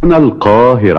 هنا القاهرة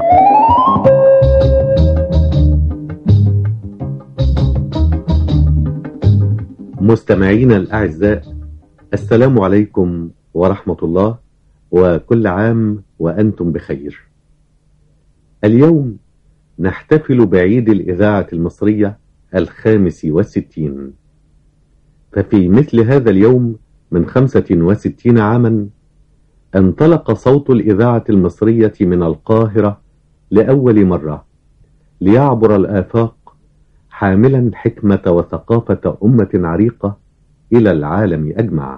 مستمعينا الأعزاء السلام عليكم ورحمة الله وكل عام وأنتم بخير اليوم نحتفل بعيد الإذاعة المصرية الخامس والستين ففي مثل هذا اليوم من خمسة وستين عاما انطلق صوت الإذاعة المصرية من القاهرة لأول مرة ليعبر الآفاق حاملا حكمة وثقافة أمة عريقة إلى العالم أجمع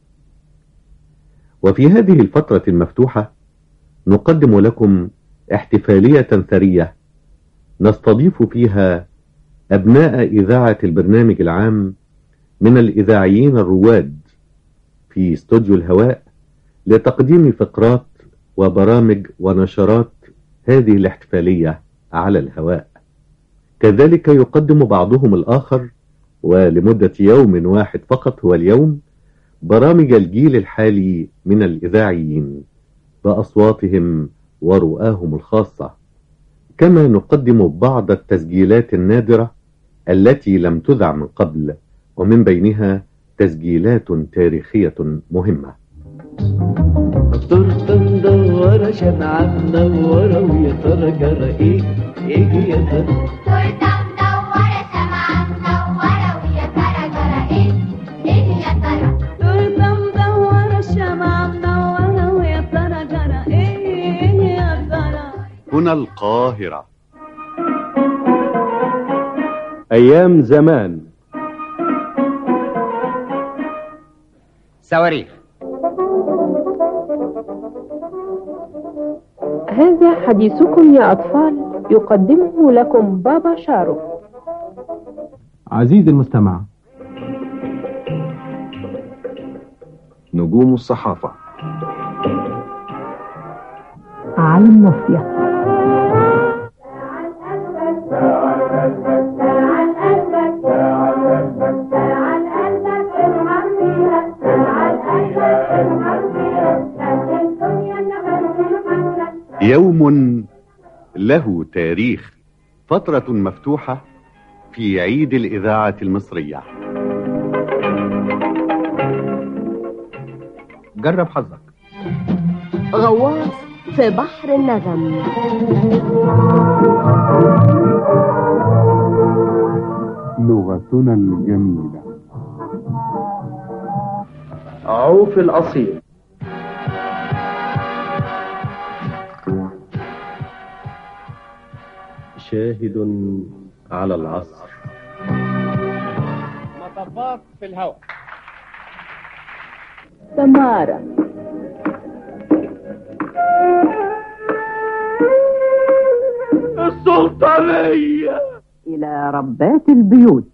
وفي هذه الفترة المفتوحة نقدم لكم احتفالية ثرية نستضيف فيها أبناء إذاعة البرنامج العام من الإذاعيين الرواد في استوديو الهواء لتقديم فقرات وبرامج ونشرات هذه الاحتفالية على الهواء كذلك يقدم بعضهم الآخر ولمدة يوم واحد فقط هو اليوم برامج الجيل الحالي من الإذاعيين بأصواتهم ورؤاهم الخاصة كما نقدم بعض التسجيلات النادرة التي لم تذع من قبل ومن بينها تسجيلات تاريخية مهمة التورته مدورة شمعة منورة ويا ترى جرى ايه ايه يا ترى تورته مدورة شمعة منورة ويا ترى جرى ايه ايه يا ترى تورته مدورة الشمعة منورة ويا ترى جرى ايه يا ترى هنا القاهرة أيام زمان صواريخ هذا حديثكم يا أطفال يقدمه لكم بابا شارو عزيزي المستمع نجوم الصحافة على الناصية يوم له تاريخ فترة مفتوحة في عيد الإذاعة المصرية جرب حظك غواص في بحر النغم لغتنا الجميلة عوف الأصيل شاهد على العصر مطبات في الهواء سمارة السلطانية إلى ربات البيوت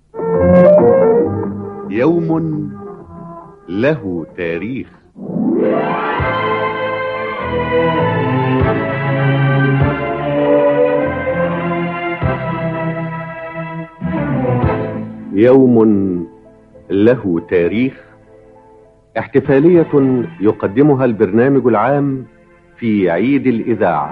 يوم له تاريخ يوم له تاريخ احتفالية يقدمها البرنامج العام في عيد الإذاعة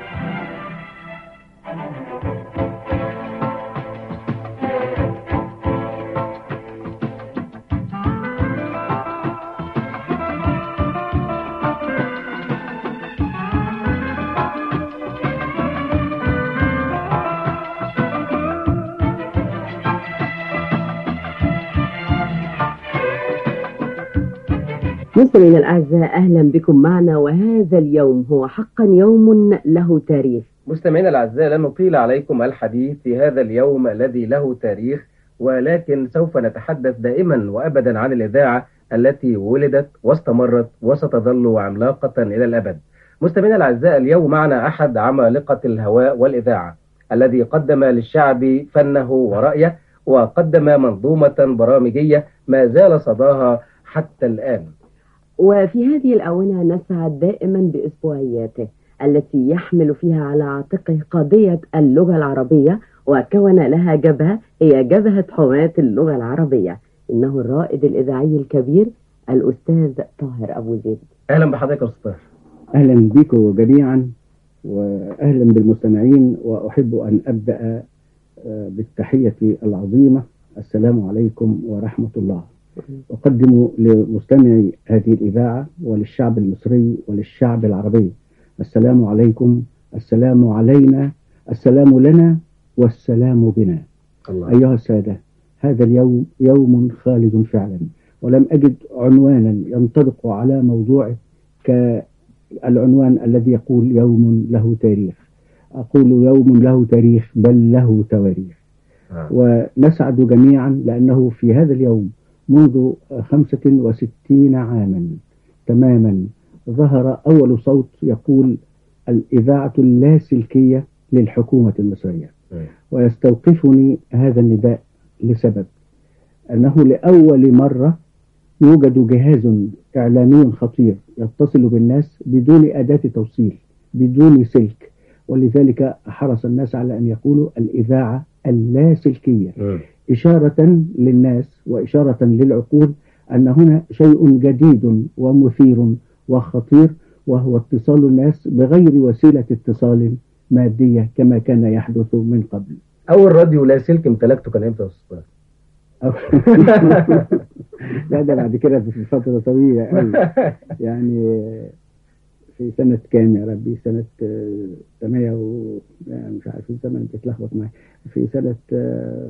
مستمعينا الأعزاء أهلا بكم معنا وهذا اليوم هو حقا يوم له تاريخ مستمعينا الأعزاء لن نطيل عليكم الحديث في هذا اليوم الذي له تاريخ ولكن سوف نتحدث دائما وأبدا عن الإذاعة التي ولدت واستمرت وستظل عملاقة إلى الأبد مستمعينا الأعزاء اليوم معنا أحد عمالقة الهواء والإذاعة الذي قدم للشعب فنه ورأيه وقدم منظومة برامجية ما زال صداها حتى الآن وفي هذه الآونة نسعد دائما بأسبوعياته التي يحمل فيها على عاتقه قضية اللغة العربية وكون لها جبهة هي جبهة حماة اللغة العربية إنه الرائد الإذاعي الكبير الأستاذ طاهر أبو زيد أهلا بحضرتك يا أستاذ أهلا بكم جميعا وأهلا بالمستمعين وأحب أن أبدأ آه، بالتحية العظيمة السلام عليكم ورحمة الله أقدم لمستمعي هذه الإذاعة وللشعب المصري وللشعب العربي السلام عليكم السلام علينا السلام لنا والسلام بنا الله أيها السادة هذا اليوم يوم خالد فعلا ولم أجد عنوانا ينطبق على موضوعه كالعنوان الذي يقول يوم له تاريخ أقول يوم له تاريخ بل له تواريخ آه. ونسعد جميعا لأنه في هذا اليوم منذ خمسة وستين عاما تماما ظهر أول صوت يقول الإذاعة اللاسلكية للحكومة المصرية أيوة. ويستوقفني هذا النداء لسبب أنه لأول مرة يوجد جهاز إعلامي خطير يتصل بالناس بدون أداة توصيل بدون سلك ولذلك حرص الناس على أن يقولوا الإذاعة اللاسلكية مم. إشارة للناس وإشارة للعقول أن هنا شيء جديد ومثير وخطير وهو اتصال الناس بغير وسيلة اتصال مادية كما كان يحدث من قبل أول راديو لاسلكي امتلكته كان إمتى يا أستاذ طارق؟ لا ده بعد كده في فترة طويلة قوي يعني في سنة كام يا ربي سنة آه، 8 و يعني مش عارف الزمن بيتلخبط معايا في سنة آه،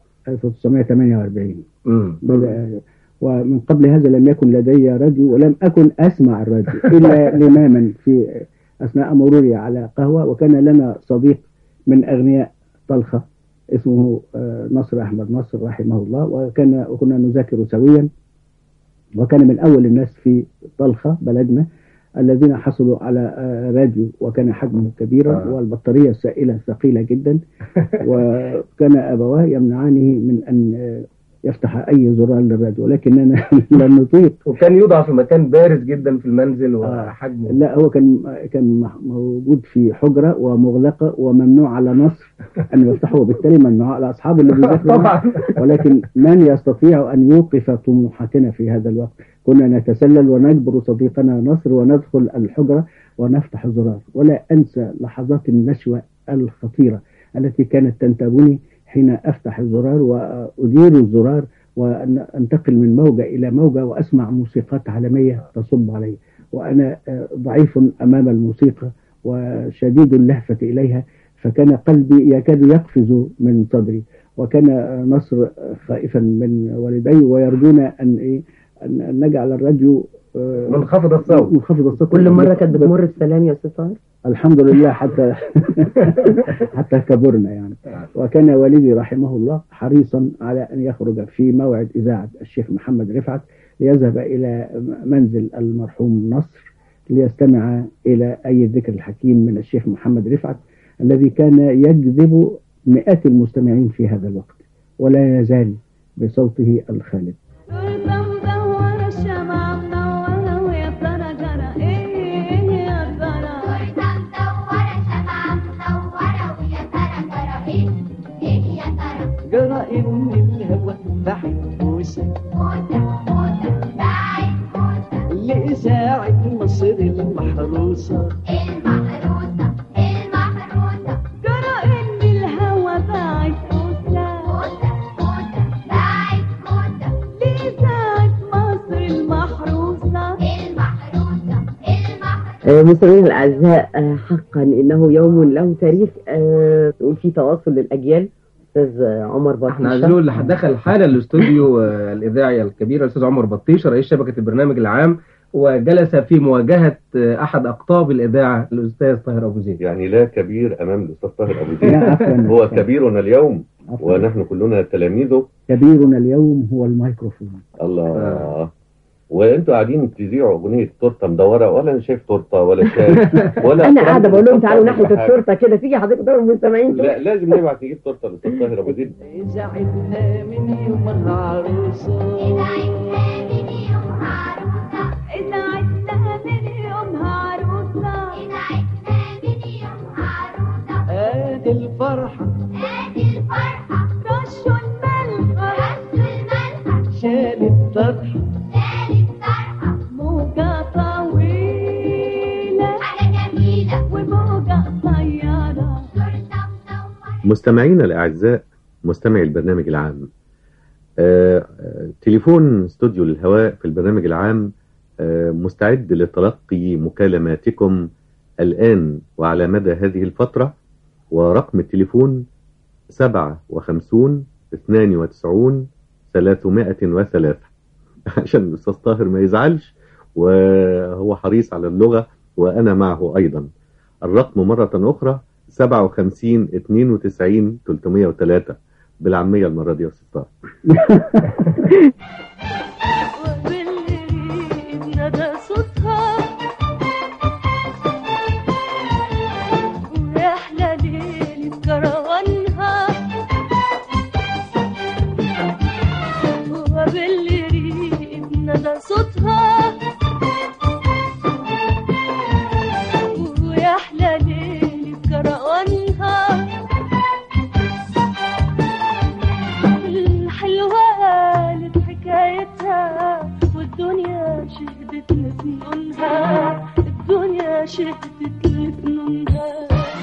1948 مم. بدأ ومن قبل هذا لم يكن لدي راديو ولم أكن أسمع الراديو إلا لماما في أثناء مروري على قهوة وكان لنا صديق من أغنياء طلخة اسمه آه، نصر أحمد نصر رحمه الله وكان كنا نذاكر سويا وكان من أول الناس في طلخة بلدنا الذين حصلوا على آه، راديو وكان حجمه كبيرا آه. والبطارية السائلة ثقيلة جدا وكان أبواه يمنعانه من أن آه، يفتح أي زرار للراديو ولكننا لم نطيق وكان يوضع في مكان بارز جدا في المنزل وحجمه لا هو كان كان مح- موجود في حجرة ومغلقة وممنوع على نصر أن يفتحه وبالتالي ممنوع على أصحابه اللي بيذاكروا معه. طبعا ولكن من يستطيع أن يوقف طموحاتنا في هذا الوقت كنا نتسلل ونجبر صديقنا نصر وندخل الحجرة ونفتح الزرار ولا أنسى لحظات النشوة الخطيرة التي كانت تنتابني حين أفتح الزرار وأدير الزرار وأنتقل من موجة إلى موجة وأسمع موسيقات عالمية تصب علي وأنا آه، ضعيف أمام الموسيقى وشديد اللهفة إليها فكان قلبي يكاد يقفز من صدري وكان آه، نصر آه، خائفا من والدي ويرجون أن إيه أن أن نجعل الراديو آه، منخفض الصوت منخفض الصوت كل مرة كانت بتمر بسلام يا أستاذ طارق الحمد لله حتى حتى كبرنا يعني وكان والدي رحمه الله حريصا على أن يخرج في موعد إذاعة الشيخ محمد رفعت ليذهب إلى منزل المرحوم نصر ليستمع إلى أي ذكر الحكيم من الشيخ محمد رفعت الذي كان يجذب مئات المستمعين في هذا الوقت ولا يزال بصوته الخالد تورته مدورة الشمعة منورة ويا ترى جرى ايه يا ترى تورته مدورة شمعة منورة ويا ترى ترى إيه إيه يا ترى جرى إن الهوى بعد موسى موتة موتة بعد موتة لإذاعة مصر المحروسة المحروسة المحروسة جرى ان الهوى باعت موسى موتة موتة بعد موتة لإذاعة مصر المحروسة المحروسة المحروسة آه، مستمعينا الأعزاء آه، حقا إنه يوم له تاريخ آه، وفي تواصل للأجيال أستاذ آه، عمر احنا بطيشة عايزين نقول اللي دخل حالا الاستوديو آه، الاذاعي الكبير الاستاذ عمر بطيشه رئيس شبكه البرنامج العام وجلس في مواجهه آه، احد اقطاب الاذاعه الاستاذ طاهر ابو زيد يعني لا كبير امام الاستاذ طاهر ابو زيد لا عفوا هو كبيرنا اليوم عفواً. ونحن كلنا تلاميذه كبيرنا اليوم هو الميكروفون الله وانتوا قاعدين تذيعوا اغنيه تورته مدوره ولا انا شايف تورته ولا شاي ولا أنا قاعدة بقول لهم تعالوا ولا ناحية حاجة. التورتة كده تيجي حضرتك تقول المستمعين لا لازم نبعت نجيب تورته للاستاذ طاهر ابو زيد إذاعتنا من يومها عروسة إذاعتنا من يوم عروسة إذاعتنا من يومها عروسة إذاعتنا من يوم عروسة آدي الفرحة آدي الفرحة رشوا الملح رشوا الملحة شالت طرحة شالت طرحة موجة طويلة حاجة جميلة وموجة مستمعينا الأعزاء مستمعي البرنامج العام آه، آه، تليفون استوديو للهواء في البرنامج العام آه، مستعد لتلقي مكالماتكم الآن وعلى مدى هذه الفترة ورقم التليفون 57 92 303 عشان الأستاذ طاهر ما يزعلش وهو حريص على اللغة وأنا معه أيضا الرقم مرة أخرى 57 92 303 بالعامية المرة دي يا أستاذ طاهر وبالليل ندى صوتها ويحلى ليل كروانها وبالليل ندى صوتها ويحلى ليل كروانها الحلوة قالت حكايتها والدنيا شهدت لفنونها الدنيا شهدت لفنونها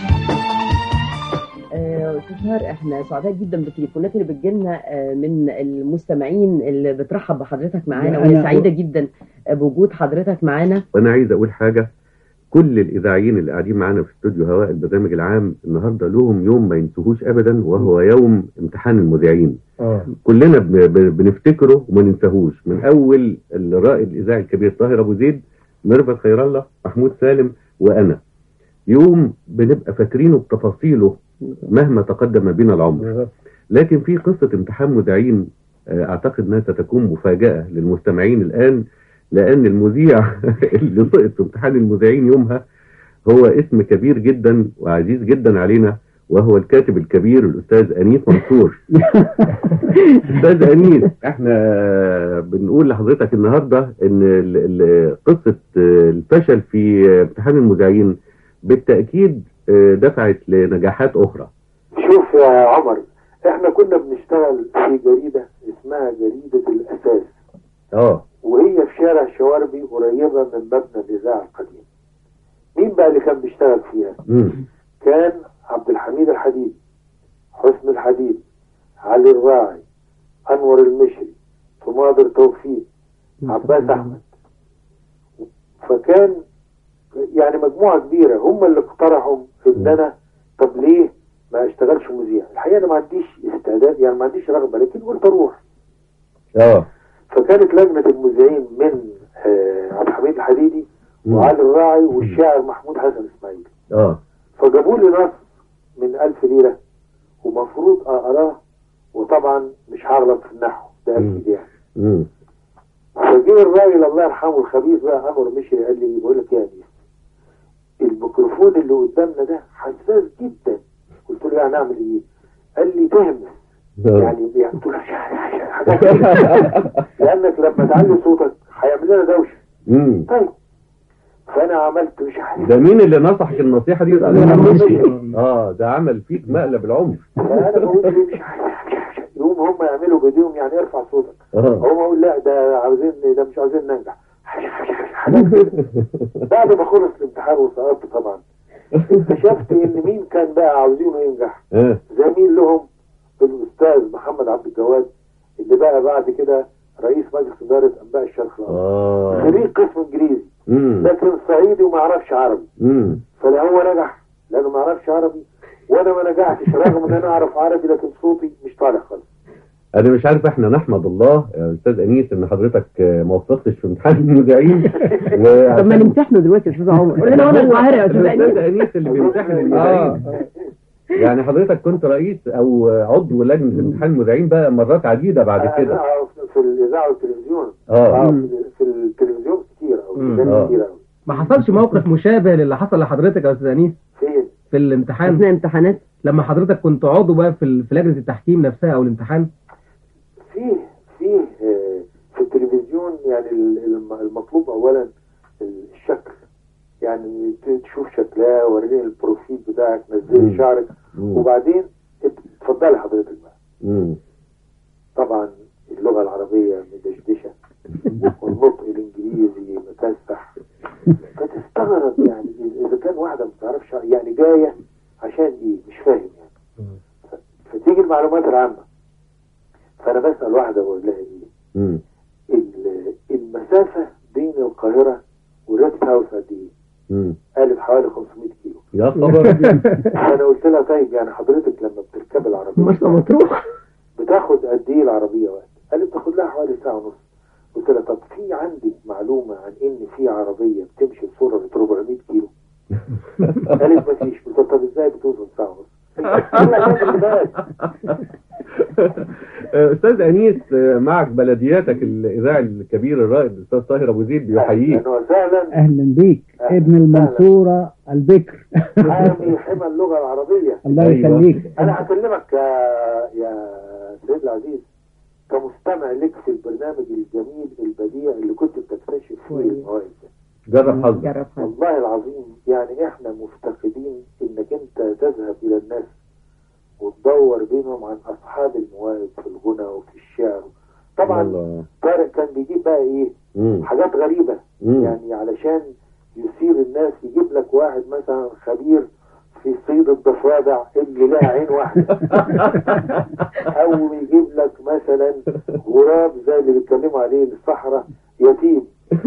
آه، استاذ طاهر احنا سعداء جدا بالتليفونات اللي بتجيلنا آه، من المستمعين اللي بترحب بحضرتك معانا لا، وانا أنا- سعيده جدا بوجود حضرتك معانا وأنا عايز أقول حاجة كل الإذاعيين اللي قاعدين معانا في استوديو هواء البرنامج العام النهاردة لهم يوم ما ينسوهوش أبدا وهو يوم امتحان المذيعين اه كلنا ب- ب- بنفتكره وما ننساهوش من اول الرائد الاذاعي الكبير طاهر ابو زيد ميرفت خير الله محمود سالم وانا يوم بنبقى فاكرينه بتفاصيله مهما تقدم بنا العمر بالظبط. لكن في قصه امتحان مذيعين آه، اعتقد انها ستكون مفاجاه للمستمعين الان لان المذيع اللي سقط في امتحان المذيعين يومها هو اسم كبير جدا وعزيز جدا علينا وهو الكاتب الكبير الاستاذ انيس منصور استاذ انيس احنا بنقول لحضرتك النهارده ان ال- ال- قصه الفشل في امتحان المذيعين بالتاكيد دفعت لنجاحات اخرى شوف يا عمر احنا كنا بنشتغل في جريدة اسمها جريدة الأساس اه وهي في شارع شواربي قريبة من مبنى الإذاعة القديم مين بقى اللي كان بيشتغل فيها؟ مم. كان عبد الحميد الحديد حسن الحديد علي الراعي أنور المشري صمادر توفيق عباس أحمد فكان يعني مجموعة كبيرة هم اللي اقترحوا ان انا طب ليه ما اشتغلش مذيع الحقيقة انا ما عنديش استعداد يعني ما عنديش رغبة لكن قلت اروح اه فكانت لجنة المذيعين من آه، عبد الحميد الحديدي مم. وعلي الراعي والشاعر محمود حسن اسماعيل اه فجابوا لي نص من ألف ليرة ومفروض أقراه وطبعا مش هغلط في النحو ده مم. أكيد يعني مم. فجه الراجل الله يرحمه الخبيث بقى أنور مشري قال لي بقول لك يا أنيس الميكروفون اللي قدامنا ده حساس جدا قلت له يعني أعمل إيه؟ قال لي تهمس يعني يعني قلت له حاجات كده. لأنك لما تعلي صوتك هيعمل لنا دوشة مم. طيب فأنا عملت مش عارف ده مين اللي نصحك النصيحه دي أنا مشري. اه ده عمل فيك مقلب العمر فانا بقول له مش عارف يقوم هم يعملوا بايديهم يعني ارفع صوتك اه هم اقول لا ده عاوزين ده مش عاوزين ننجح حاجات كده. بعد ما خلص الامتحان وسقطت طبعا اكتشفت ان مين كان بقى عاوزينه ينجح اه زميل لهم الاستاذ محمد عبد الجواد اللي بقى بعد كده رئيس مجلس اداره انباء الشرق الاوسط اه خريج قسم انجليزي مم. لكن صعيدي وما يعرفش عربي مم. فلا هو نجح لانه ما يعرفش عربي وانا ما نجحتش رغم ان انا اعرف عربي لكن صوتي مش طالع خالص انا مش عارف احنا نحمد الله يا استاذ انيس ان حضرتك آه، ما وفقتش في امتحان المذيعين و- طب ما نمتحنه دلوقتي يا استاذ عمر قول لنا وانا القاهره يا استاذ الاستاذ أنيس. انيس اللي بيمتحن اه المذيعين يعني حضرتك كنت رئيس او عضو لجنه امتحان المذيعين بقى مرات عديده بعد كده أنا في الاذاعه والتلفزيون اه في في التلفزيون كتير او مم. في آه. كتير قوي ما حصلش موقف مشابه للي حصل لحضرتك يا استاذ انيس فين في الامتحان اثناء امتحانات لما حضرتك كنت عضو بقى في ال- في لجنه التحكيم نفسها او الامتحان فيه فيه آه، في التلفزيون يعني ال- الم- المطلوب اولا الشكل يعني ت- تشوف شكلها وريني البروفيل بتاعك مم. نزلي شعرك مم. وبعدين ات- اتفضلي حضرتك بقى مم. طبعا اللغه العربيه مدشدشه والنطق الانجليزي مكسح فتستغرب يعني اذا كان واحده ما بتعرفش يعني جايه عشان ايه مش فاهم يعني تيجي المعلومات العامة فأنا بسأل واحدة بقول لها إيه مم. ال- المسافة بين القاهرة والريد هاوس قد إيه؟ مم. قالت حوالي 500 كيلو يا خبر فأنا قلت لها طيب يعني حضرتك لما بتركب العربية مرسى مطروح بتاخد قد ايه العربيه وقت؟ قالت بتاخد لها حوالي ساعه ونص قلت لها طب في عندك معلومه عن ان في عربيه بتمشي بسرعه 400 كيلو؟ قالت ما فيش قلت لها طب ازاي بتوصل ساعه ونص؟ الله يجزيك بالك. استاذ انيس آه، معك بلدياتك الاذاعي الكبير الرائد الاستاذ طاهر ابو زيد بيحييك اهلا وسهلا اهلا بيك أهلا ابن المنصورة البكر حامي حمى اللغه العربيه الله أيوة. يخليك انا هكلمك يا يا سيد العزيز كمستمع لك في البرنامج الجميل البديع اللي كنت بتكتشف فيه المواهب جرب حظك جرب حظ. والله العظيم يعني احنا مفتقدين انك انت تذهب الى الناس وتدور بينهم عن اصحاب المواهب في الغنى وفي الشعر طبعا الله. طارق كان بيجيب بقى ايه مم. حاجات غريبة مم. يعني علشان يثير الناس يجيب لك واحد مثلا خبير في صيد الضفادع اللي لها عين واحدة او يجيب لك مثلا غراب زي اللي بيتكلموا عليه الصحراء يتيم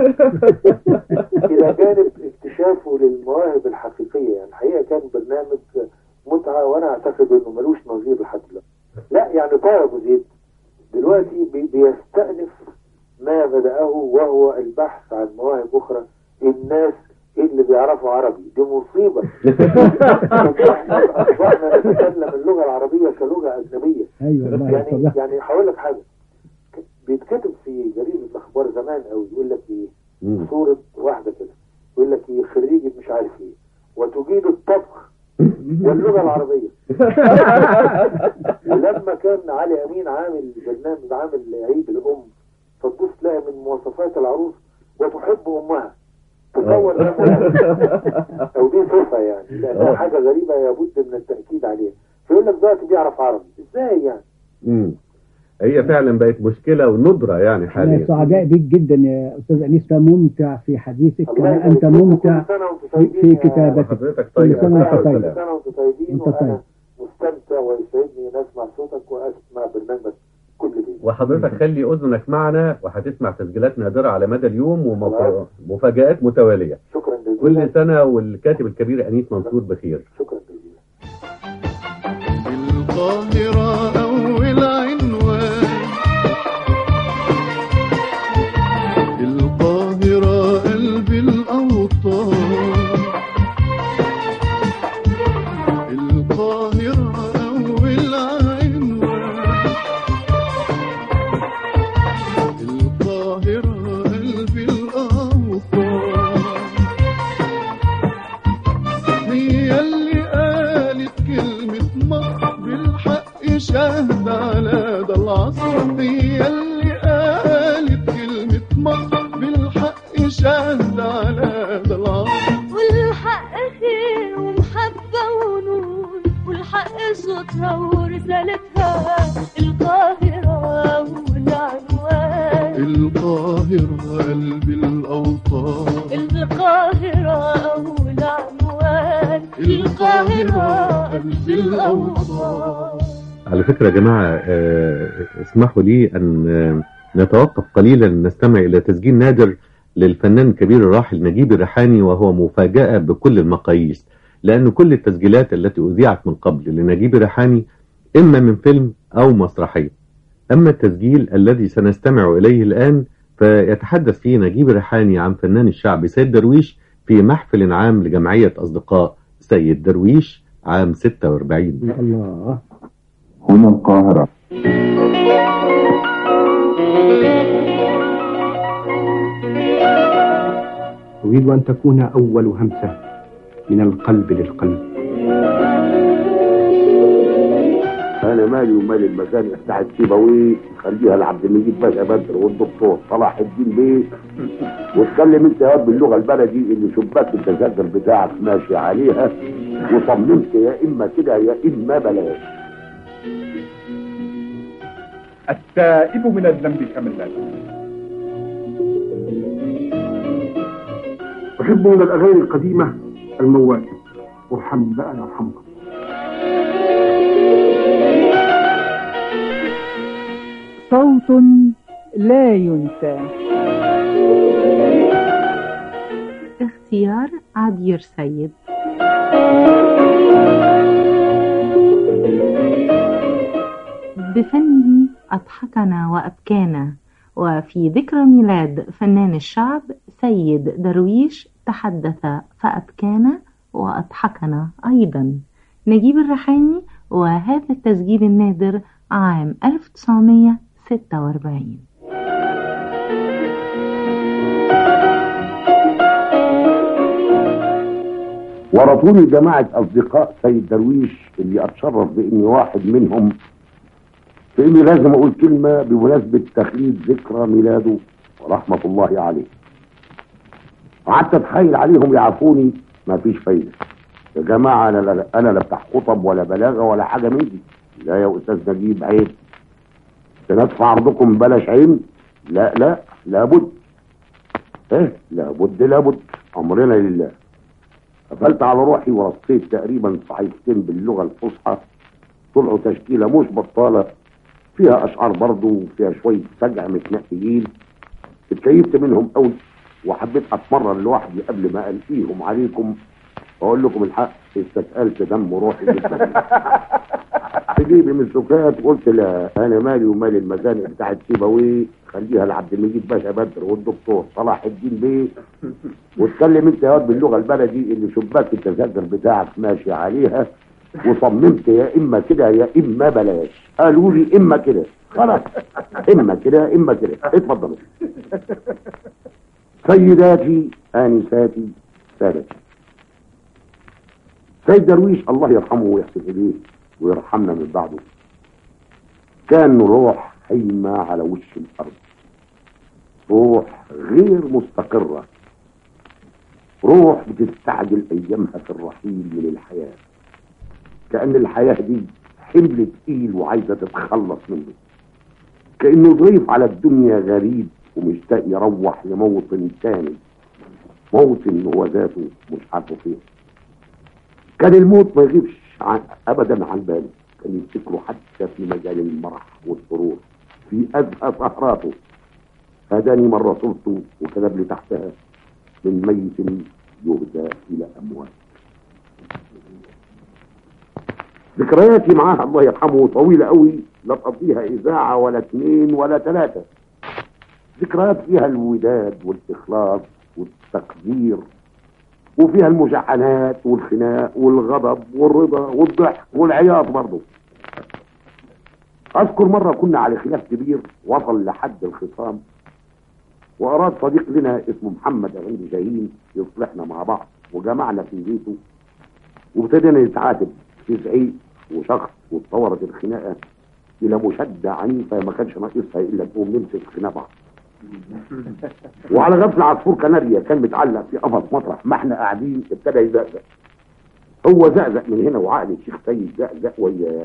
الى جانب اكتشافه للمواهب الحقيقيه يعني الحقيقه كان برنامج متعه وانا اعتقد انه ملوش نظير لحد دلوقتي لا يعني طارق ابو زيد دلوقتي بي- بيستأنف ما بدأه وهو البحث عن مواهب اخرى الناس اللي بيعرفوا عربي دي مصيبه اصبحنا نتكلم اللغه العربيه كلغه اجنبيه ايوه والله يعني صدق يعني هقول لك حاجه ك- بيتكتب في جريده الاخبار زمان قوي يقول لك ايه مم. صوره واحده كده يقول لك ايه خريجه مش عارف ايه وتجيد الطبخ واللغه العربيه ولما كان علي امين عامل برنامج عامل عيد الام فتبص تلاقي من مواصفات العروس وتحب امها تصور ده مهم. او دي صفه يعني لانها آه. حاجه غريبه لابد من التاكيد عليها فيقول لك دلوقتي بيعرف عربي ازاي يعني مم. هي فعلا بقت مشكله وندره يعني احنا حاليا سعداء بيك جدا يا استاذ انيس فممتع في حديثك الله كما يبارك انت فيكم. ممتع كل سنة وانتم في, طيبين في يا- كتابتك حضرتك كل طيب سنة وانت كل طيب سنه وانتم طيبين وانت وانا مستمتع ويسعدني ان اسمع صوتك واسمع برنامجك كل ليله وحضرتك خلي اذنك معنا وهتسمع تسجيلات نادره على مدى اليوم خلاص. ومفاجآت متواليه شكرا جزيلا كل سنه والكاتب الكبير انيس منصور بخير شكرا جزيلا القاهرة أول عنوان القاهرة قلب الأوطان القاهرة أول عنوان القاهرة قلب الأوطان هي اللي قالت كلمة مصر بالحق شهد على ده العصر هي اللي قالت كلمة مصر بالحق شهد على ده العصر والحق خير ومحبة ونور والحق صوتها ورسالتها القاهرة والعنوان القاهرة قلب الأوطان القاهرة والعنوان القاهرة قلب الأوطان على فكره يا جماعه آه، اسمحوا لي ان آه، نتوقف قليلا نستمع الى تسجيل نادر للفنان الكبير الراحل نجيب الريحاني وهو مفاجاه بكل المقاييس لان كل التسجيلات التي اذيعت من قبل لنجيب الريحاني اما من فيلم او مسرحيه اما التسجيل الذي سنستمع اليه الان فيتحدث فيه نجيب الريحاني عن فنان الشعب سيد درويش في محفل عام لجمعيه اصدقاء سيد درويش عام 46 الله هنا القاهرة أريد أن تكون أول همسة من القلب للقلب انا مالي ومال المجال بتاعت سيبويه خليها لعبد المجيد باشا بدر والدكتور صلاح الدين بيه واتكلم انت يا واد باللغه البلدي اللي شباك التذاكر بتاعك ماشي عليها وصممت يا اما كده يا اما بلاش التائب من الذنب كمن لا أحب من الأغاني القديمة الموال وارحمني بقى يرحمك صوت لا ينسى اختيار عبير سيد بفنه أضحكنا وأبكانا وفي ذكرى ميلاد فنان الشعب سيد درويش تحدث فأبكانا وأضحكنا أيضا نجيب الريحاني وهذا التسجيل النادر عام 1946 ورطوني جماعة أصدقاء سيد درويش اللي أتشرف بإني واحد منهم في إني لازم أقول كلمة بمناسبة تخليد ذكرى ميلاده ورحمة الله عليه قعدت أتخيل عليهم يعافوني ما فيش فايدة يا جماعة أنا لا أنا لا بتاع خطب ولا بلاغة ولا حاجة من دي لا يا أستاذ نجيب عيب سندفع عرضكم بلاش عين لا لا لابد ايه لابد لابد امرنا لله قفلت على روحي ورصيت تقريبا صحيفتين باللغه الفصحى طلعوا تشكيله مش بطاله فيها اشعار برضه وفيها شويه سجع متنقيين اتكيفت منهم قوي وحبيت اتمرن لوحدي قبل ما القيهم عليكم واقول لكم الحق استثقلت دم روحي جدا في جيبي من السكات قلت لا انا مالي ومال المزانق بتاعت سيبويه خليها لعبد المجيد باشا بدر والدكتور صلاح الدين بيه واتكلم انت يا واد باللغه البلدي اللي شباك التذاكر بتاعك ماشي عليها وصممت يا اما كده يا اما بلاش قالوا لي اما كده خلاص اما كده يا اما كده اتفضلوا سيداتي انساتي سادتي سيد درويش الله يرحمه ويحسن اليه ويرحمنا من بعده كان روح هيمة على وش الأرض روح غير مستقرة روح بتستعجل أيامها في الرحيل من الحياة كأن الحياة دي حمل تقيل وعايزة تتخلص منه كأنه ضيف على الدنيا غريب ومشتاق يروح لموطن تاني موطن هو ذاته مش عارفه فين كان الموت ما يغيبش عن ابدا عن باله كان يفتكره حتى في مجال المرح والسرور في ازهى سهراته هداني مرة صرته وكتب لي تحتها من ميت يهدى الى اموات ذكرياتي معاه الله يرحمه طويلة قوي لا تقضيها اذاعة ولا اثنين ولا ثلاثة ذكريات فيها الوداد والاخلاص والتقدير وفيها المشاحنات والخناق والغضب والرضا والضحك والعياط برضه اذكر مرة كنا على خلاف كبير وصل لحد الخصام واراد صديق لنا اسمه محمد عندي شاهين يصلحنا مع بعض وجمعنا في بيته وابتدينا نتعاتب في زعيق وشخص واتطورت الخناقة الى مشادة عنيفة ما كانش ناقصها الا نقوم نمسك خناق بعض وعلى غفلة عصفور كناريا كان متعلق في قفص مطرح ما احنا قاعدين ابتدى يزقزق هو زقزق من هنا وعقل الشيخ سيد زقزق وياه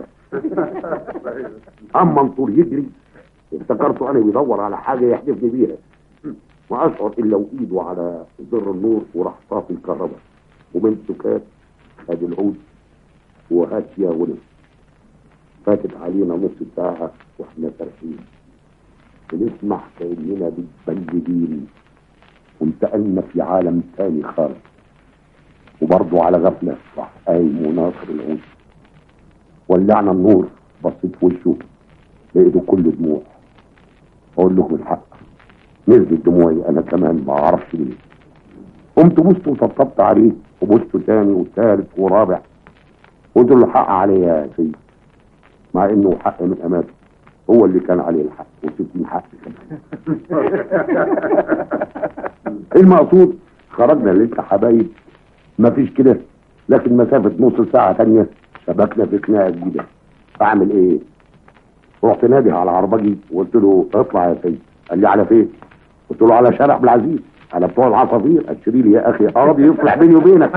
اما منصور يجري افتكرته انا بيدور على حاجة يحدفني بيها ما اشعر الا وايده على زر النور وراح طافي الكهرباء ومن سكات خد العود وهات يا ولد فاتت علينا نص ساعة واحنا سارحين بنسمع كأننا متبلدين وانتقلنا في عالم تاني خالص وبرضه على غفلة راح قايم وناصر العود ولعنا النور بصيت في وشه لقيته كله دموع اقول لكم الحق نزلت دموعي انا كمان ما اعرفش ليه قمت بصت وطبطبت عليه وبصت تاني وثالث ورابع قلت له الحق عليا يا سيدي مع انه حق من اماته هو اللي كان عليه الحق وسبت الحق المقصود خرجنا لسه حبايب مفيش كده لكن مسافة نص ساعة تانية شبكنا في خناقة جديدة اعمل ايه رحت نادي على عربجي وقلت له اطلع يا سيدي قال لي على فين قلت له على شارع عبد العزيز على بتوع العصافير اشتري لي يا اخي قاضي يصلح بيني وبينك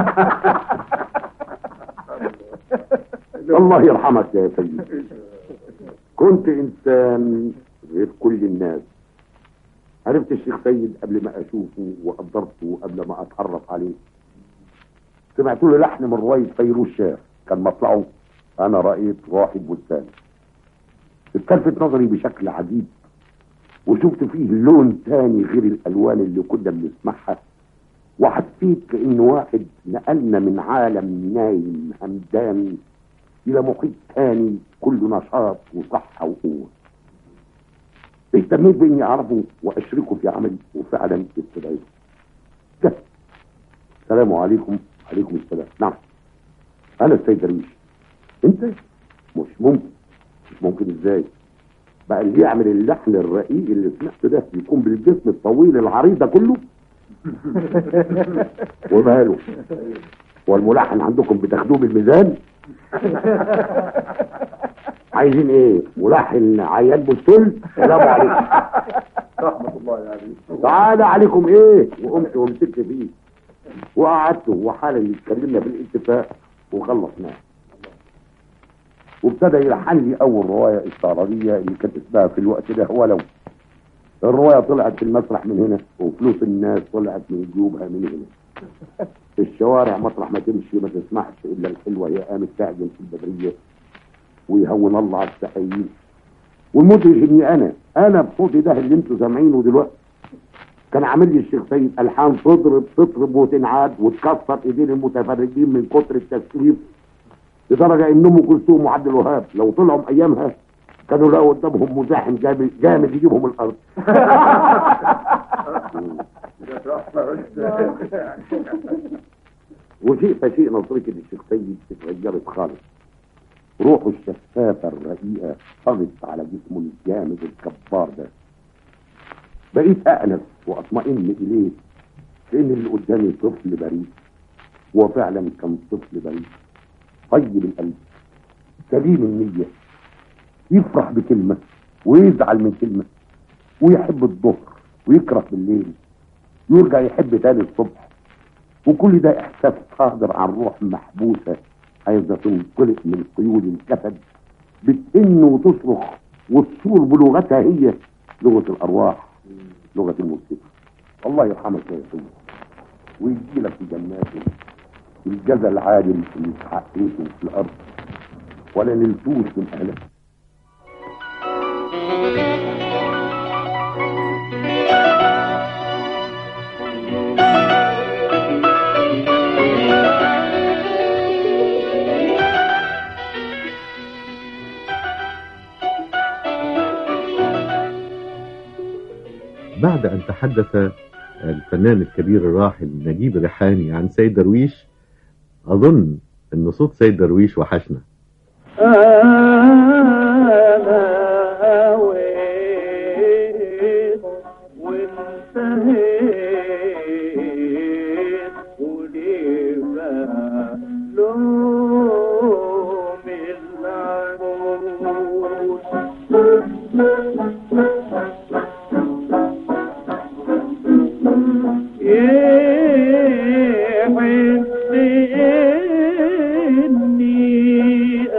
الله يرحمك يا سيدي كنت انسان غير كل الناس عرفت الشيخ سيد قبل ما اشوفه وقدرته قبل ما اتعرف عليه سمعت له لحن من رواية فيروز شاه كان مطلعه انا رأيت راحب بستان اتلفت نظري بشكل عجيب وشفت فيه لون تاني غير الالوان اللي كنا بنسمعها وحسيت كأن واحد نقلنا من عالم نايم همدان إلى محيط تاني كله نشاط وصحة وقوة اهتميت بإني أعرفه وأشركه في عملي وفعلا استدعيته جه. السلام عليكم عليكم السلام نعم أنا السيد درويش أنت مش ممكن مش ممكن إزاي بقى اللي يعمل اللحن الرقيق اللي سمعته ده يكون بالجسم الطويل العريض ده كله وماله والملحن عندكم بتاخدوه بالميزان عايزين ايه ملحن عيان بالسل سلام عليكم رحمة الله عليك تعالى عليكم ايه وقمت ومسكت فيه وقعدت وحالا اتكلمنا في الاتفاق وخلصناه وابتدى يلحن لي اول روايه استعراضيه اللي كانت اسمها في الوقت ده ولو الروايه طلعت في المسرح من هنا وفلوس الناس طلعت من جيوبها من هنا في الشوارع مطرح ما تمشي ما تسمعش الا الحلوه هي قامت تعجن في البدريه ويهون الله على السحيين والمدهش اني انا انا بصوتي ده اللي انتوا سامعينه دلوقتي كان عامل لي الشيخ سيد الحان تضرب تطرب وتنعاد وتكسر ايدين المتفرجين من كتر التسليف لدرجه ان ام كلثوم وعبد الوهاب لو طلعوا ايامها كانوا لقوا قدامهم مزاحم جامد جامد يجيبهم الارض وشيء فشيء نظرتي للشيخ سيد اتغيرت خالص روحه الشفافة الرقيقة طغت على جسمه الجامد الكبار ده بقيت أأنس وأطمئن إليه لأن اللي قدامي طفل بريء هو فعلا كان طفل بريء طيب القلب سليم النية يفرح بكلمة ويزعل من كلمة ويحب الظهر ويكره بالليل يرجع يحب تاني الصبح وكل ده إحساس صادر عن روح محبوسة عايزة تنطلق من قيود الجسد بتئن وتصرخ وتصور بلغتها هي لغة الأرواح لغة الموسيقى الله يرحمك يا يسوع ويجي لك في جناته الجزا العادل اللي تحققه في الأرض ولا نلتوش من أهلك بعد أن تحدث الفنان الكبير الراحل نجيب ريحاني عن سيد درويش أظن أن صوت سيد درويش وحشنا أنا هويت وانتهيت وليه بقى لوم العنود يحس إني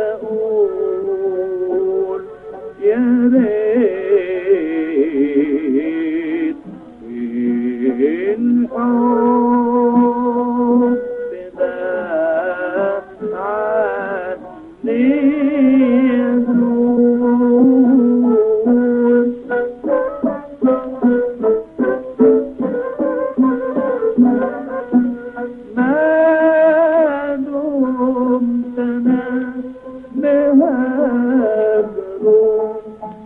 أقول يا ريت إن حب ده عني ما دمت أنا بهجره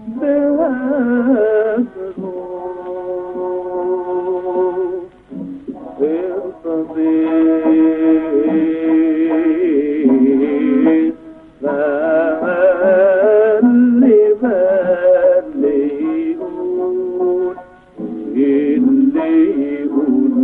بهجره ارتضيت فاللي بالي يقول اللي يقول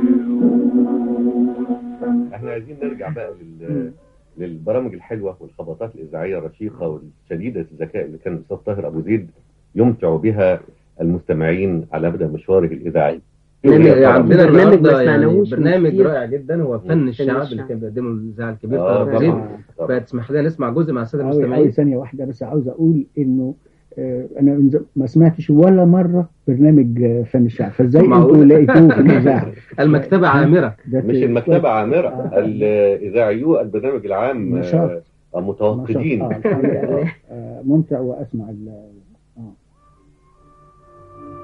احنا عايزين نرجع بقى لل... للبرامج الحلوة والخبطات الإذاعية الرشيقة والشديدة الذكاء اللي كان الأستاذ طاهر أبو زيد يمتع بها المستمعين على مدى مشواره الإذاعي يعني عندنا برنامج ما النهارده يعني سمعناهوش من برنامج كتير. رائع جدا هو فن فن الشعب الشعب. اللي كان بيقدمه الاذاعه الكبير آه، طارق زيد طبعاً، طبعاً. فتسمح لنا نسمع جزء مع الساده أوي أوي المستمعين ثانية واحدة بس عاوز أقول إنه آه، أنا من ز- ما سمعتش ولا مرة برنامج آه، فن الشعب فإزاي معقولة؟ أنتوا لقيتوه في الإذاعة؟ المكتبه عامره ده مش في- المكتبة عامرة الإذاعيو البرنامج العام نشاط. آه، متوقدين نشاط. آه، الحقيقة، آه، ممتع وأسمع ال-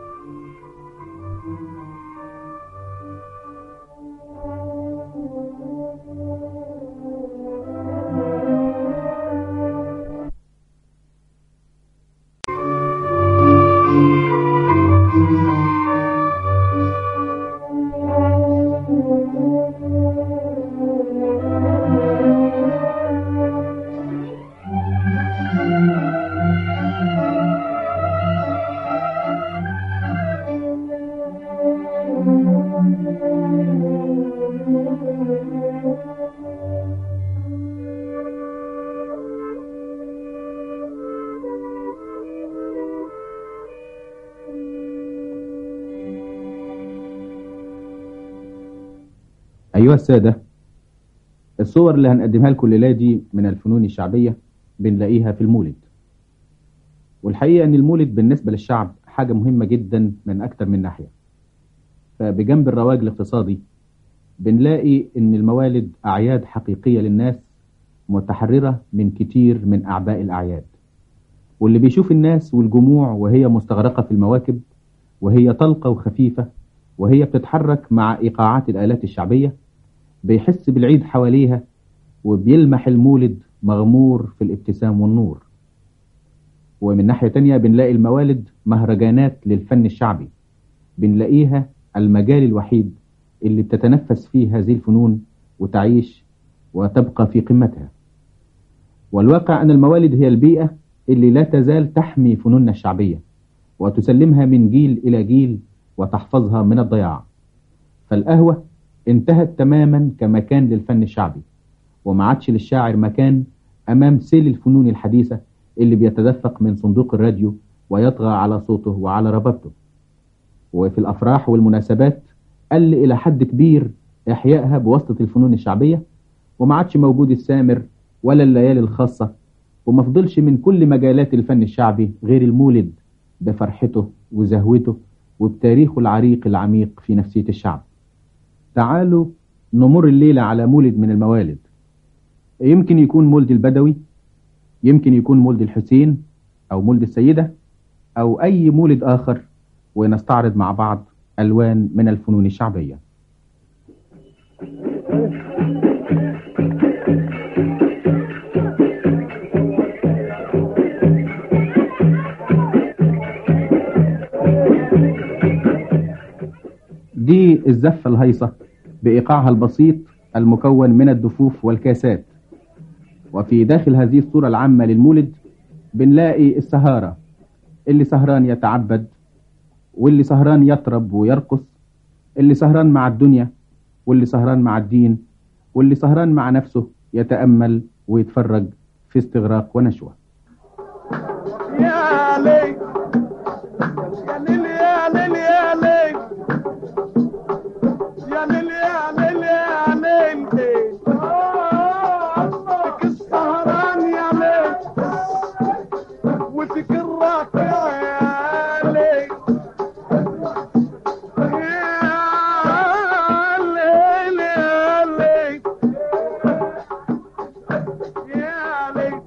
أيها السادة الصور اللي هنقدمها لكم الليلة دي من الفنون الشعبية بنلاقيها في المولد والحقيقة أن المولد بالنسبة للشعب حاجة مهمة جدا من أكتر من ناحية فبجنب الرواج الاقتصادي بنلاقي أن الموالد أعياد حقيقية للناس متحررة من كتير من أعباء الأعياد واللي بيشوف الناس والجموع وهي مستغرقة في المواكب وهي طلقة وخفيفة وهي بتتحرك مع إيقاعات الآلات الشعبية بيحس بالعيد حواليها وبيلمح المولد مغمور في الابتسام والنور ومن ناحية تانية بنلاقي الموالد مهرجانات للفن الشعبي بنلاقيها المجال الوحيد اللي بتتنفس فيه هذه الفنون وتعيش وتبقى في قمتها والواقع أن الموالد هي البيئة اللي لا تزال تحمي فنوننا الشعبية وتسلمها من جيل إلى جيل وتحفظها من الضياع فالقهوة انتهت تماما كمكان للفن الشعبي وما عادش للشاعر مكان أمام سيل الفنون الحديثة اللي بيتدفق من صندوق الراديو ويطغى على صوته وعلى ربابته وفي الأفراح والمناسبات قل إلى حد كبير إحيائها بواسطة الفنون الشعبية وما عادش موجود السامر ولا الليالي الخاصة وما فضلش من كل مجالات الفن الشعبي غير المولد بفرحته وزهوته وبتاريخه العريق العميق في نفسية الشعب تعالوا نمر الليلة على مولد من الموالد يمكن يكون مولد البدوي يمكن يكون مولد الحسين أو مولد السيدة أو أي مولد آخر ونستعرض مع بعض ألوان من الفنون الشعبية دي الزفة الهيصة بإيقاعها البسيط المكون من الدفوف والكاسات وفي داخل هذه الصورة العامة للمولد بنلاقي السهارة اللي سهران يتعبد واللي سهران يطرب ويرقص اللي سهران مع الدنيا واللي سهران مع الدين واللي سهران مع نفسه يتأمل ويتفرج في استغراق ونشوة يا ليل يا ليل يا ليل يا ليل يا ليل يا ليل يا ليل فيك السهران يا ليل وفيك الراكع يا ليل يا ليل يا ليل يا ليل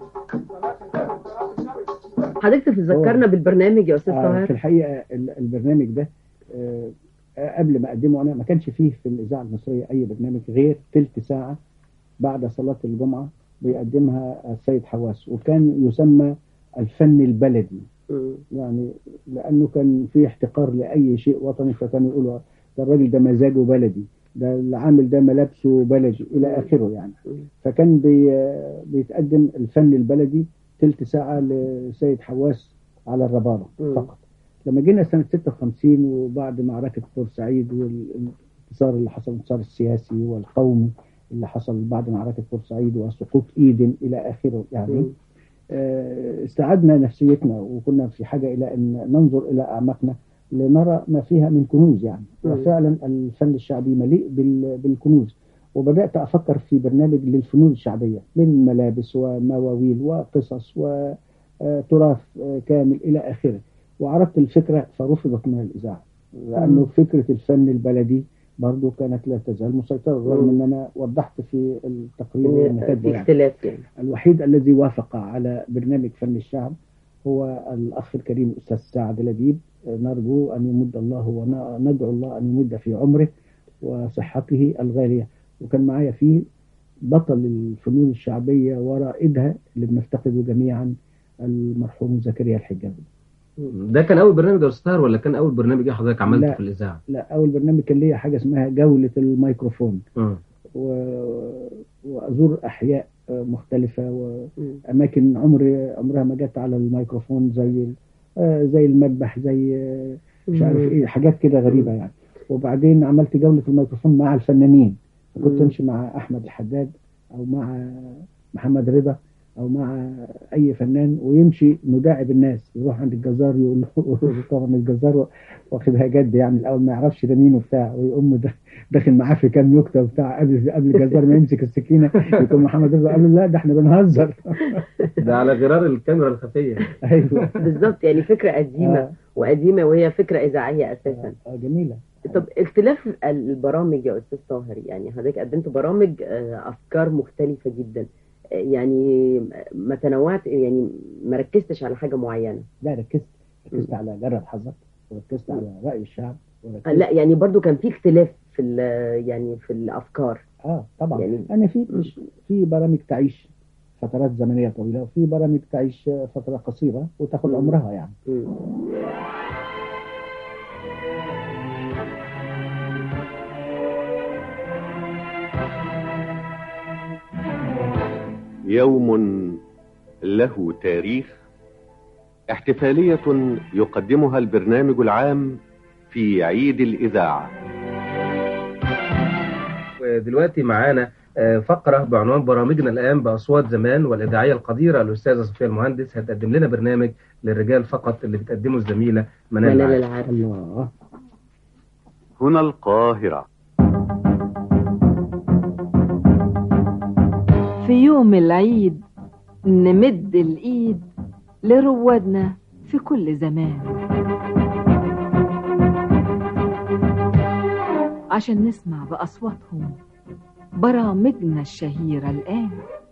حضرتك تذكرنا بالبرنامج يا أستاذ آه، طاهر في الحقيقة ال- البرنامج ده آه، قبل ما أقدمه أنا ما كانش فيه في الإذاعة المصرية أي برنامج غير تلت ساعة بعد صلاة الجمعة بيقدمها السيد حواس وكان يسمى الفن البلدي يعني لأنه كان فيه احتقار لأي شيء وطني فكانوا يقولوا ده الراجل ده مزاجه بلدي ده العامل ده ملابسه بلدي إلى آخره يعني فكان بي بيتقدم الفن البلدي تلت ساعة لسيد حواس على الربابة فقط لما جينا سنة 56 وبعد معركة بورسعيد والانتصار اللي حصل الانتصار السياسي والقومي اللي حصل بعد معركة بورسعيد وسقوط إيدن إلى آخره يعني مم. آه، استعدنا نفسيتنا وكنا في حاجة إلى أن ننظر إلى أعماقنا لنرى ما فيها من كنوز يعني مم. وفعلا الفن الشعبي مليء بال- بالكنوز وبدأت أفكر في برنامج للفنون الشعبية من ملابس ومواويل وقصص وتراث كامل إلى آخره وعرضت الفكرة فرفضت من الإذاعة لأنه مم. فكرة الفن البلدي برضو كانت لا تزال مسيطرة رغم أن أنا وضحت في التقرير اللي أنا كاتبه في يعني. اختلاف يعني الوحيد الذي وافق على برنامج فن الشعب هو الأخ الكريم الأستاذ سعد لبيب نرجو أن يمد الله وندعو الله أن يمد في عمره وصحته الغالية وكان معايا فيه بطل الفنون الشعبية ورائدها اللي بنفتقده جميعا المرحوم زكريا الحجاوي ده كان اول برنامج يا استاذ طاهر ولا كان اول برنامج ايه حضرتك عملته لا. في الاذاعه لا أول برنامج كان ليا حاجة اسمها جولة الميكروفون اه و... وأزور أحياء مختلفة وأماكن عمري عمرها ما جت على الميكروفون زي ال- آه، زي المذبح زي آه، مش عارف مم. إيه حاجات كده غريبة يعني وبعدين عملت جولة الميكروفون مع الفنانين كنت مم. أمشي مع أحمد الحداد أو مع محمد رضا او مع اي فنان ويمشي مداعب الناس يروح عند الجزار يقول له طبعا الجزار واخدها جد يعني الاول ما يعرفش ده مين وبتاع ويقوم ده- داخل معاه في كام نكته وبتاع قبل قبل الجزار ما يمسك السكينه يكون محمد رضا قال له لا ده احنا بنهزر ده على غرار الكاميرا الخفيه ايوه بالظبط يعني فكرة قديمة آه. وقديمة وهي فكرة إذاعية أساسا آه، جميله طب اختلاف البرامج يا أستاذ طاهر يعني حضرتك قدمت برامج آه، أفكار مختلفة جدا آه، يعني ما تنوعت يعني ما ركزتش على حاجة معينة لا ركزت ركزت على جرب حظك وركزت على راي الشعب وركزت آه، لا يعني برضو كان في اختلاف في ال- يعني في الأفكار اه طبعا يعني- يعني انا في مش في برامج تعيش فترات زمنيه طويله وفي برامج تعيش فتره قصيره وتاخد مم. عمرها يعني مم. يوم له تاريخ احتفالية يقدمها البرنامج العام في عيد الإذاعة ودلوقتي معانا آه، فقرة بعنوان برامجنا الآن بأصوات زمان والإذاعية القديرة الأستاذة صفية المهندس هتقدم لنا برنامج للرجال فقط اللي بتقدمه الزميلة منال منال العارف. العارف الله هنا القاهرة في يوم العيد نمد الإيد لروادنا في كل زمان عشان نسمع بأصواتهم برامجنا الشهيرة الآن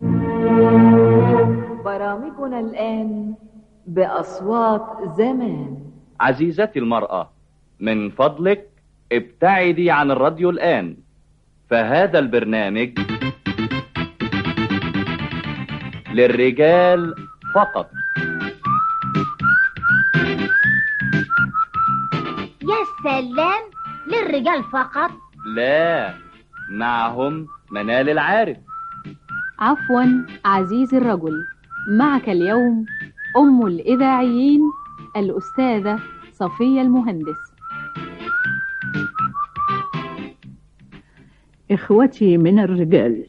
برامجنا الآن بأصوات زمان عزيزتي المرأة من فضلك ابتعدي عن الراديو الآن فهذا البرنامج للرجال فقط يا سلام للرجال فقط لا معهم منال العارف عفوا عزيزي الرجل معك اليوم أم الإذاعيين الأستاذة صفية المهندس إخوتي من الرجال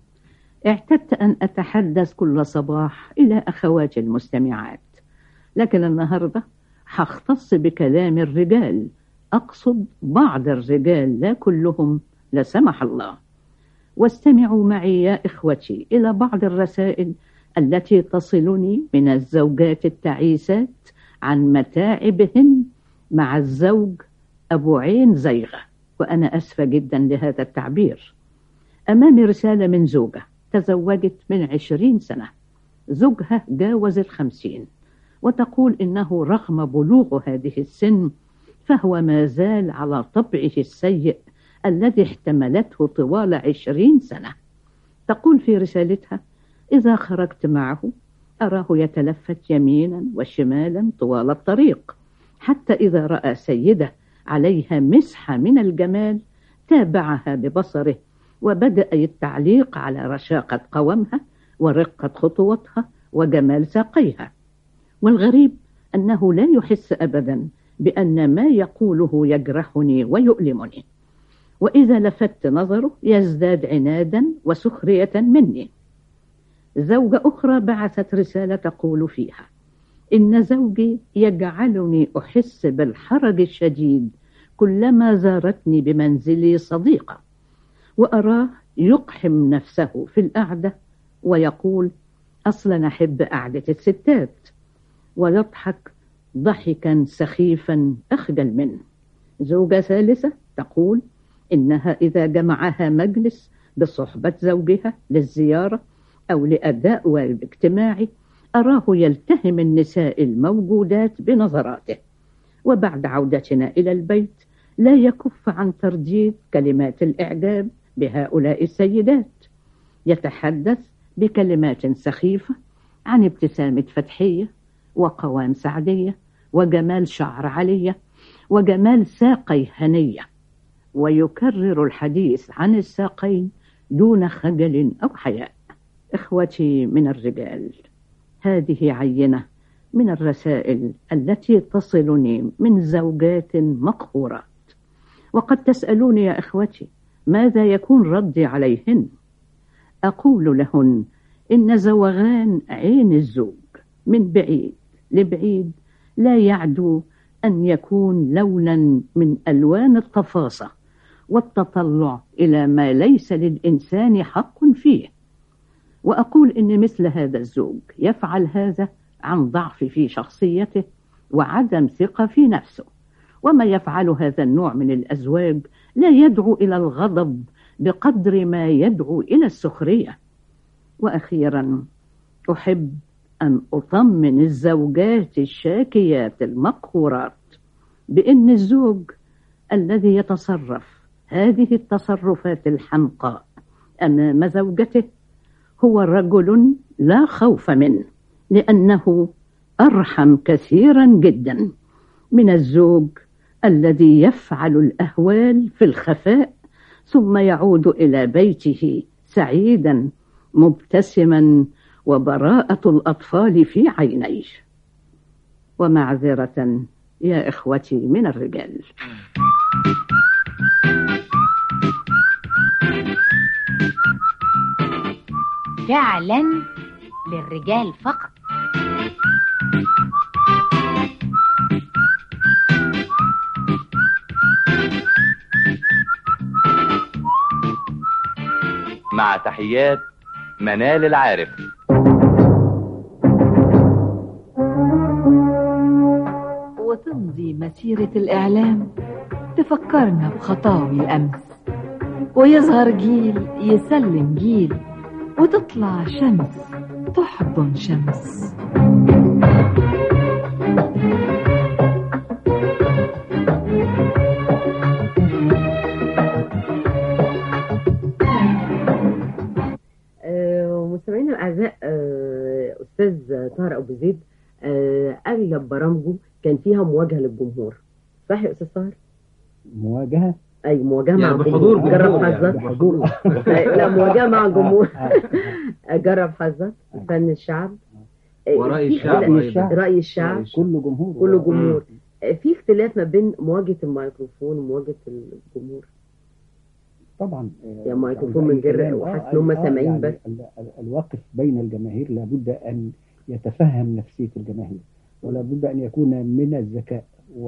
اعتدت أن أتحدث كل صباح إلى أخواتي المستمعات لكن النهاردة هختص بكلام الرجال أقصد بعض الرجال لا كلهم لا سمح الله واستمعوا معي يا إخوتي إلى بعض الرسائل التي تصلني من الزوجات التعيسات عن متاعبهن مع الزوج أبو عين زيغة وأنا أسفة جدا لهذا التعبير أمامي رسالة من زوجة تزوجت من عشرين سنة زوجها جاوز الخمسين وتقول إنه رغم بلوغ هذه السن فهو ما زال على طبعه السيء الذي احتملته طوال عشرين سنة تقول في رسالتها إذا خرجت معه أراه يتلفت يمينا وشمالا طوال الطريق حتى إذا رأى سيدة عليها مسحة من الجمال تابعها ببصره وبدأ التعليق على رشاقة قوامها ورقة خطوتها وجمال ساقيها والغريب أنه لا يحس أبدا بأن ما يقوله يجرحني ويؤلمني وإذا لفت نظره يزداد عنادا وسخرية مني زوجة أخرى بعثت رسالة تقول فيها إن زوجي يجعلني أحس بالحرج الشديد كلما زارتني بمنزلي صديقة وأراه يقحم نفسه في القعدة ويقول أصلا أحب قعدة الستات ويضحك ضحكا سخيفا أخجل منه زوجة ثالثة تقول إنها إذا جمعها مجلس بصحبة زوجها للزيارة أو لأداء واجب اجتماعي أراه يلتهم النساء الموجودات بنظراته وبعد عودتنا إلى البيت لا يكف عن ترديد كلمات الإعجاب بهؤلاء السيدات يتحدث بكلمات سخيفة عن ابتسامة فتحية وقوام سعدية وجمال شعر علية وجمال ساقي هنية ويكرر الحديث عن الساقين دون خجل أو حياء إخوتي من الرجال هذه عينة من الرسائل التي تصلني من زوجات مقهورات وقد تسألوني يا إخوتي ماذا يكون ردي عليهن أقول لهن إن زوغان عين الزوج من بعيد لبعيد لا يعدو أن يكون لونا من ألوان التفاصة والتطلع إلى ما ليس للإنسان حق فيه وأقول إن مثل هذا الزوج يفعل هذا عن ضعف في شخصيته وعدم ثقة في نفسه وما يفعل هذا النوع من الأزواج لا يدعو إلى الغضب بقدر ما يدعو إلى السخرية وأخيرا أحب أن أطمن الزوجات الشاكيات المقهورات بأن الزوج الذي يتصرف هذه التصرفات الحمقاء أمام زوجته هو رجل لا خوف منه لأنه أرحم كثيرا جدا من الزوج الذي يفعل الأهوال في الخفاء ثم يعود إلى بيته سعيدا مبتسما وبراءة الأطفال في عينيه ومعذرة يا إخوتي من الرجال فعلا للرجال فقط مع تحيات منال العارف وتمضي مسيرة الإعلام تفكرنا بخطاوي الأمس ويظهر جيل يسلم جيل وتطلع شمس تحضن شمس آه، مستمعينا الاعزاء آه، استاذ طاهر ابو زيد آه، اغلب برامجه كان فيها مواجهه للجمهور صح يا استاذ طاهر؟ مواجهة اي مواجهه مع يعني الجمهور بحضور جرب جمهور يعني، حظك بحضور. لا مواجهه مع الجمهور جرب حظك فن الشعب آه، ورأي في الشعب اختلاف- أيضاً. راي الشعب كله جمهور كله جمهور آه، في اختلاف ما بين مواجهه الميكروفون ومواجهه الجمهور طبعا يا ميكروفون من غير وحاسس ان هم سامعين بس ال- ال- الواقف بين الجماهير لابد أن يتفهم نفسية الجماهير ولا بد أن يكون من الذكاء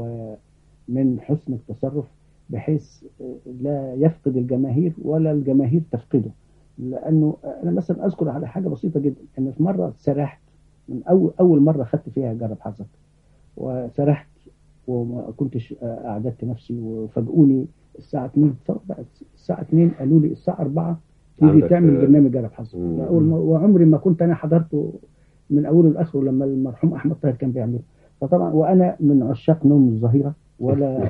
ومن حسن التصرف بحيث لا يفقد الجماهير ولا الجماهير تفقده لأنه أنا مثلا أذكر على حاجة بسيطة جدا أن في مرة سرحت من أول أول مرة خدت فيها جرب حظك وسرحت وما كنتش أعددت نفسي وفاجئوني الساعة 2 بقى الساعة 2 قالوا لي الساعة 4 تيجي عندك، تعمل آه، برنامج جرب حظك مم. وأول ما- وعمري ما كنت أنا حضرته من أوله لآخره لما المرحوم أحمد طاهر كان بيعمله فطبعا وأنا من عشاق نوم الظهيرة ولا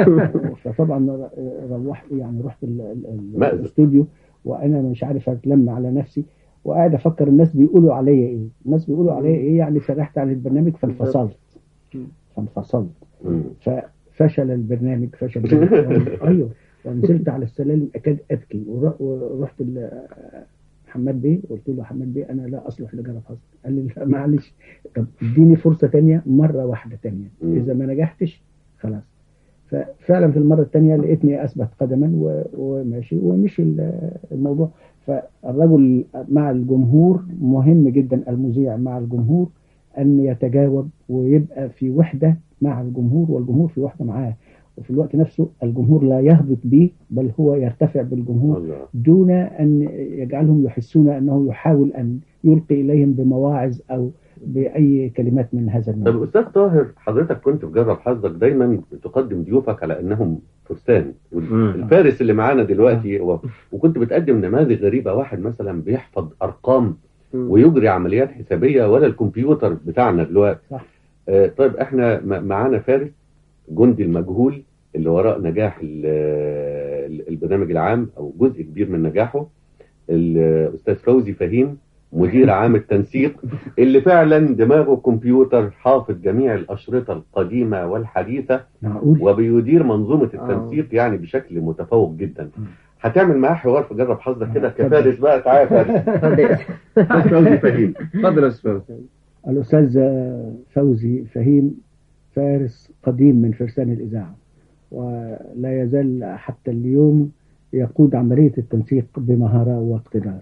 فطبعا روحت يعني رحت ال- ال- ال- مأذن. الاستوديو وأنا مش عارف أتلم على نفسي وقاعد أفكر الناس بيقولوا عليا إيه الناس بيقولوا عليا إيه يعني سرحت عن البرنامج فانفصلت فانفصلت ففشل البرنامج فشل البرنامج. ايوه ونزلت على السلالم اكاد ابكي ور- ورحت ل- محمد بيه قلت له محمد بيه انا لا اصلح لجرب حظ قال لي لا معلش طب اديني فرصه تانية مره واحده تانية مم. اذا ما نجحتش خلاص ففعلا في المره الثانيه لقيتني اثبت قدما و- وماشي ومشي ال- الموضوع فالرجل مع الجمهور مهم جدا المذيع مع الجمهور ان يتجاوب ويبقى في وحده مع الجمهور والجمهور في وحده معاه وفي الوقت نفسه الجمهور لا يهبط به بل هو يرتفع بالجمهور الله. دون ان يجعلهم يحسون انه يحاول ان يلقي اليهم بمواعظ او باي كلمات من هذا النوع طب استاذ طاهر حضرتك كنت في جرب حظك دايما بتقدم ضيوفك على انهم فرسان والفارس اللي معانا دلوقتي و... وكنت بتقدم نماذج غريبه واحد مثلا بيحفظ ارقام ويجري عمليات حسابيه ولا الكمبيوتر بتاعنا دلوقتي صح. آه طيب احنا م- معانا فارس جندي المجهول اللي وراء نجاح ال- ال- البرنامج العام او جزء كبير من نجاحه الاستاذ فوزي فهيم مدير عام التنسيق اللي فعلا دماغه كمبيوتر حافظ جميع الاشرطه القديمه والحديثه معقول وبيدير منظومه التنسيق يعني بشكل متفوق جدا هتعمل معاه حوار في جرب حظك كده كفارس بقى تعالى يا فارس فوزي فهيم اتفضل يا استاذ الاستاذ فوزي فهيم فارس قديم من فرسان الاذاعه ولا يزال حتى اليوم يقود عمليه التنسيق بمهاره واقتدار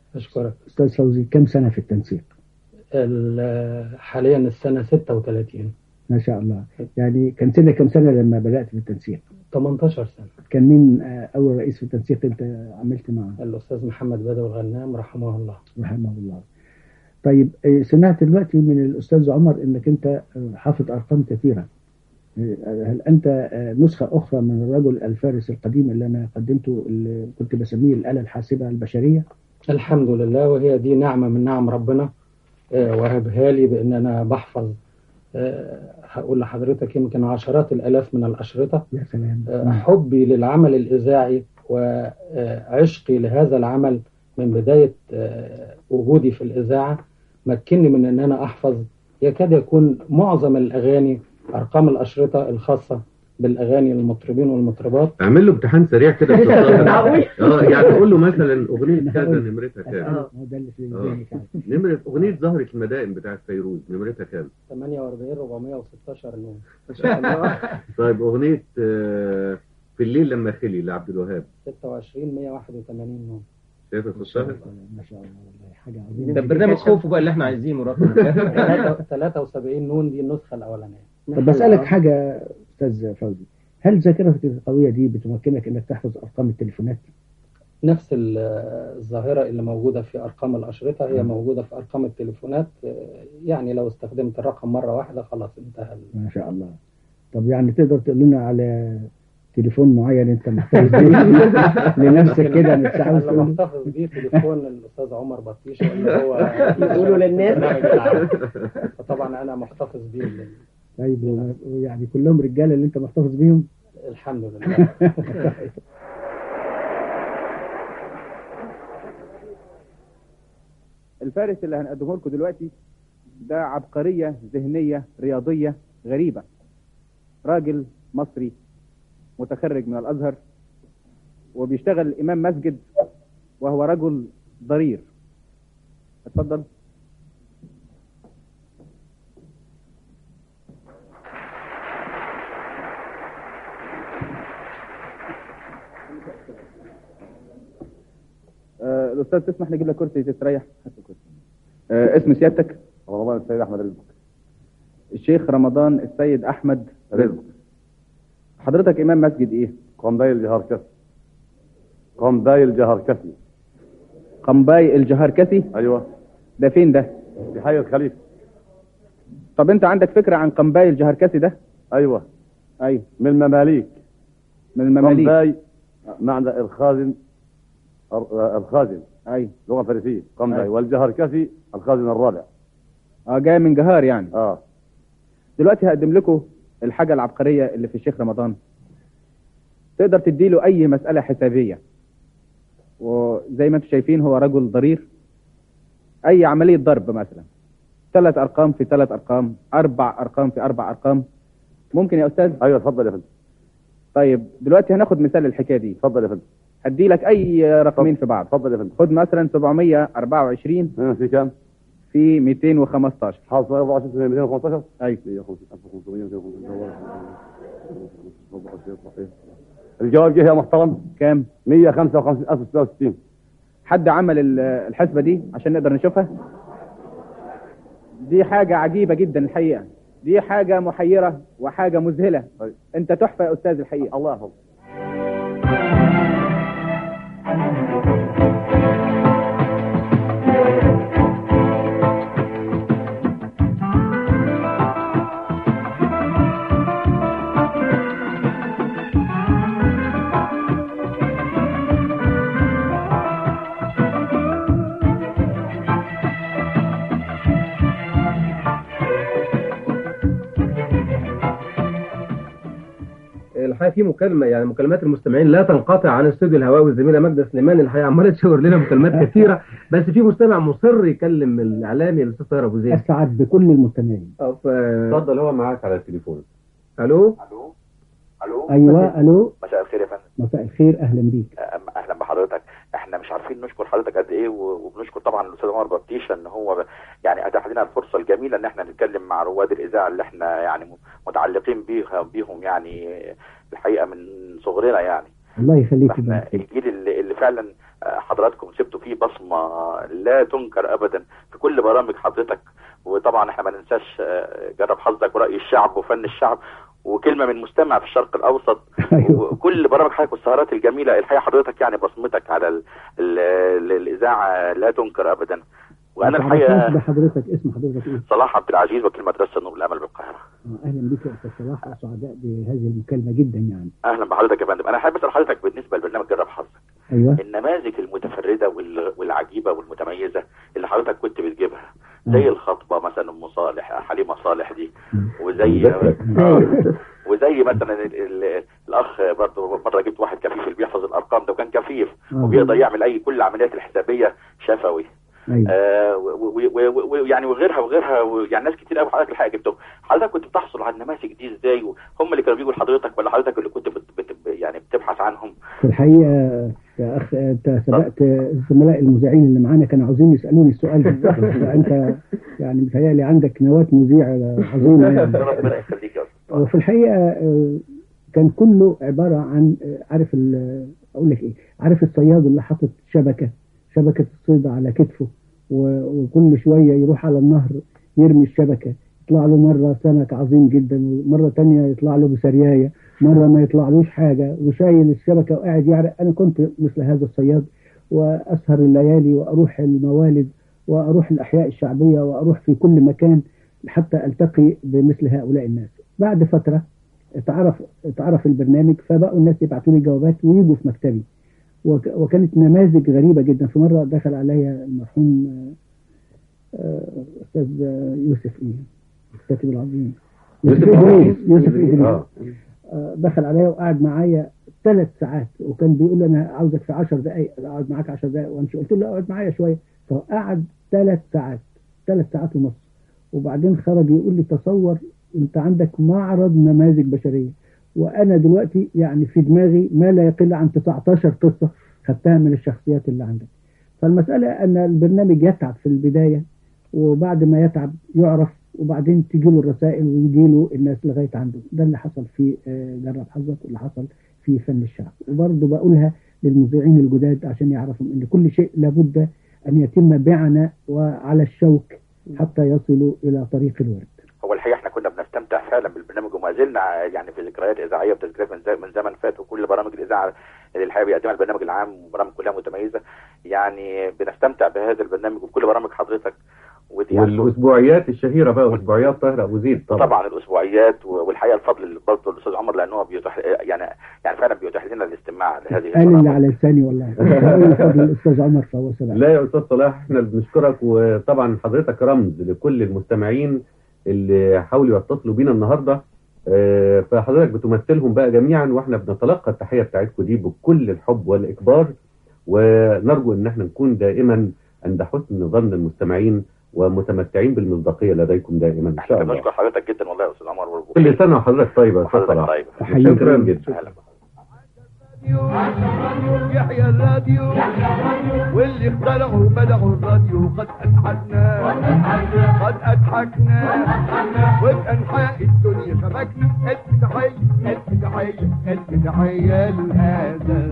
أشكرك أستاذ فوزي كم سنة في التنسيق ال- حاليا السنة 36 ما شاء الله يعني كان سنة كم سنة لما بدأت في التنسيق 18 سنة كان مين آه، أول رئيس في التنسيق أنت عملت معه الأستاذ محمد بدوي الغنام رحمه الله رحمه الله طيب آه، سمعت دلوقتي من الأستاذ عمر أنك أنت آه، حافظ أرقام كثيرة آه، هل أنت آه، نسخة أخرى من الرجل الفارس القديم اللي أنا قدمته اللي كنت بسميه الآلة الحاسبة البشرية الحمد لله وهي دي نعمة من نعم ربنا آه، وهبها لي بأن أنا بحفظ آه، هقول لحضرتك يمكن عشرات الآلاف من الأشرطة يا سلام آه، حبي للعمل الإذاعي وعشقي لهذا العمل من بداية آه، وجودي في الإذاعة مكنني من أن أنا أحفظ يكاد يكون معظم الأغاني أرقام الأشرطة الخاصة بالأغاني المطربين والمطربات اعمل له امتحان سريع كده في الصفحة. معقول؟ اه يعني قول له مثلا اغنيه كذا نمرتها كام آه، ده اللي في آه. ذهني فعلا. نمرة أغنية زهرة المدائن بتاعت فيروز نمرتها كام؟ 48 416 نون ما شاء الله طيب أغنية آه، في الليل لما خلي لعبد الوهاب 26 181 نون شايف الصفحة؟ ما شاء الله والله حاجة عظيمة ده برنامج خوفه بقى اللي احنا عايزينه رقم 73 نون دي النسخة الأولانية طب بسألك حاجة أستاذ فوزي هل ذاكرتك القوية دي بتمكنك إنك تحفظ أرقام التليفونات؟ نفس ال- الظاهرة اللي موجودة في أرقام الأشرطة هي موجودة في أرقام التليفونات يعني لو استخدمت الرقم مرة واحدة خلاص انتهى ال- ما شاء الله طب يعني تقدر تقول لنا على تليفون معين أنت محتفظ بيه لنفسك كده مش عاوز اللي تقول محتفظ بيه تليفون الأستاذ عمر بطيشة اللي هو يقولوا للناس. برنامج العام. فطبعا أنا محتفظ بيه لل- طيب و- يعني كلهم رجالة اللي أنت محتفظ بيهم؟ الحمد لله الفارس اللي هنقدمه لكم دلوقتي ده عبقرية ذهنية رياضية غريبة راجل مصري متخرج من الأزهر وبيشتغل إمام مسجد وهو رجل ضرير اتفضل آه، الأستاذ تسمح نجيب لك كرسي تستريح هات الكرسي. آه، اسم سيادتك رمضان السيد احمد رزق الشيخ رمضان السيد أحمد رزق حضرتك إمام مسجد إيه؟ قنباي الجهركسي قنباي الجهركسي قنباي الجهركسي ايوه ده فين ده؟ في حي الخليفه طب أنت عندك فكرة عن قنباي الجهركسي ده؟ ايوه أيوه من المماليك من المماليك قنباي معنى الخازن الر- الخازن أيوه لغه فارسيه قنباي أيوة. والجهركسي الخازن الرابع اه جاي من جهار يعني اه دلوقتي هقدم لكم الحاجة العبقرية اللي في الشيخ رمضان تقدر تديله أي مسألة حسابية وزي ما انتم شايفين هو رجل ضرير أي عملية ضرب مثلا ثلاث أرقام في ثلاث أرقام أربع أرقام في أربع أرقام ممكن يا أستاذ؟ ايوه اتفضل يا فندم طيب دلوقتي هناخد مثال للحكاية دي اتفضل يا فندم هدي لك أي رقمين في بعض اتفضل يا فندم خد مثلا 724 هنا في كام؟ في 215 حاصل 24 215 أيوه 1500 الجواب جه يا محترم كام؟ 155066 حد عمل ال- الحسبة دي عشان نقدر نشوفها دي حاجة عجيبة جدا الحقيقة دي حاجة محيرة وحاجة مذهلة انت تحفة يا استاذ الحقيقة الله يحفظك الحقيقه في مكالمه يعني مكالمات المستمعين لا تنقطع عن استوديو الهواء والزميله ماجده سليمان الحقيقه عماله تشاور لنا مكالمات كثيره بس في مستمع مصر يكلم الاعلامي الاستاذ طاهر ابو زيد أسعد بكل المستمعين اتفضل هو معاك على التليفون الو الو أيوة ألو مساء الخير يا فندم مساء الخير أهلا بيك أم- اهلا بحضرتك احنا مش عارفين نشكر حضرتك قد ايه و- وبنشكر طبعا الاستاذ عمر بطيشه ان هو ب- يعني اتاح لنا الفرصه الجميله ان احنا نتكلم مع رواد الاذاعه اللي احنا يعني م- متعلقين بيها بيهم يعني الحقيقه من صغرنا يعني الله يخليك فاحنا الجيل اللي, اللي فعلا آه، حضراتكم سبتوا فيه بصمه لا تنكر ابدا في كل برامج حضرتك وطبعا احنا ما ننساش آه، جرب حظك وراي الشعب وفن الشعب وكلمه من مستمع في الشرق الاوسط وكل برامج حضرتك والسهرات الجميله الحقيقه حضرتك يعني بصمتك على ال ال ال الاذاعه لا تنكر ابدا وانا الحقيقه بحضرتك اسم حضرتك ايه؟ صلاح عبد العزيز وكيل مدرسه النور الامل بالقاهره آه، اهلا بك يا استاذ صلاح سعداء بهذه المكالمه جدا يعني اهلا بحضرتك يا فندم انا حابب اسال حضرتك بالنسبه لبرنامج جرب حظك ايوه النماذج المتفرده وال- والعجيبه والمتميزه اللي حضرتك كنت بتجيبها زي الخطبه مثلا ام صالح حليمه صالح دي وزي آه، وزي مثلا ال- ال- الاخ برضه مره جبت واحد كفيف اللي بيحفظ الارقام ده وكان كفيف آه. وبيقدر يعمل اي كل العمليات الحسابيه شفوي ايوه آه ويعني وغيرها وغيرها و- يعني ناس كتير قوي حضرتك الحقيقه جبتهم حضرتك كنت بتحصل على النماذج دي ازاي وهم اللي كانوا بيجوا لحضرتك ولا حضرتك اللي كنت بت بت يعني بتبحث عنهم في الحقيقه يا اخ انت سبقت الزملاء المذيعين اللي معانا كانوا عاوزين يسالوني السؤال ده فانت يعني متهيألي عندك نواه مذيع عظيمه يعني ربنا يخليك يا أستاذ. وفي الحقيقه آه، كان كله عباره عن آه، عارف ال- اقول لك ايه عارف الصياد اللي حاطط شبكه شبكه الصيد على كتفه و- وكل شويه يروح على النهر يرمي الشبكه يطلع له مره سمك عظيم جدا ومره تانية يطلع له بسريايه مره ما يطلعلوش حاجه وشايل الشبكه وقاعد يعرق انا كنت مثل هذا الصياد واسهر الليالي واروح الموالد واروح الاحياء الشعبيه واروح في كل مكان حتى التقي بمثل هؤلاء الناس بعد فتره اتعرف اتعرف البرنامج فبقوا الناس يبعتوا لي جوابات ويجوا في مكتبي وك- وكانت نماذج غريبه جدا في مره دخل عليا المرحوم آه، آه، استاذ يوسف ايه الكاتب العظيم يوسف يوسف ادريس إدريس. يوسف ادريس آه. آه، دخل عليا وقعد معايا ثلاث ساعات وكان بيقول لي انا عاوزك في 10 دقائق اقعد معاك 10 دقائق وامشي قلت له لا اقعد معايا شويه فقعد ثلاث ساعات ثلاث ساعات ونص وبعدين خرج يقول لي تصور انت عندك معرض نماذج بشريه وانا دلوقتي يعني في دماغي ما لا يقل عن 19 قصه خدتها من الشخصيات اللي عندك فالمساله ان البرنامج يتعب في البدايه وبعد ما يتعب يعرف وبعدين تجي له الرسائل ويجي له الناس لغايه عنده ده اللي حصل في آه، جرب حظك واللي حصل في فن الشعب وبرضه بقولها للمذيعين الجداد عشان يعرفوا ان كل شيء لابد ان يتم بعنى وعلى الشوك حتى يصلوا الى طريق الورد هو الحقيقه احنا كنا بنستمتع فعلا بالبرنامج وما زلنا يعني في ذكريات اذاعيه وتذكيرات من زي- من زمن فات وكل برامج الاذاعه اللي الحقيقه بيقدمها البرنامج العام وبرامج كلها متميزه يعني بنستمتع بهذا البرنامج وبكل برامج حضرتك ودي يعني والاسبوعيات الشهيره بقى واسبوعيات طاهر ابو زيد طبعا طبعا الاسبوعيات و- والحقيقه الفضل برضه الاستاذ عمر لان هو بيتيح يعني يعني فعلا بيتيح لنا الاستماع لهذه قال اللي على لساني والله أقول فضل الاستاذ عمر فهو سبق لا يا استاذ صلاح احنا اللي بنشكرك وطبعا حضرتك رمز لكل المستمعين اللي حاولوا يتصلوا بينا النهارده آه، فحضرتك بتمثلهم بقى جميعا واحنا بنتلقى التحيه بتاعتكم دي بكل الحب والاكبار ونرجو ان احنا نكون دائما عند حسن ظن المستمعين ومتمتعين بالمصداقيه لديكم دائما ان شاء احنا الله بنشكر حضرتك جدا والله يا استاذ عمر و- كل سنه وحضرتك طيبه يا استاذ وحضرتك صلاح طيب شكرا جدا أهلا. يحيى الراديو واللي اخترعوا بدعوا الراديو قد أضحكنا قد أضحكنا وبأنحاء الدنيا شبكنا ألف تحية ألف تحية ألف تحية لهذا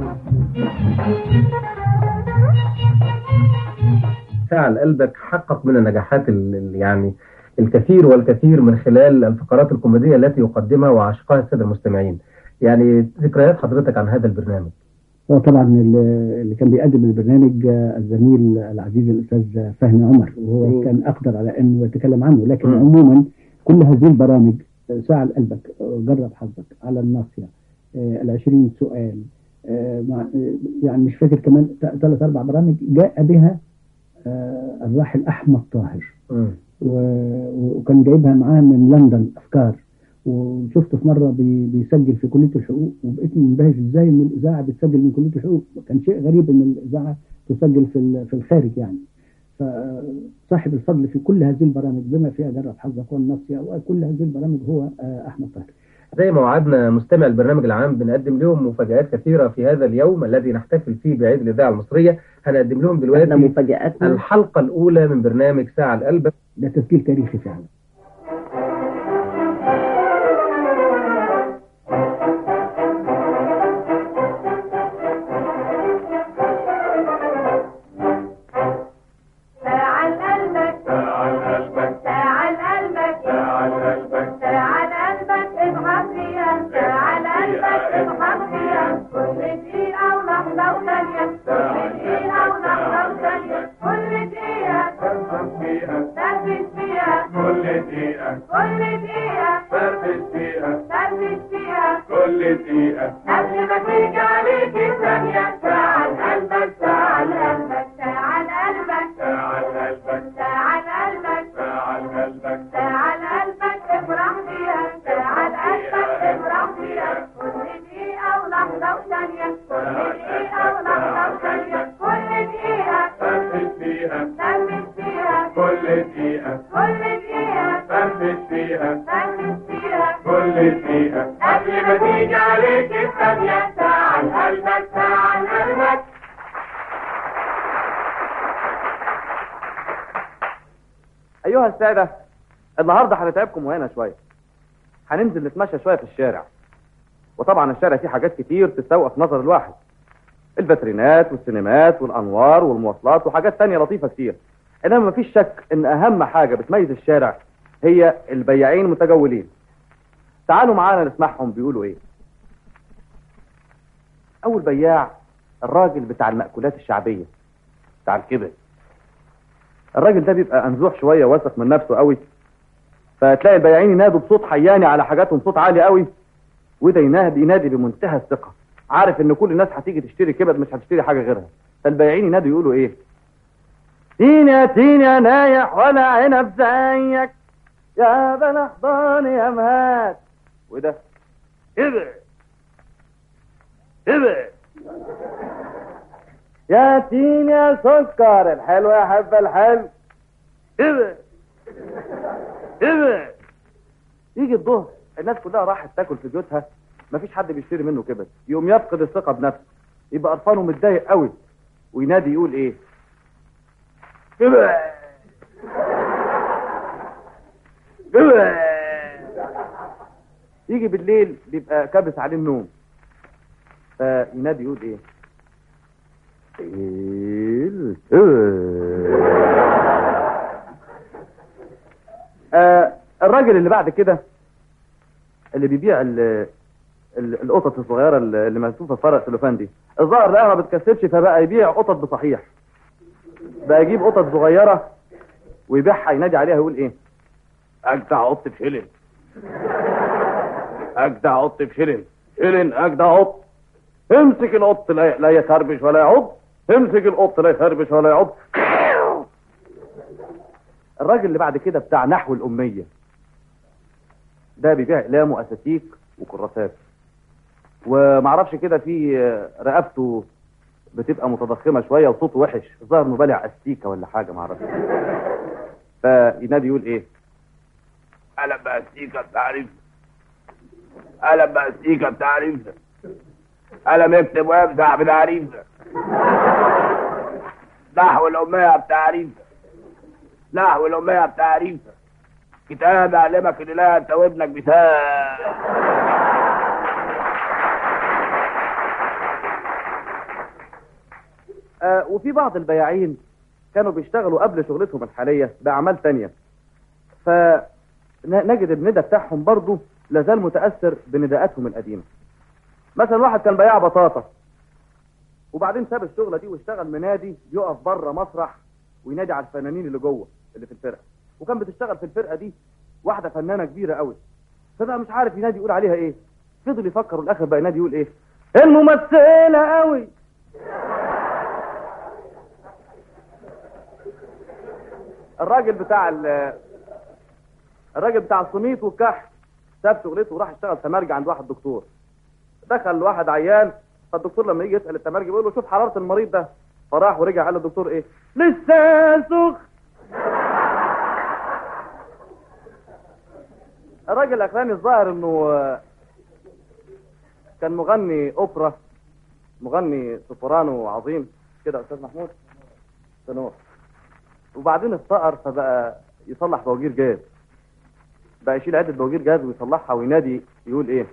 فعل قلبك حقق من النجاحات ال- ال- يعني الكثير والكثير من خلال الفقرات الكوميدية التي يقدمها وعشقها السادة المستمعين يعني ذكريات حضرتك عن هذا البرنامج هو طبعا اللي اللي كان بيقدم البرنامج آه، الزميل العزيز الاستاذ فهمي عمر وهو كان اقدر على انه يتكلم عنه لكن مم. عموما كل هذه البرامج آه، ساعة قلبك آه، جرب حظك على الناصية آه، العشرين سؤال آه، مع- آه، يعني مش فاكر كمان ثلاث اربع برامج جاء بها آه، الراحل احمد طاهر و- وكان جايبها معاه من لندن افكار وشفته في مره بي- بيسجل في كليه الحقوق وبقيت منبهر ازاي ان الاذاعه بتسجل من كليه الحقوق كان شيء غريب ان الاذاعه تسجل في ال- في الخارج يعني فصاحب الفضل في كل هذه البرامج بما فيها جرب حظك والنصية وكل هذه البرامج هو آه، احمد طاهر زي ما وعدنا مستمع البرنامج العام بنقدم لهم مفاجآت كثيرة في هذا اليوم الذي نحتفل فيه بعيد الإذاعة المصرية هنقدم لهم دلوقتي مفاجآتنا الحلقة الأولى من برنامج ساعة القلب ده تسجيل تاريخي فعلا فرفش فيها كل دقيقة كل دقيقة فرفش فيها فرفش فيها كل دقيقة قبل ما تيجي عليك ثانية ساعة قلبك ساعة قلبك ساعة قلبك ساعة قلبك ساعة قلبك ساعة قلبك ساعة قلبك افرح فيها ساعة قلبك افرح فيها كل دقيقة ولحظة وثانية كل دقيقة ولحظة وثانية كل دقيقة فرفش فيها فرفش فيها كل دقيقة كل دقيقة فرفش فيها فرفش فيها كل دقيقة قبل ما تيجي عليك الثانية ساعة قلبك ساعة قلبك ايها الساده النهارده هنتعبكم وهنا شويه هننزل نتمشى شويه في الشارع وطبعا الشارع فيه حاجات كتير تستوقف نظر الواحد الفاترينات والسينمات والانوار والمواصلات وحاجات تانية لطيفه كتير انما مفيش شك ان اهم حاجه بتميز الشارع هي البياعين المتجولين تعالوا معانا نسمعهم بيقولوا ايه اول بياع الراجل بتاع المأكولات الشعبيه بتاع الكبد الراجل ده بيبقى انزوح شويه واثق من نفسه قوي فتلاقي البياعين ينادوا بصوت حياني على حاجاتهم صوت عالي قوي وده ينادي ينادي بمنتهى الثقه عارف ان كل الناس هتيجي تشتري كبد مش هتشتري حاجه غيرها فالبياعين ينادوا يقولوا ايه تين يا تين يا نايح ولا عنب زيك يا بلا حضان يا مهات وده ابعد ابعد يا تين يا سكر الحلو يا حب الحلو ابعد ابعد يجي الظهر الناس كلها راحت تاكل في بيوتها مفيش حد بيشتري منه كبد يقوم يفقد الثقه بنفسه يبقى قرفان ومتضايق قوي وينادي يقول ايه ابعد ابعد يجي بالليل بيبقى كابس عليه النوم فينادي يقول ايه تقيل آه الراجل اللي بعد كده اللي بيبيع ال- ال- القطط الصغيره اللي اللي ملفوفه في فرق سلوفان دي الظاهر لقاها ما بتكسبش فبقى يبيع قطط بصحيح بقى يجيب قطط صغيره ويبيعها ينادي عليها يقول ايه اجدع قط بشيلن اجدع قط بشيلن شيلن اجدع قط امسك القط لا لا يخربش ولا يعض امسك القط لا يخربش ولا يعض الراجل اللي بعد كده بتاع نحو الأمية ده بيبيع أقلام وأساتيك وكراسات ومعرفش كده في رقبته بتبقى متضخمة شوية وصوته وحش ظهر انه بالع أستيكة ولا حاجة معرفش فينادي يقول ايه قلم بأستيكة بتعريف قلم بأستيكة بتعريف قلم يكتب ويمسح بتعريف نحو الأمية بتعريف نحو الأمية بتعريف كتاب يعلمك ان لا انت وابنك بتاع آه وفي بعض البياعين كانوا بيشتغلوا قبل شغلتهم الحالية بأعمال تانية فنجد الندى بتاعهم برضو لازال متأثر بنداءاتهم القديمة مثلا واحد كان بياع بطاطا وبعدين ساب الشغلة دي واشتغل منادي يقف بره مسرح وينادي على الفنانين اللي جوه اللي في الفرقة وكان بتشتغل في الفرقة دي واحدة فنانة كبيرة قوي فبقى مش عارف ينادي يقول عليها ايه فضل يفكر والاخر بقى ينادي يقول ايه الممثلة قوي الراجل بتاع ال الراجل بتاع السميط والكحك ساب شغلته وراح اشتغل تمرجي عند واحد دكتور دخل واحد عيان فالدكتور لما يجي يسال التمرجي بيقول له شوف حراره المريض ده فراح ورجع قال للدكتور ايه لسه سخن الراجل الاخراني الظاهر انه آه، كان مغني اوبرا مغني سوبرانو عظيم كده يا استاذ محمود تنور وبعدين افتقر فبقى يصلح بواجير جاز بقى يشيل عدة بواجير جاز ويصلحها وينادي يقول ايه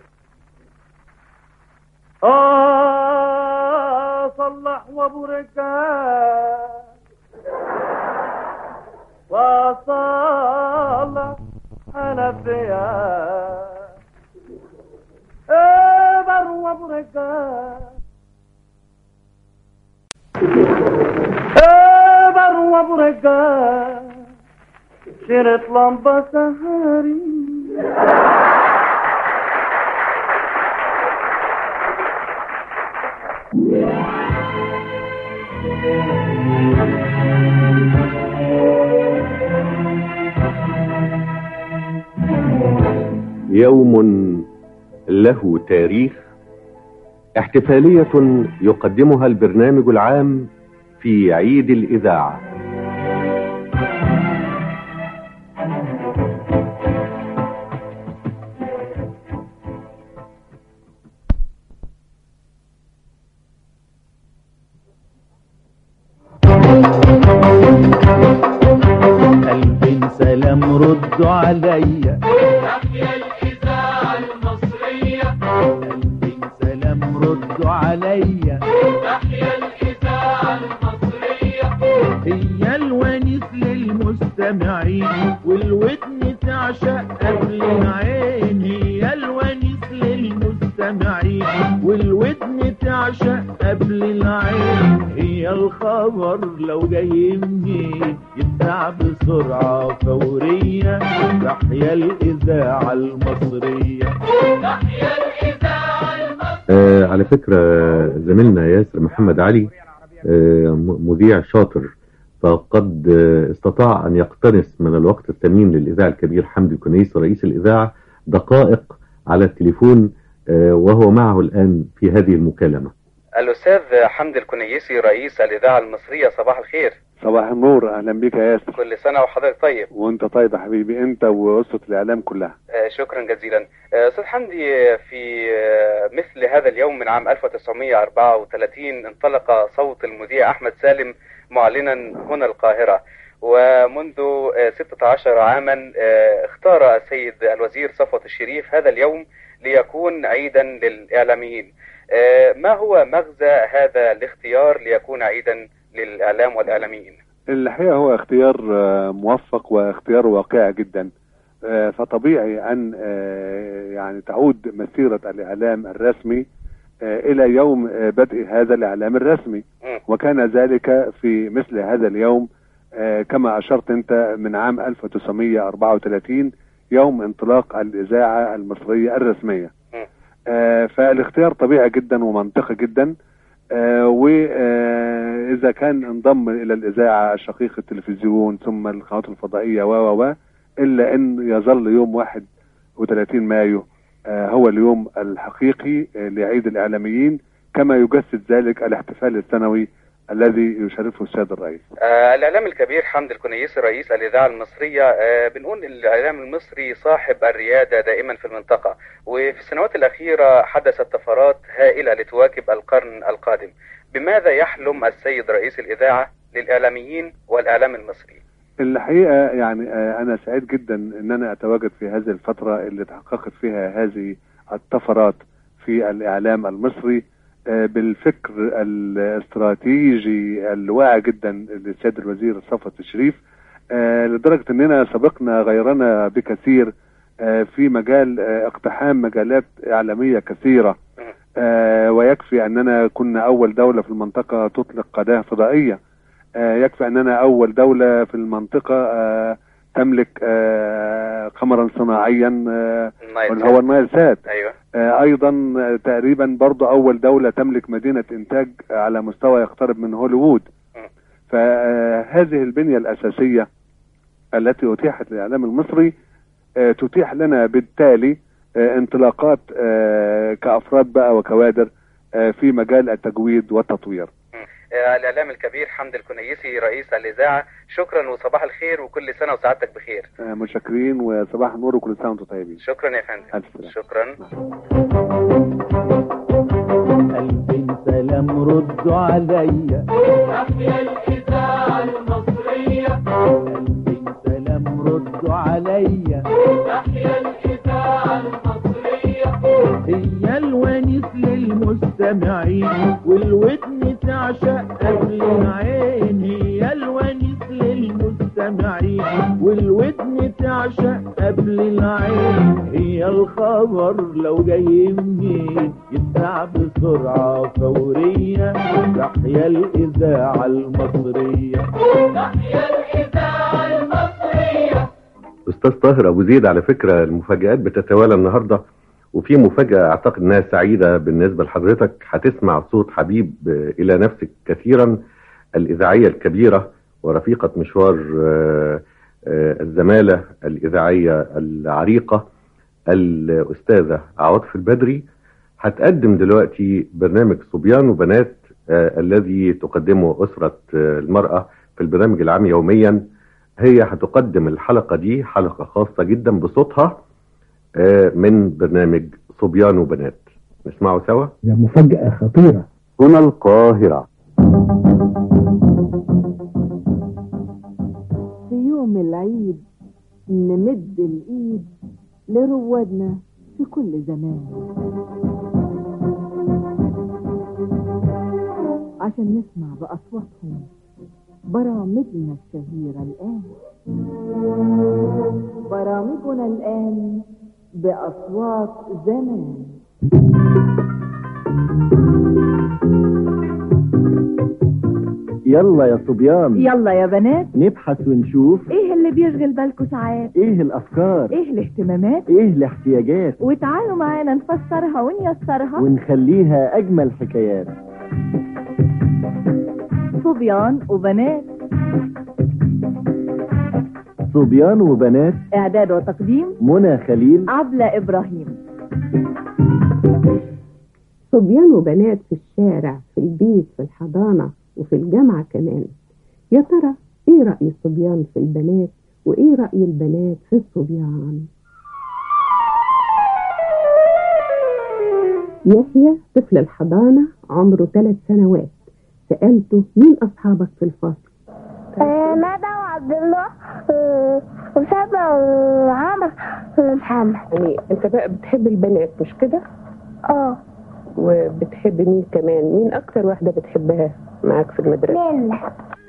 اه صلح وابو رجال وصلح حنفيا ايه برو وابو رجال ايه برو وابو رجال شرت لمبة سهري يوم له تاريخ احتفالية يقدمها البرنامج العام في عيد الإذاعة قلبي سلام ردوا عليا تحيا الإذاعة المصرية قلبي سلام ردوا عليا تحيا الإذاعة المصرية هي الونيس للمستمعين والودن تعشق قبل العين هي الونيس للمستمعين والودن تعشق قبل العين هي الخبر لو جاي منين يتباع بسرعة فورية تحيا الإذاعة المصرية تحيا الإذاعة المصرية آه على فكرة زميلنا ياسر محمد علي آه م- مذيع شاطر فقد آه استطاع أن يقتنص من الوقت الثمين للإذاعة الكبير حمدي كنيس رئيس الإذاعة دقائق على التليفون آه وهو معه الآن في هذه المكالمة الأستاذ حمد الكنيسي رئيس الإذاعة المصرية صباح الخير صباح النور اهلا بك يا ياسر كل سنة وحضرتك طيب وانت طيب يا حبيبي انت وقصه الاعلام كلها آه، شكرا جزيلا آه، أستاذ حمدي في آه، مثل هذا اليوم من عام 1934 انطلق صوت المذيع أحمد سالم معلنا هنا القاهرة ومنذ آه، 16 عاما آه، اختار السيد الوزير صفوت الشريف هذا اليوم ليكون عيدا للإعلاميين آه، ما هو مغزى هذا الاختيار ليكون عيدا للإعلام والإعلاميين الحقيقه هو اختيار آه، موفق واختيار واقعي جدا آه، فطبيعي ان آه، يعني تعود مسيره الاعلام الرسمي آه، الى يوم آه، بدء هذا الاعلام الرسمي وكان ذلك في مثل هذا اليوم آه، كما اشرت انت من عام 1934 يوم انطلاق الاذاعه المصريه الرسميه آه، فالاختيار طبيعي جدا ومنطقي جدا واذا كان انضم الى الاذاعه شقيق التلفزيون ثم القنوات الفضائيه و و و الا ان يظل يوم 31 مايو آه، هو اليوم الحقيقي آه، لعيد الاعلاميين كما يجسد ذلك الاحتفال السنوي الذي يشرفه السيد الرئيس آه، الإعلام الكبير حمد الكنيسي رئيس الإذاعة المصرية آه، بنقول إن الإعلام المصري صاحب الريادة دائما في المنطقة وفي السنوات الأخيرة حدثت طفرات هائلة لتواكب القرن القادم بماذا يحلم السيد رئيس الإذاعة للإعلاميين والإعلام المصري الحقيقه يعني آه، انا سعيد جدا ان انا اتواجد في هذه الفتره اللي تحققت فيها هذه الطفرات في الاعلام المصري آه، بالفكر الاستراتيجي الواعي جدا للسيد الوزير صفوت الشريف آه، لدرجه اننا سبقنا غيرنا بكثير آه، في مجال آه، اقتحام مجالات اعلاميه كثيره آه، ويكفي اننا كنا اول دوله في المنطقه تطلق قناه فضائيه آه، يكفي اننا اول دوله في المنطقه آه، تملك آه، قمرا صناعيا آه، نايل واللي هو النايل سات أيوة آه، ايضا آه، تقريبا برضو اول دولة تملك مدينة انتاج على مستوى يقترب من هوليوود فهذه البنية الاساسية التي اتيحت للاعلام المصري آه، تتيح لنا بالتالي آه، انطلاقات آه، كافراد بقى وكوادر آه، في مجال التجويد والتطوير آه، الإعلام الكبير حمد الكنيسي رئيس الإذاعة شكرا وصباح الخير وكل سنة وسعادتك بخير آه، متشكرين وصباح النور وكل سنة وانتم طيبين شكرا يا فندم ألف سلامة. شكرا قلبي سلام ردوا عليا تحيا الإذاعة المصرية قلبي سلام ردوا عليا تحيا الإذاعة المصرية هي الونيس للمستمعين والودن تعشق قبل العين هي الونيس للمستمعين والودن تعشق قبل العين هي الخبر لو جاي منين يتباع بسرعة فورية تحيا الإذاعة المصرية تحيا الإذاعة المصرية الاستاذ طاهر ابو زيد على فكره المفاجات بتتوالى النهارده وفي مفاجاه اعتقد انها سعيده بالنسبه لحضرتك هتسمع صوت حبيب آه، الى نفسك كثيرا الاذاعيه الكبيره ورفيقه مشوار آه، آه، الزماله الاذاعيه العريقه الاستاذه عواطف البدري هتقدم دلوقتي برنامج صبيان وبنات آه، الذي تقدمه اسره آه، المراه في البرنامج العام يوميا هي هتقدم الحلقه دي حلقه خاصه جدا بصوتها آه، من برنامج صبيان وبنات نسمعه سوا ده مفاجأة خطيرة هنا القاهره في يوم العيد نمد الإيد لروادنا في كل زمان عشان نسمع بأصواتهم برامجنا الشهيرة الآن برامجنا الآن بأصوات زمان يلا يا صبيان يلا يا بنات نبحث ونشوف ايه اللي بيشغل بالكم ساعات ايه الافكار ايه الاهتمامات ايه الاحتياجات وتعالوا معانا نفسرها ونيسرها ونخليها اجمل حكايات صبيان وبنات صبيان وبنات اعداد وتقديم منى خليل عبلة ابراهيم صبيان وبنات في الشارع في البيت في الحضانة وفي الجامعة كمان يا ترى ايه رأي الصبيان في البنات وايه رأي البنات في الصبيان يحيى طفل الحضانة عمره ثلاث سنوات سألته مين أصحابك في الفصل ندى وعبد الله آه، وسبا وعمر ومحمد يعني انت بقى بتحب البنات مش كده اه وبتحب مين كمان مين اكتر واحدة بتحبها معاك في المدرسة ليلى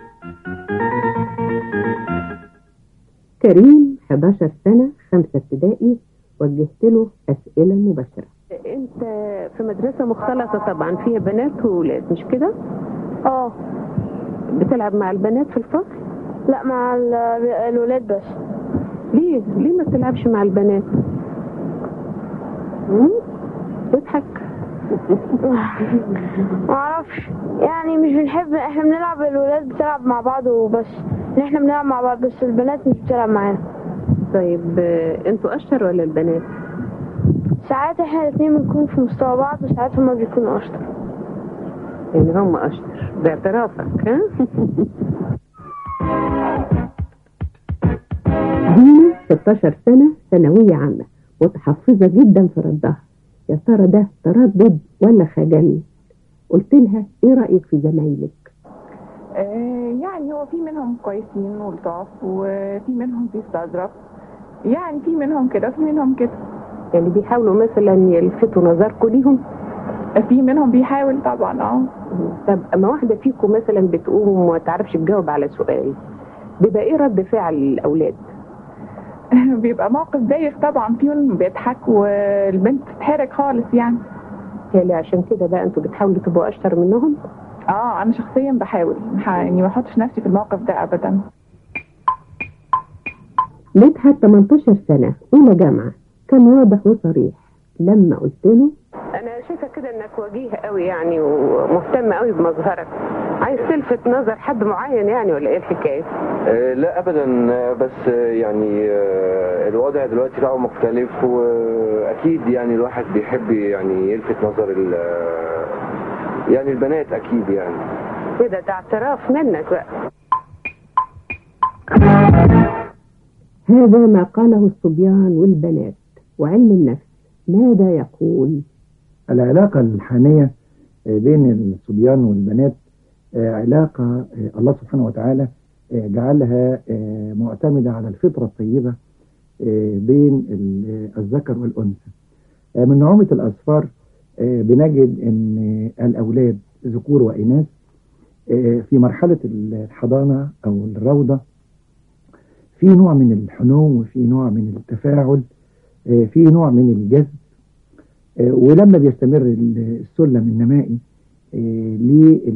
كريم 11 سنة خمسة ابتدائي وجهت له أسئلة مباشرة انت في مدرسة مختلطة طبعا فيها بنات وولاد مش كده اه بتلعب مع البنات في الفصل لا مع ال- الولاد بس ليه ليه ما بتلعبش مع البنات مم؟ تضحك معرفش يعني مش بنحب احنا بنلعب الولاد بتلعب مع بعض وبس ان احنا بنلعب مع بعض بس البنات مش بتلعب معانا طيب آه، انتوا اشطر ولا البنات ساعات احنا الاتنين بنكون في مستوى بعض وساعات هما بيكونوا اشطر يعني هم اشطر باعترافك ها دينا 16 سنة ثانوية عامة متحفظة جدا في ردها يا ترى ده تردد ولا خجل قلت لها ايه رأيك في زمايلك آه، يعني هو في منهم كويسين ولطاف وفي منهم بيستظرف يعني في منهم كده وفي منهم كده يعني بيحاولوا مثلا يلفتوا نظركم ليهم في منهم بيحاول طبعا اه طب اما واحدة فيكم مثلا بتقوم وما تعرفش تجاوب على سؤال بيبقى ايه رد فعل الاولاد بيبقى موقف بايخ طبعا في منهم بيضحك والبنت بتتحرك خالص يعني يعني عشان كده بقى انتوا بتحاولوا تبقوا اشطر منهم اه انا شخصيا بحاول يعني ما احطش نفسي في الموقف ده ابدا مدحت 18 سنة أولى جامعة كان واضح وصريح لما قلت له أنا شايفة كده إنك وجيه قوي يعني ومهتم قوي بمظهرك عايز تلفت نظر حد معين يعني ولا إيه الحكاية؟ آه، لا ابدا آه، بس آه، يعني آه، الوضع دلوقتي بقى مختلف واكيد يعني الواحد بيحب يعني يلفت نظر ال- آه، يعني البنات اكيد يعني كده ده اعتراف منك بقى هذا ما قاله الصبيان والبنات وعلم النفس ماذا يقول؟ العلاقة الحامية آه، بين الصبيان والبنات آه، علاقة آه، الله سبحانه وتعالى آه، جعلها آه، معتمدة على الفطرة الطيبة آه، بين ال- الذكر والأنثى آه، من نعومة الأسفار آه، بنجد أن الأولاد ذكور وإناث آه، في مرحلة الحضانة أو الروضة في نوع من الحنو وفي نوع من التفاعل آه، في نوع من الجذب آه، ولما بيستمر ال- السلم النمائي آه،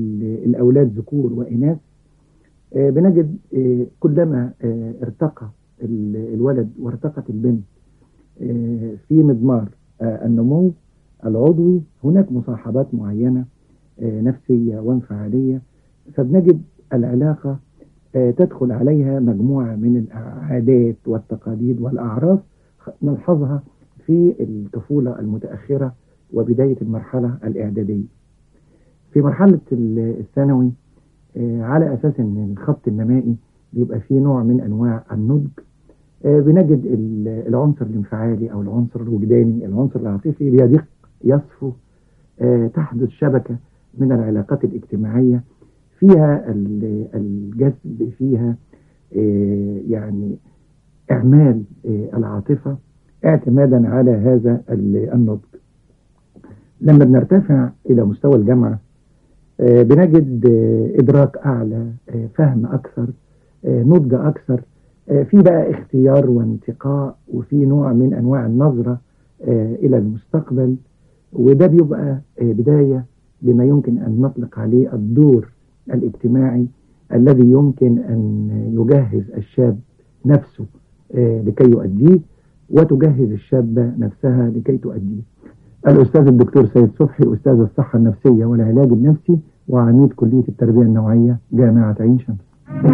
للأولاد ذكور وإناث آه، بنجد آه، كلما آه، ارتقى ال- الولد وارتقت البنت آه، في مضمار آه، النمو العضوي هناك مصاحبات معينة آه، نفسية وانفعالية فبنجد العلاقة آه، تدخل عليها مجموعة من العادات والتقاليد والأعراف خ- نلحظها في الطفولة المتأخرة وبداية المرحلة الإعدادية في مرحلة ال- الثانوي آه، على أساس أن الخط النمائي بيبقى فيه نوع من أنواع النضج آه، بنجد ال- العنصر الانفعالي أو العنصر الوجداني العنصر العاطفي بيدق يصفو آه، تحدث شبكة من العلاقات الاجتماعية فيها ال- الجذب فيها آه، يعني إعمال آه، العاطفة اعتمادا على هذا ال- النضج لما بنرتفع إلى مستوى الجامعة آه، بنجد آه، إدراك أعلى آه، فهم أكثر آه، نضج أكثر آه، في بقى اختيار وانتقاء وفي نوع من أنواع النظرة آه، إلى المستقبل وده بيبقى آه، بداية لما يمكن أن نطلق عليه الدور الاجتماعي الذي يمكن أن يجهز الشاب نفسه آه، لكي يؤديه وتجهز الشابة نفسها لكي تؤديه الأستاذ الدكتور سيد صبحي أستاذ الصحة النفسية والعلاج النفسي وعميد كلية التربية النوعية جامعة عين شمس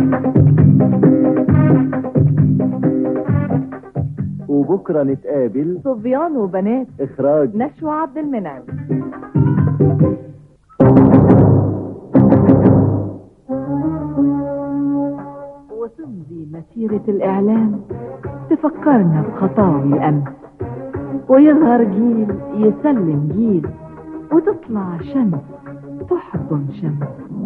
وبكرة نتقابل صبيان وبنات إخراج نشوى عبد المنعم وتمضي مسيرة الإعلام تفكرنا بخطاوي الأمس ويظهر جيل يسلم جيل وتطلع شمس تحضن شمس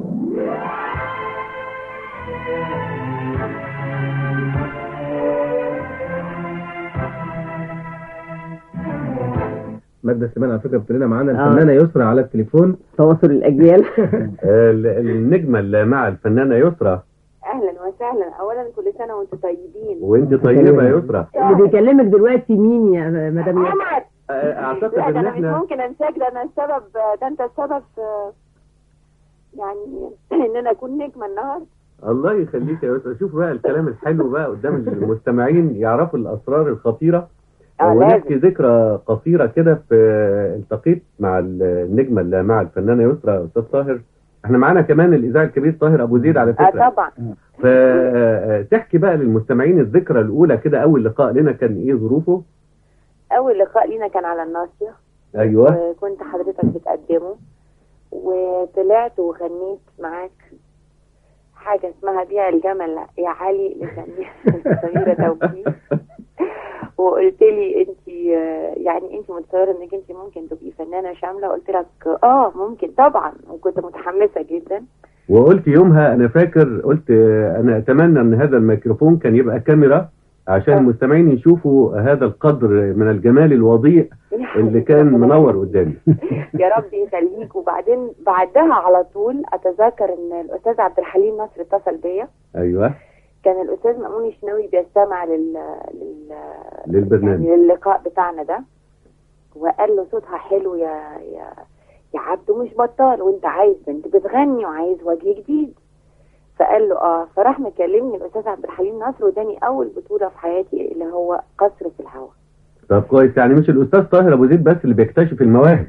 مادة سليمان على فكرة بتقول لنا معانا آه. الفنانة يسرى على التليفون تواصل الأجيال ال- النجمة اللي مع الفنانة يسرى اهلا وسهلا اولا كل سنه وانتم طيبين وانت طيبة يا يسرى اللي بيكلمك دلوقتي مين يا مدام ياسر؟ احمد اعتقد لا ان ده انا مش احنا ممكن انساك ده انا السبب ده انت السبب في يعني ان انا اكون نجمه النهارده الله يخليك يا يسرى شوف بقى الكلام الحلو بقى قدام المستمعين يعرفوا الاسرار الخطيره آه، ونحكي ذكرى قصيره كده في التقيت مع النجمه اللي مع الفنانه يسرى استاذ طاهر احنا معانا كمان الاذاعي الكبير طاهر ابو زيد على اه فكره طبعا فتحكي بقى للمستمعين الذكرى الاولى كده اول لقاء لنا كان ايه ظروفه اول لقاء لينا كان على الناصيه ايوه وكنت حضرتك بتقدمه وطلعت وغنيت معاك حاجة اسمها بيع الجمل يا علي لسميرة سميرة توفيق وقلت لي انت يعني انت متصوره انك انت ممكن تبقي فنانه شامله قلت لك اه ممكن طبعا وكنت متحمسه جدا وقلت يومها انا فاكر قلت آه، انا اتمنى ان هذا الميكروفون كان يبقى كاميرا عشان المستمعين يشوفوا هذا القدر من الجمال الوضيء اللي كان منور قدامي يا رب يخليك وبعدين بعدها على طول اتذكر ان الاستاذ عبد الحليم نصر اتصل بيا ايوه كان الاستاذ مأمون الشناوي بيستمع لل... لل... للبرنامج يعني للقاء بتاعنا ده وقال له صوتها حلو يا يا يا عبدو مش بطال وانت عايز بنت بتغني وعايز وجه جديد فقال له اه فراح مكلمني الاستاذ عبد الحليم نصر واداني اول بطوله في حياتي اللي هو قصر في الهواء طب كويس يعني مش الاستاذ طاهر ابو زيد بس اللي بيكتشف المواهب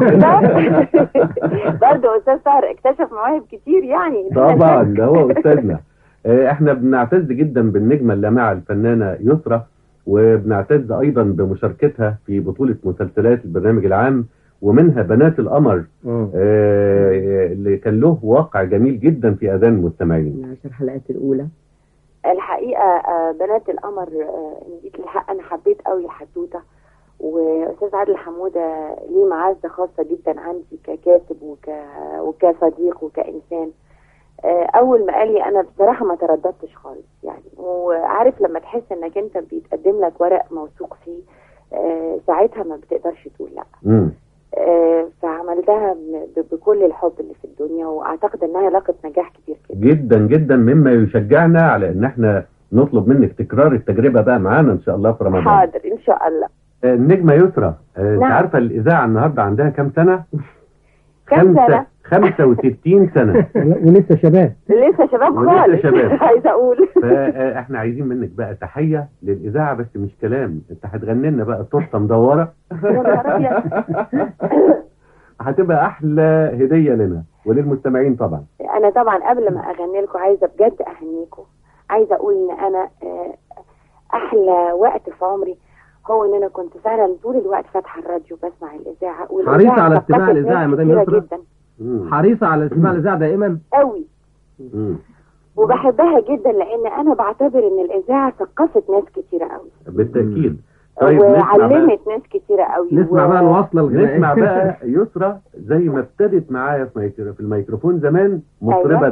برضه استاذ طاهر اكتشف مواهب كتير يعني طبعا ده هو استاذنا آه، احنا بنعتز جدا بالنجمه اللامعه الفنانه يسرى وبنعتز ايضا بمشاركتها في بطوله مسلسلات البرنامج العام ومنها بنات القمر آه، اللي كان له واقع جميل جدا في اذان المستمعين العشر حلقات الأولى الحقيقه آه، بنات القمر آه، إن جيت الحق انا حبيت قوي الحدوته واستاذ عادل حموده ليه معزه خاصه جدا عندي ككاتب وك... وكصديق وكانسان آه، اول ما قال لي انا بصراحه ما ترددتش خالص يعني وعارف لما تحس انك انت بيتقدم لك ورق موثوق فيه آه، ساعتها ما بتقدرش تقول لا مم. آه، فعملتها ب- ب- بكل الحب اللي في الدنيا واعتقد انها لاقت نجاح كبير جدا جدا مما يشجعنا على ان احنا نطلب منك تكرار التجربه بقى معانا ان شاء الله في رمضان حاضر ان شاء الله آه، النجمه يسرى آه، انت نعم. عارفه الاذاعه النهارده عندها كام سنه كم خمسة سنة؟ 65 سنة ولسه شباب لسه شباب ولسه خالص شباب. عايزه اقول فاحنا عايزين منك بقى تحية للإذاعة بس مش كلام انت هتغني لنا بقى تورته مدورة يا نهار أبيض. هتبقى أحلى هدية لنا وللمستمعين طبعا انا طبعا قبل ما اغني لكم عايزه بجد اهنيكم عايزه اقول ان انا آه، احلى وقت في عمري هو ان انا كنت فعلا طول الوقت فاتحه الراديو بسمع الاذاعه والإذاعة حريصة على ثقفت استماع ناس الإذاعة يا مدام كتيرة يسرا؟ جدا حريصة على استماع الإذاعة دائما قوي وبحبها جدا لان انا بعتبر ان الاذاعه ثقفت ناس كتيره قوي بالتأكيد طيب نسمع بقى وعلمت ناس كتيره قوي نسمع بقى الوصلة الغنائية نسمع بقى يسرى زي ما ابتدت معايا في ميكرو في الميكروفون زمان مطربة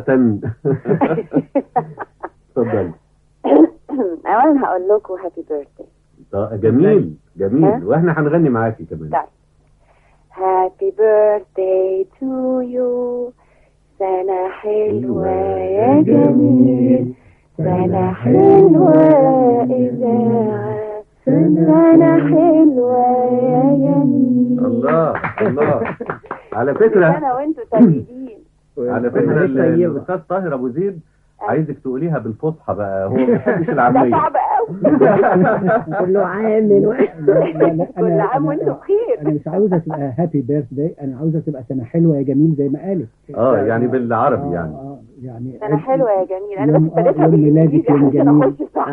اتفضل اولا هقول لكم هابي بيرثدي طيب، جميل ها؟ جميل واحنا هنغني معاكي كمان طيب Happy birthday to you سنة حلوة يا جميل سنة حلوة إذاعة سنة حلوة يا جميل الله الله على فكرة سنة وانتوا طيبين على فكرة ال- الأستاذ طاهر أبو زيد عايزك تقوليها بالفصحى بقى هو ما بيحبش ده العامية صعب قوي كله عامل كل عام وانتوا بخير انا مش عاوزه تبقى هابي بيرث داي انا عاوزه تبقى سنه حلوه يا جميل زي ما قالت اه يعني بالعربي يعني يعني سنة حلوة يا جميل أنا يوم- بس ابتديتها يوم بالإنجليزي ميلادك يوم عشان جميل. أخش صح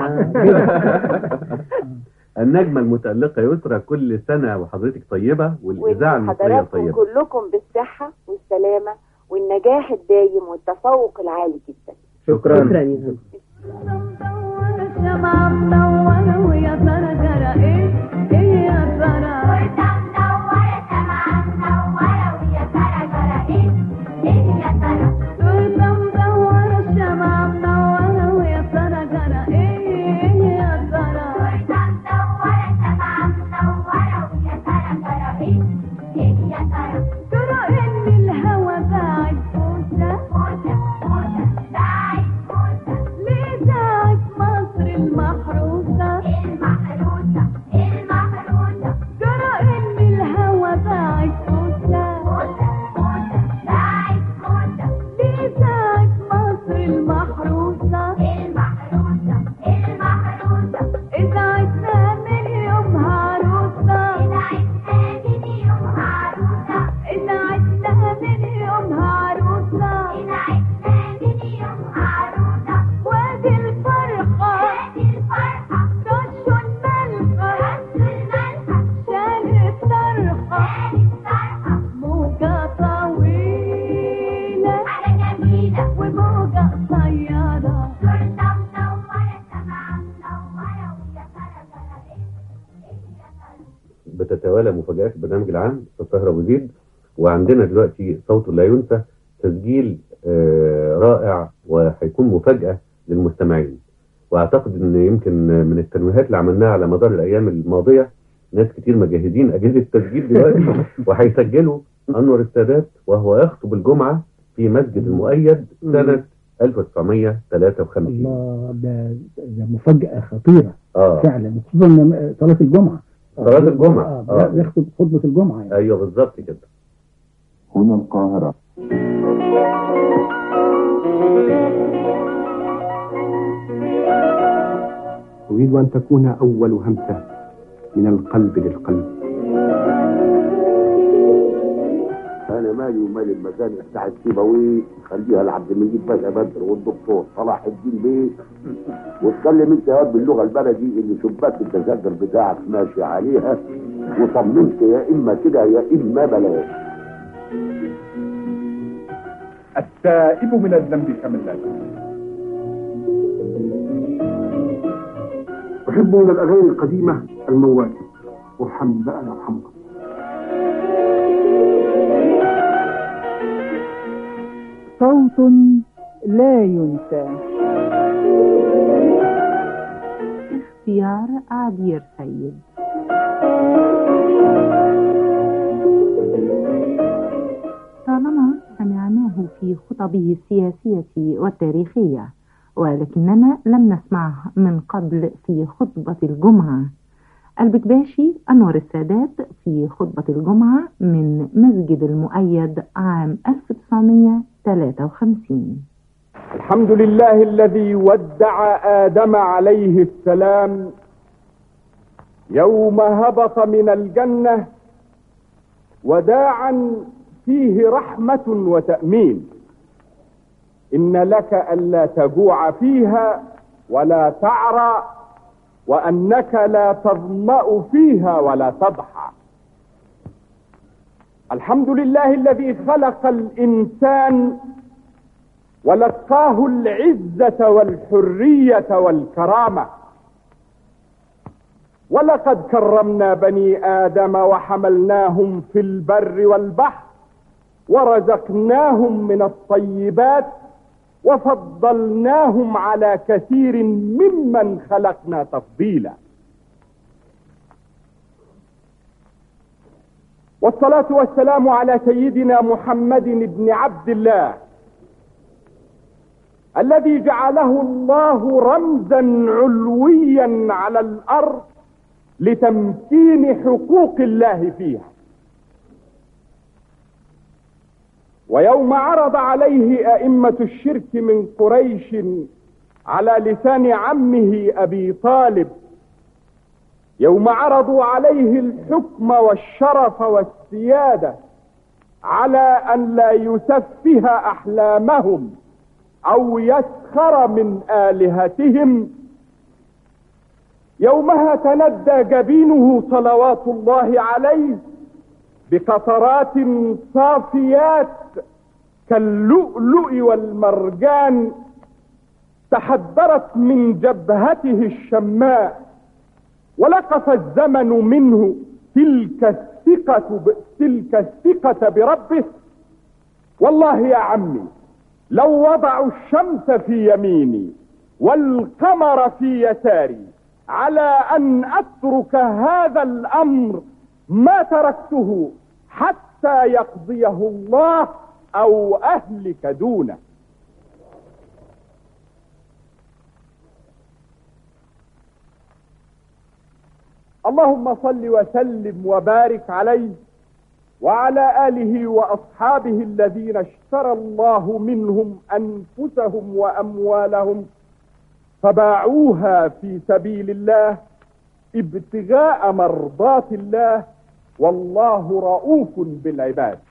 النجمة المتألقة يسرى كل سنة وحضرتك طيبة والإذاعة المصرية حضراتكم طيبة كلكم بالصحة والسلامة والنجاح الدايم والتفوق العالي جدا شكرا شكرا يا الشمعة منورة ويا ترى جرى ايه ايه يا ترى تورتة مدورة الشمعة منورة ويا ترى جرى ايه ايه يا ترى ترى ان الهوى باعد فوسة لإذاعة مصر المحروسة ترى ان الهوى باعد فوسة لإذاعة مصر المحروسة إذاعتنا من يومها عروسة إذاعتنا من يومها عروسة وادي الفرحة رش الملحة شالت طرحة موجة طويلة وموجة قصيرة بتتوالى مفاجآت البرنامج العام أستاذ طاهر أبو زيد وعندنا دلوقتي صوت لا ينسى تسجيل آه، رائع وهيكون مفاجأة للمستمعين واعتقد ان يمكن من التنويهات اللي عملناها على مدار الايام الماضيه ناس كتير مجهزين اجهزه تسجيل دلوقتي وهيسجلوا انور السادات وهو يخطب الجمعه في مسجد المؤيد سنه 1953 الله ده ده مفاجاه خطيره اه فعلا خصوصا صلاه الجمعه صلاة الجمعة. اه آه. بيخطب خطبه الجمعه يعني ايوه بالظبط كده هنا القاهرة أريد أن تكون أول همسة من القلب للقلب انا مالي ومال المزانع بتاعت سيبويه خليها لعبد المجيد باشا بدر والدكتور صلاح الدين بيه واتكلم انت يا واد باللغه البلدي اللي شباك التذاكر بتاعك ماشي عليها وصممت يا اما كده يا اما بلاش التائب من الذنب كمن لا أحب من الأغاني القديمة الموال وارحمني بقى يرحمك صوت لا ينسى اختيار عبير سيد طالما سمعناه في خطبه السياسية والتاريخية ولكننا لم نسمعه من قبل في خطبة الجمعة البكباشي أنور السادات في خطبة الجمعة من مسجد المؤيد عام 1953 الحمد لله الذي ودع آدم عليه السلام يوم هبط من الجنة وداعا فيه رحمة وتأمين إن لك ألا تجوع فيها ولا تعرى وأنك لا تظمأ فيها ولا تضحى الحمد لله الذي خلق الإنسان ولقاه العزة والحرية والكرامة ولقد كرمنا بني آدم وحملناهم في البر والبحر ورزقناهم من الطيبات وفضلناهم على كثير ممن خلقنا تفضيلا والصلاة والسلام على سيدنا محمد بن عبد الله الذي جعله الله رمزا علويا على الأرض لتمكين حقوق الله فيها ويوم عرض عليه أئمة الشرك من قريش على لسان عمه أبي طالب يوم عرضوا عليه الحكم والشرف والسيادة على أن لا يسفه أحلامهم أو يسخر من آلهتهم يومها تندى جبينه صلوات الله عليه بقطرات صافيات كاللؤلؤ والمرجان تحدرت من جبهته الشماء ولقف الزمن منه تلك الثقة ب... تلك الثقة بربه والله يا عمي لو وضعوا الشمس في يميني والقمر في يساري على أن أترك هذا الأمر ما تركته حتى يقضيه الله أو أهلك دونه اللهم صل وسلم وبارك عليه وعلى آله وأصحابه الذين اشترى الله منهم أنفسهم وأموالهم فباعوها في سبيل الله ابتغاء مرضات الله والله رؤوف بالعباد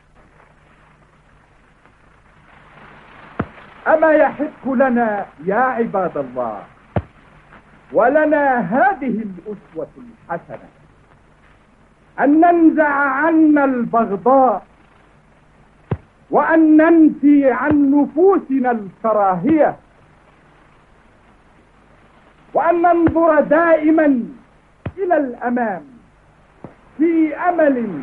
أما يحق لنا يا عباد الله ولنا هذه الأسوة الحسنة أن ننزع عنا البغضاء وأن ننفي عن نفوسنا الكراهية وأن ننظر دائما إلى الأمام في أمل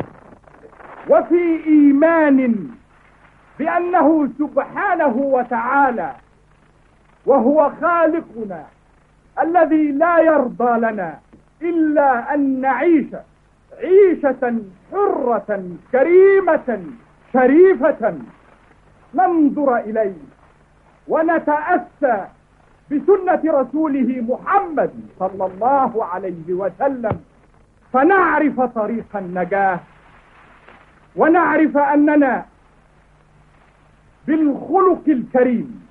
وفي إيمان بأنه سبحانه وتعالى وهو خالقنا الذي لا يرضى لنا إلا أن نعيش عيشة حرة كريمة شريفة ننظر إليه ونتأسى بسنة رسوله محمد صلى الله عليه وسلم فنعرف طريق النجاة ونعرف أننا بالخلق الكريم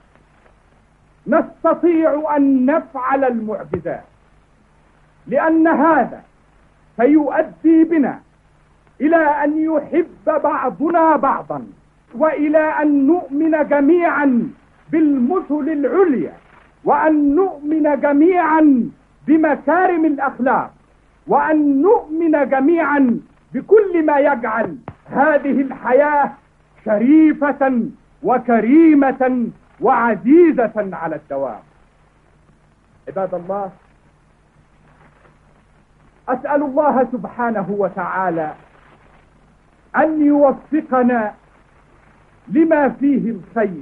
نستطيع أن نفعل المعجزات لأن هذا سيؤدي بنا إلى أن يحب بعضنا بعضا وإلى أن نؤمن جميعا بالمثل العليا وأن نؤمن جميعا بمكارم الأخلاق وأن نؤمن جميعا بكل ما يجعل هذه الحياة شريفة وكريمة وعزيزة على الدوام عباد الله أسأل الله سبحانه وتعالى أن يوفقنا لما فيه الخير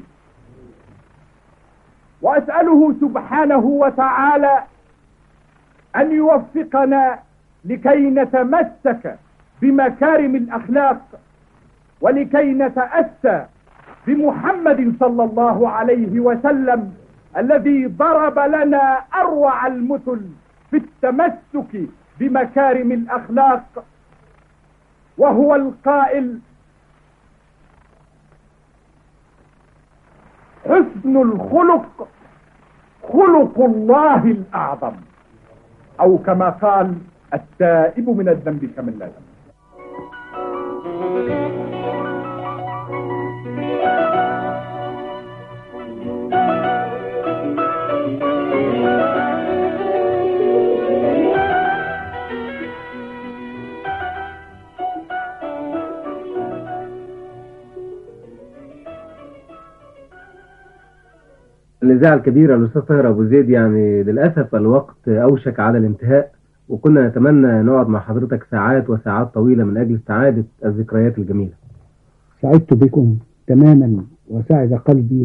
وأسأله سبحانه وتعالى أن يوفقنا لكي نتمسك بمكارم الأخلاق ولكي نتأسى بمحمد صلى الله عليه وسلم الذي ضرب لنا أروع المثل في التمسك بمكارم الأخلاق وهو القائل حسن الخلق خلق الله الأعظم أو كما قال التائب من الذنب كمن لا ذنب الإذاعة الكبيرة الأستاذ طاهر أبو زيد يعني للأسف الوقت أوشك على الانتهاء وكنا نتمنى نقعد مع حضرتك ساعات وساعات طويلة من أجل استعادة الذكريات الجميلة سعدت بكم تماما وسعد قلبي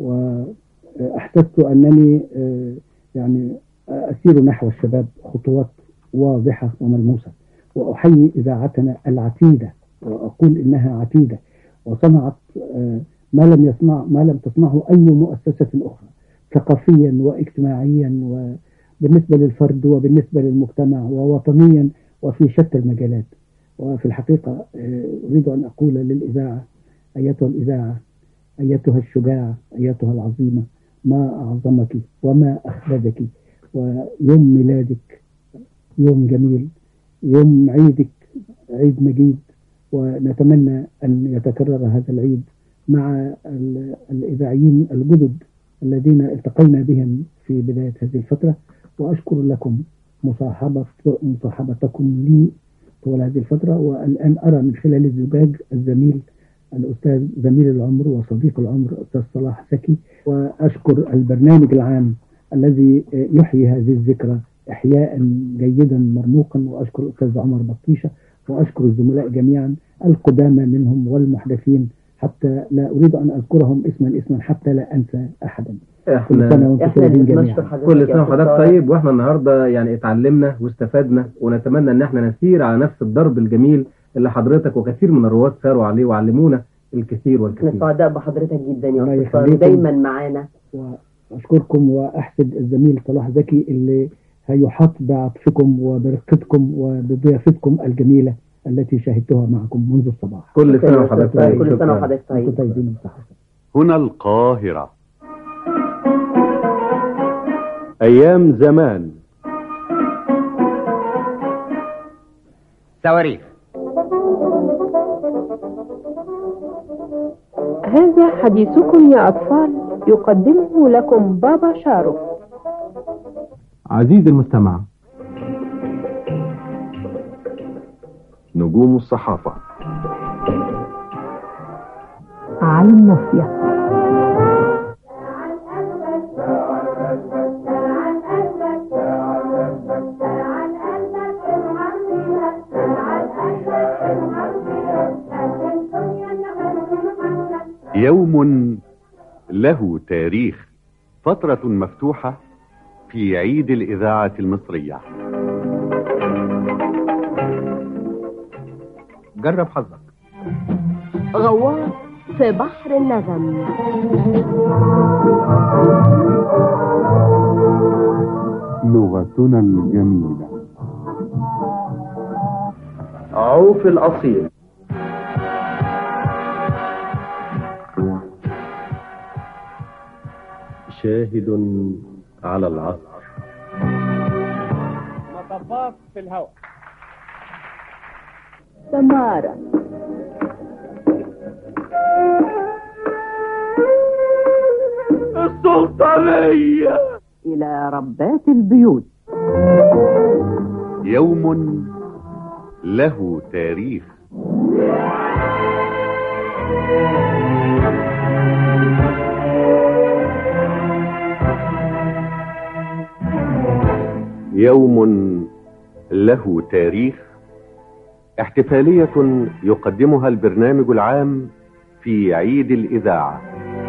وأحسست أنني آه، يعني أسير نحو الشباب خطوات واضحة وملموسة وأحيي إذاعتنا العتيدة وأقول إنها عتيدة وصنعت آه، ما لم يصنع ما لم تصنعه أي مؤسسة أخرى ثقافيا واجتماعيا وبالنسبة للفرد وبالنسبة للمجتمع ووطنيا وفي شتى المجالات وفي الحقيقة آه، أريد أن أقول للإذاعة أيتها الإذاعة أيتها الشجاعة أيتها العظيمة ما أعظمك وما أخلدك ويوم ميلادك يوم جميل يوم عيدك عيد مجيد ونتمنى أن يتكرر هذا العيد مع ال- الإذاعيين الجدد الذين التقينا بهم في بداية هذه الفترة وأشكر لكم مصاحبة مصاحبتكم لي طوال هذه الفترة والآن أرى من خلال الزجاج الزميل الأستاذ زميل العمر وصديق العمر أستاذ صلاح زكي وأشكر البرنامج العام الذي يحيي هذه الذكرى إحياء جيدا مرموقا وأشكر الأستاذ عمر بطيشة وأشكر الزملاء جميعا القدامى منهم والمحدثين حتى لا أريد أن أذكرهم اسما اسما حتى لا أنسى أحدا كل سنة وأنتم طيبين جميعا كل سنة وحضرتك طيب واحنا النهاردة يعني اتعلمنا واستفدنا ونتمنى ان احنا نسير على نفس الضرب الجميل اللي حضرتك وكثير من الرواد ساروا عليه وعلمونا الكثير احنا والكثير سعداء بحضرتك جدا يا الله استاذ طارق يخليكم. دايما معانا وأشكركم وأحسد الزميل صلاح زكي اللي هيحاط بعطفكم وبرقتكم وبضيافتكم الجميلة التي شاهدتها معكم منذ الصباح كل سنة وحضرتك طيب كل سنة شكراً. وحضرتك طيب أنتم طيبين وصحة هنا القاهرة أيام زمان صواريخ هذا حديثكم يا أطفال يقدمه لكم بابا شارو عزيزي المستمع نجوم الصحافة على الناصية يوم له تاريخ فترة مفتوحة في عيد الإذاعة المصرية جرب حظك غواص في بحر النغم لغتنا الجميلة عوف الأصيل شاهد على العصر مطبات في الهواء سمارة السلطانية إلى ربات البيوت يوم له تاريخ يوم له تاريخ احتفالية يقدمها البرنامج العام في عيد الإذاعة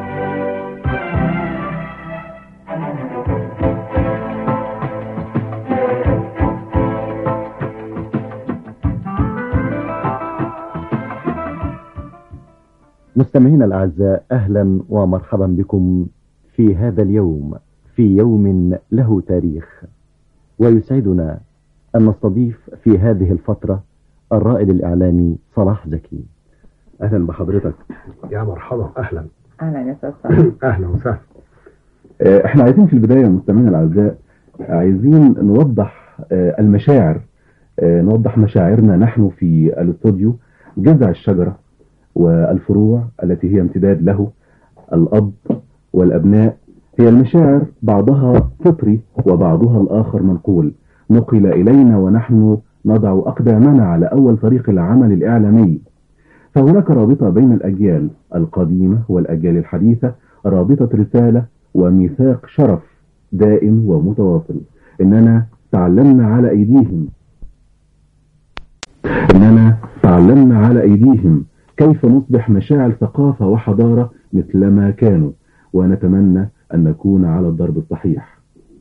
مستمعينا الأعزاء أهلا ومرحبا بكم في هذا اليوم في يوم له تاريخ ويسعدنا أن نستضيف في هذه الفترة الرائد الإعلامي صلاح زكي أهلا بحضرتك يا مرحبا اهلا اهلا يا استاذ صلاح اهلا وسهلا آه، احنا عايزين في البداية مستمعينا الأعزاء عايزين نوضح آه، المشاعر آه، نوضح مشاعرنا نحن في الاستوديو جذع الشجرة والفروع التي هي امتداد له الأب والأبناء هي المشاعر بعضها فطري وبعضها الآخر منقول نقل إلينا ونحن نضع أقدامنا على أول طريق العمل الإعلامي فهناك رابطة بين الأجيال القديمة والأجيال الحديثة رابطة رسالة وميثاق شرف دائم ومتواصل إننا تعلمنا على أيديهم إننا تعلمنا على أيديهم كيف نصبح مشاعر ثقافة وحضارة مثلما كانوا ونتمنى أن نكون على الضرب الصحيح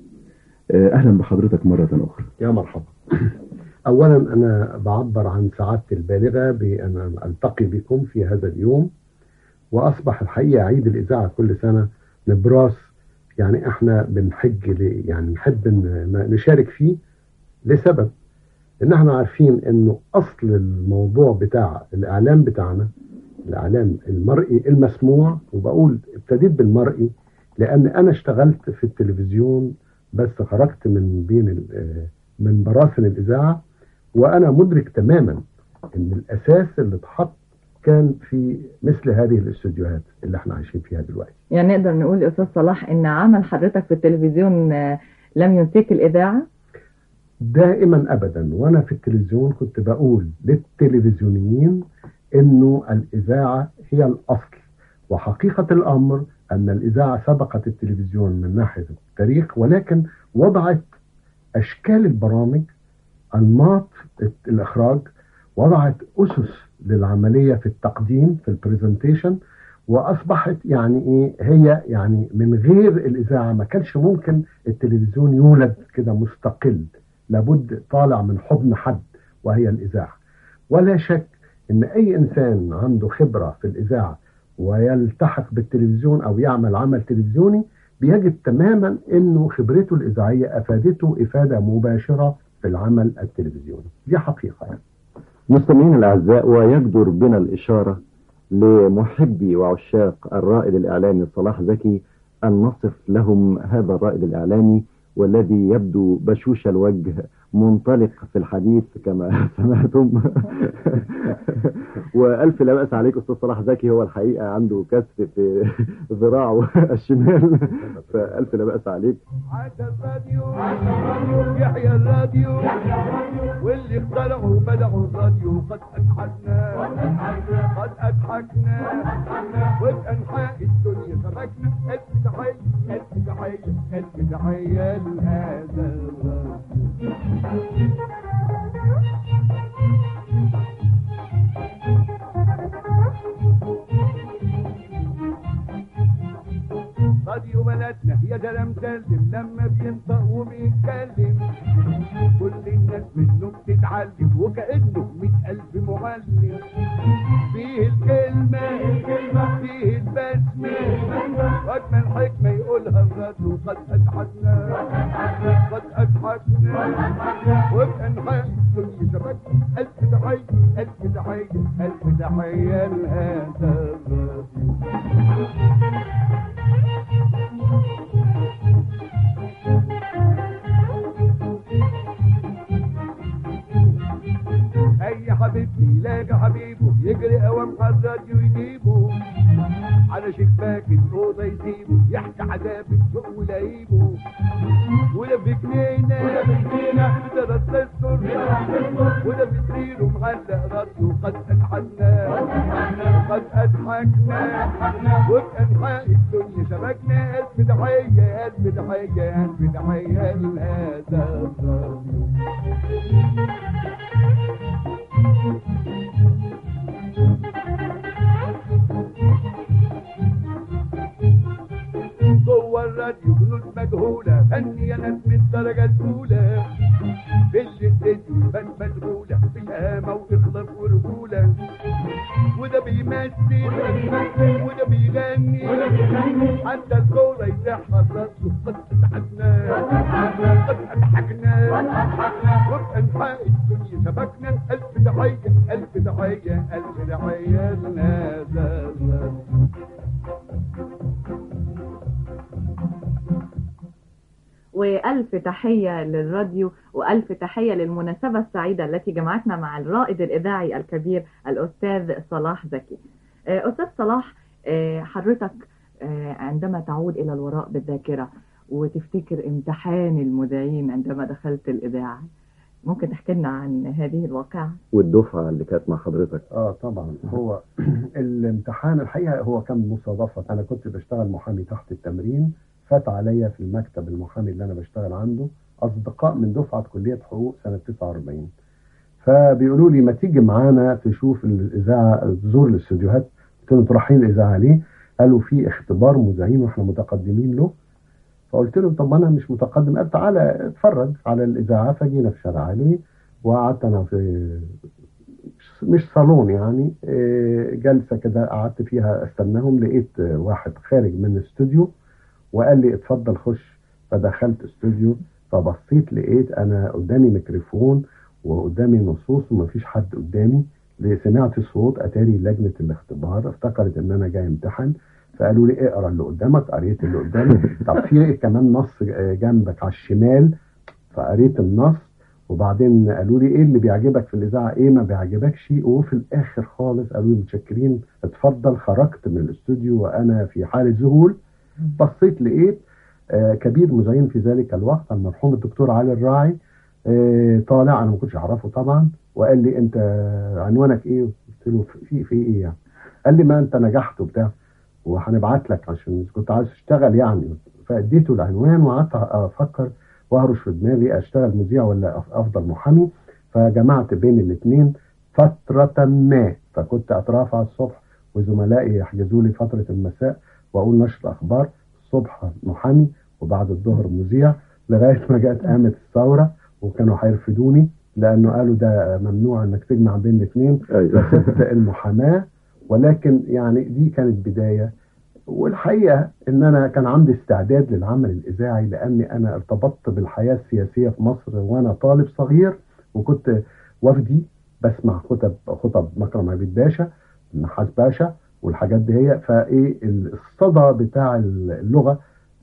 آه، أهلا بحضرتك مرة أخرى يا مرحبا اولا انا بعبر عن سعادتي البالغه بان التقي بكم في هذا اليوم واصبح الحقيقه عيد الاذاعه كل سنه نبراس يعني احنا بنحج ل- يعني نحب ان نشارك فيه لسبب ان احنا عارفين انه اصل الموضوع بتاع الاعلام بتاعنا الاعلام المرئي المسموع وبقول ابتديت بالمرئي لان انا اشتغلت في التلفزيون بس خرجت من بين ال- آه، من براسن الاذاعه وانا مدرك تماما ان الاساس اللي اتحط كان في مثل هذه الاستوديوهات اللي احنا عايشين فيها دلوقتي يعني نقدر نقول يا استاذ صلاح ان عمل حضرتك في التلفزيون آه، لم ينسيك الاذاعه دائما ابدا وانا في التلفزيون كنت بقول للتلفزيونيين انه الاذاعه هي الاصل وحقيقه الامر ان الاذاعه سبقت التلفزيون من ناحيه التاريخ ولكن وضعت اشكال البرامج انماط الاخراج وضعت اسس للعمليه في التقديم في البرزنتيشن واصبحت يعني ايه هي يعني من غير الاذاعه ما كانش ممكن التلفزيون يولد كده مستقل لابد طالع من حضن حد وهي الاذاعه ولا شك ان اي انسان عنده خبره في الاذاعه ويلتحق بالتلفزيون او يعمل عمل تلفزيوني بيجد تماما انه خبرته الاذاعيه افادته افاده مباشره في العمل التلفزيوني دي حقيقه يعني. مستمعين الأعزاء ويجدر بنا الإشارة لمحبي وعشاق الرائد الإعلامي صلاح زكي أن نصف لهم هذا الرائد الإعلامي والذي يبدو بشوش الوجه منطلق في الحديث كما سمعتم وألف لا بأس عليك أستاذ صلاح زكي هو الحقيقة عنده كسر في ذراعه الشمال فألف لا بأس عليك يحيى الراديو واللي اخترعوا بدعوا الراديو قد أضحكنا قد أضحكنا وبأنحاء الدنيا شبكنا ألف تحية ألف تحية ألف تحية لهذا راديو بلدنا يا سلام سلم لما بينطق وبيتكلم كل الناس منه بتتعلم وكأنه مئة ألف معلم فيه الكلمة فيه البسمة وأجمل حكمة يقولها الراديو قد أضحكنا قد أضحكنا وبأنحاء الدنيا شبكنا ألف تحية ألف تحية ألف تحية لهذا الراديو اي حبيب يلاقي حبيبه يجري اوام على الراديو يجيبه على شباك الاوضه يسيبه يحكي عذاب السوق ولاقيبه ولا في جنينه ولا في جنينه درس السر ولا في سريره معلق راسه قد اضحكنا قد اضحكنا وبانحاء الدنيا شبكنا الف تحيه الف تحيه الف تحيه لهذا الراديو جوه الراديو بنود مجهولة فني ناس من الدرجة الأولى في الاستديو يبان مشغولة بشهامة وإخلاص ورجولة وده بيمثل وده بيغني حتى الكورة يزحها راسه قد أضحكنا قد أضحكنا وبقى أنحاء الدنيا شبكنا ألف تحية ألف تحية ألف تحية لنا زازا وألف تحية للراديو وألف تحية للمناسبة السعيدة التي جمعتنا مع الرائد الإذاعي الكبير الأستاذ صلاح زكي آه، أستاذ صلاح آه، حضرتك آه، عندما تعود إلى الوراء بالذاكرة وتفتكر امتحان المذيعين عندما دخلت الإذاعة ممكن تحكي لنا عن هذه الواقعة والدفعة اللي كانت مع حضرتك اه طبعا هو الامتحان الحقيقه هو كان مصادفه انا كنت بشتغل محامي تحت التمرين فات عليا في المكتب المحامي اللي انا بشتغل عنده اصدقاء من دفعه كليه حقوق سنه 49 فبيقولوا لي ما تيجي معانا تشوف الاذاعه تزور الاستوديوهات قلت لهم انتوا رايحين الاذاعه ليه؟ قالوا في اختبار مذيعين واحنا متقدمين له فقلت لهم طب ما انا مش متقدم قال تعالى اتفرج على الاذاعه فجينا في شارع علوي وقعدت انا في مش صالون يعني إيه، جلسه كده قعدت فيها استناهم لقيت آه، واحد خارج من الاستوديو وقال لي اتفضل خش فدخلت استوديو فبصيت لقيت انا قدامي ميكروفون وقدامي نصوص ومفيش حد قدامي سمعت صوت اتاري لجنه الاختبار افتكرت ان انا جاي امتحن فقالوا لي اقرا اللي قدامك قريت اللي قدامي طب في كمان نص آه، جنبك على الشمال فقريت النص وبعدين قالوا لي ايه اللي بيعجبك في الاذاعه ايه ما بيعجبكش وفي الاخر خالص قالوا لي متشكرين اتفضل خرجت من الاستوديو وانا في حاله ذهول بصيت لقيت آه، كبير مذيعين في ذلك الوقت المرحوم الدكتور علي الراعي آه، طالع انا ما كنتش اعرفه طبعا وقال لي انت عنوانك ايه قلت له في في ايه يعني قال لي ما انت نجحت وبتاع وهنبعت لك عشان كنت عايز اشتغل يعني فاديته العنوان وقعدت افكر واهرش في دماغي اشتغل مذيع ولا أف- افضل محامي فجمعت بين الاثنين فترة ما فكنت اترافع الصبح وزملائي يحجزوا لي فترة المساء واقول نشر اخبار الصبح محامي وبعد الظهر مذيع لغاية ما جت قامت الثورة وكانوا هيرفدوني لانه قالوا ده ممنوع انك تجمع بين الاثنين فسبت المحاماة ولكن يعني دي كانت بداية والحقيقة ان انا كان عندي استعداد للعمل الاذاعي لاني انا ارتبطت بالحياة السياسية في مصر وانا طالب صغير وكنت وفدي بسمع خطب خطب مكرم عبيد باشا النحاس باشا والحاجات دي هي فايه الصدى بتاع اللغة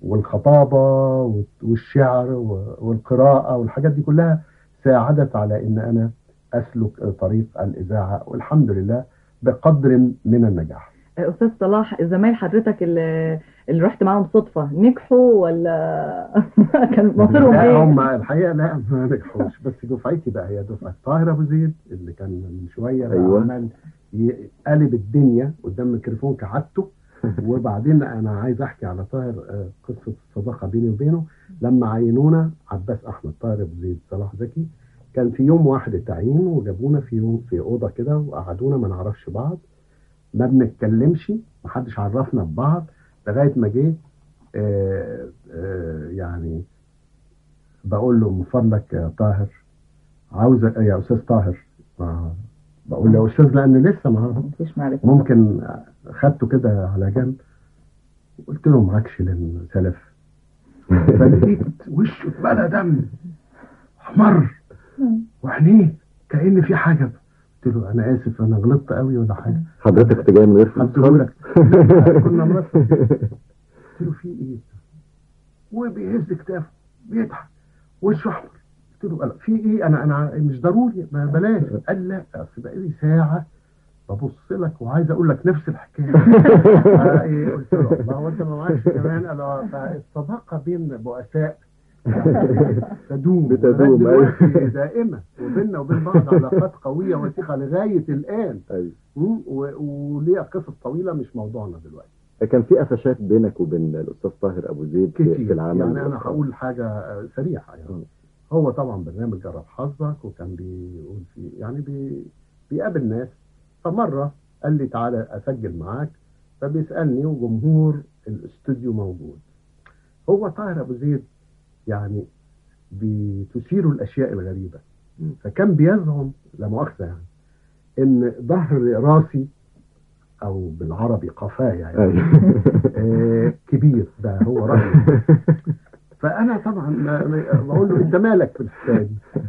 والخطابة والشعر والقراءة والحاجات دي كلها ساعدت على ان انا اسلك طريق الاذاعة والحمد لله بقدر من النجاح أستاذ صلاح زمايل حضرتك اللي, اللي رحت معاهم صدفة نجحوا ولا كان مصيرهم لا ايه؟ هم الحقيقه لا ما نجحوش بس دفعتي بقى هي دفعه طاهر ابو زيد اللي كان من شويه بقى أيوة. عمال ي- قلب الدنيا قدام الميكروفون كعادته وبعدين انا عايز احكي على طاهر آه، قصه الصداقه بيني وبينه لما عينونا عباس احمد طاهر ابو زيد صلاح زكي كان في يوم واحد التعيين وجابونا في يوم في اوضه كده وقعدونا ما نعرفش بعض ما بنتكلمش محدش عرفنا ببعض لغايه ما جه آه، آه، يعني بقول له من فضلك يا طاهر عاوز يا استاذ طاهر آه، بقول له يا استاذ لان لسه ما مفيش معرفة ممكن خدته كده على جنب قلت له معكش للسلف فلقيت وشه اتملى دم احمر وعينيه كأن في حاجه قلت له انا اسف انا غلطت قوي ولا حاجه حضرتك كنت جاي من غير فلوس هديهولك. خالص؟ كنا مرتب قلت له في ايه وبيهز كتافه بيضحك وشه احمر قلت له "لا، في ايه انا انا مش ضروري ما بلاش قال لا اصل بقى لي ساعه ببص لك وعايز اقول لك نفس الحكايه آه، إيه، قلت له الله وانت ما معكش كمان قال آه، فالصداقه بين بؤساء تدوم بتدوم، لغاية أيوة. دلوقتي دائمه وبيننا وبين بعض علاقات قويه وثيقه لغايه الان مم، و- وليها قصص طويله مش موضوعنا دلوقتي كان في قفشات بينك وبين الاستاذ طاهر ابو زيد في, في كتير العمل يعني انا هقول حاجه آه، سريعه يعني هو طبعا برنامج جرب حظك وكان بيقول فيه يعني بي بيقابل ناس فمره قال لي تعالى اسجل معاك فبيسالني وجمهور الاستوديو موجود هو طاهر ابو زيد يعني بتثير الاشياء الغريبه فكان بيزعم لا مؤاخذه يعني ان ظهر راسي او بالعربي قفاه يعني آه كبير ده هو رايه فانا طبعا ما- ما- بقول له انت مالك في الحكايه دي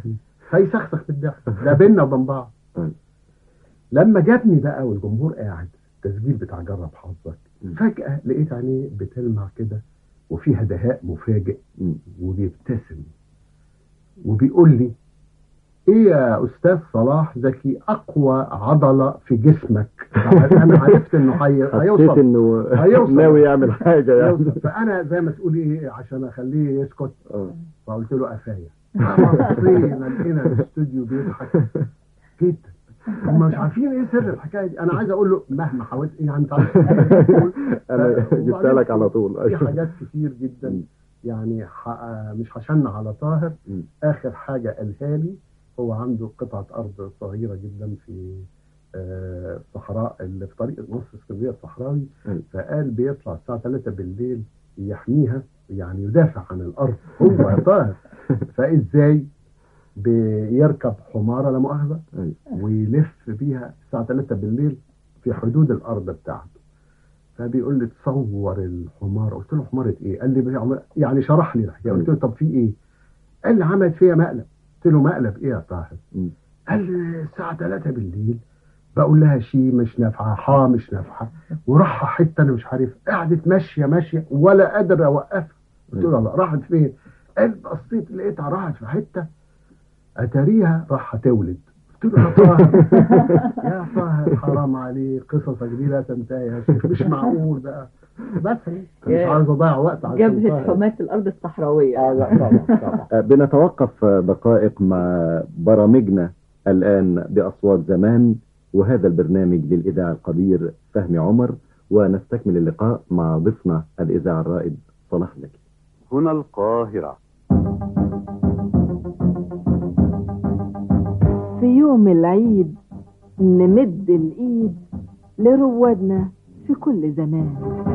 فيسخسخ في الضحك ده بينا وبين بعض لما جابني بقى والجمهور قاعد التسجيل بتاع جرب حظك فجأة لقيت عينيه بتلمع كده وفيها دهاء مفاجئ وبيبتسم وبيقول لي ايه يا استاذ صلاح زكي اقوى عضله في جسمك انا عرفت انه هي- حسيت هيوصل انه هيوصل. ناوي يعمل حاجه يعني هيوصل. فانا زي ما تقولي ايه عشان اخليه يسكت فقلت له قفايا بصينا لقينا الاستوديو بيضحك جدا هم مش عارفين ايه سر الحكايه دي انا عايز اقول له مهما حاولت ايه انت عارف انا جبتها لك على طول في حاجات كتير جدا يعني ح- مش هشن على طاهر اخر حاجه قالها لي هو عنده قطعه ارض صغيره جدا في آه، الصحراء اللي في طريق نص اسكندريه الصحراوي فقال بيطلع الساعه 3 بالليل يحميها يعني يدافع عن الارض هو يا طاهر فازاي بيركب حماره لا مؤاخذه ويلف بيها الساعه 3 بالليل في حدود الارض بتاعته فبيقول لي تصور الحمار قلت له حماره ايه قال لي بيعمل- يعني شرح لي الحكايه قلت له طب في ايه قال لي عملت فيها مقلب قلت له مقلب ايه يا طاهر قال لي الساعه 3 بالليل بقول لها شي مش نافعه حا مش نافعه وراح حته انا مش عارف قعدت ماشيه ماشيه ولا قادر اوقفها قلت له لا راحت فين قال بصيت لقيتها راحت في حته اتاريها راح تولد قلت له يا طاهر يا طاهر حرام عليك قصصك دي لا تنتهي يا شيخ مش معقول بقى بس مش يا عايز اضيع وقت على جبهة طاهر. حماة الأرض الصحراوية آه، بنتوقف آه، دقائق مع برامجنا الآن بأصوات زمان وهذا البرنامج للإذاعة القدير فهمي عمر ونستكمل اللقاء مع ضيفنا الإذاعة الرائد صلاح زكي هنا القاهرة في يوم العيد نمد الإيد لروادنا في كل زمان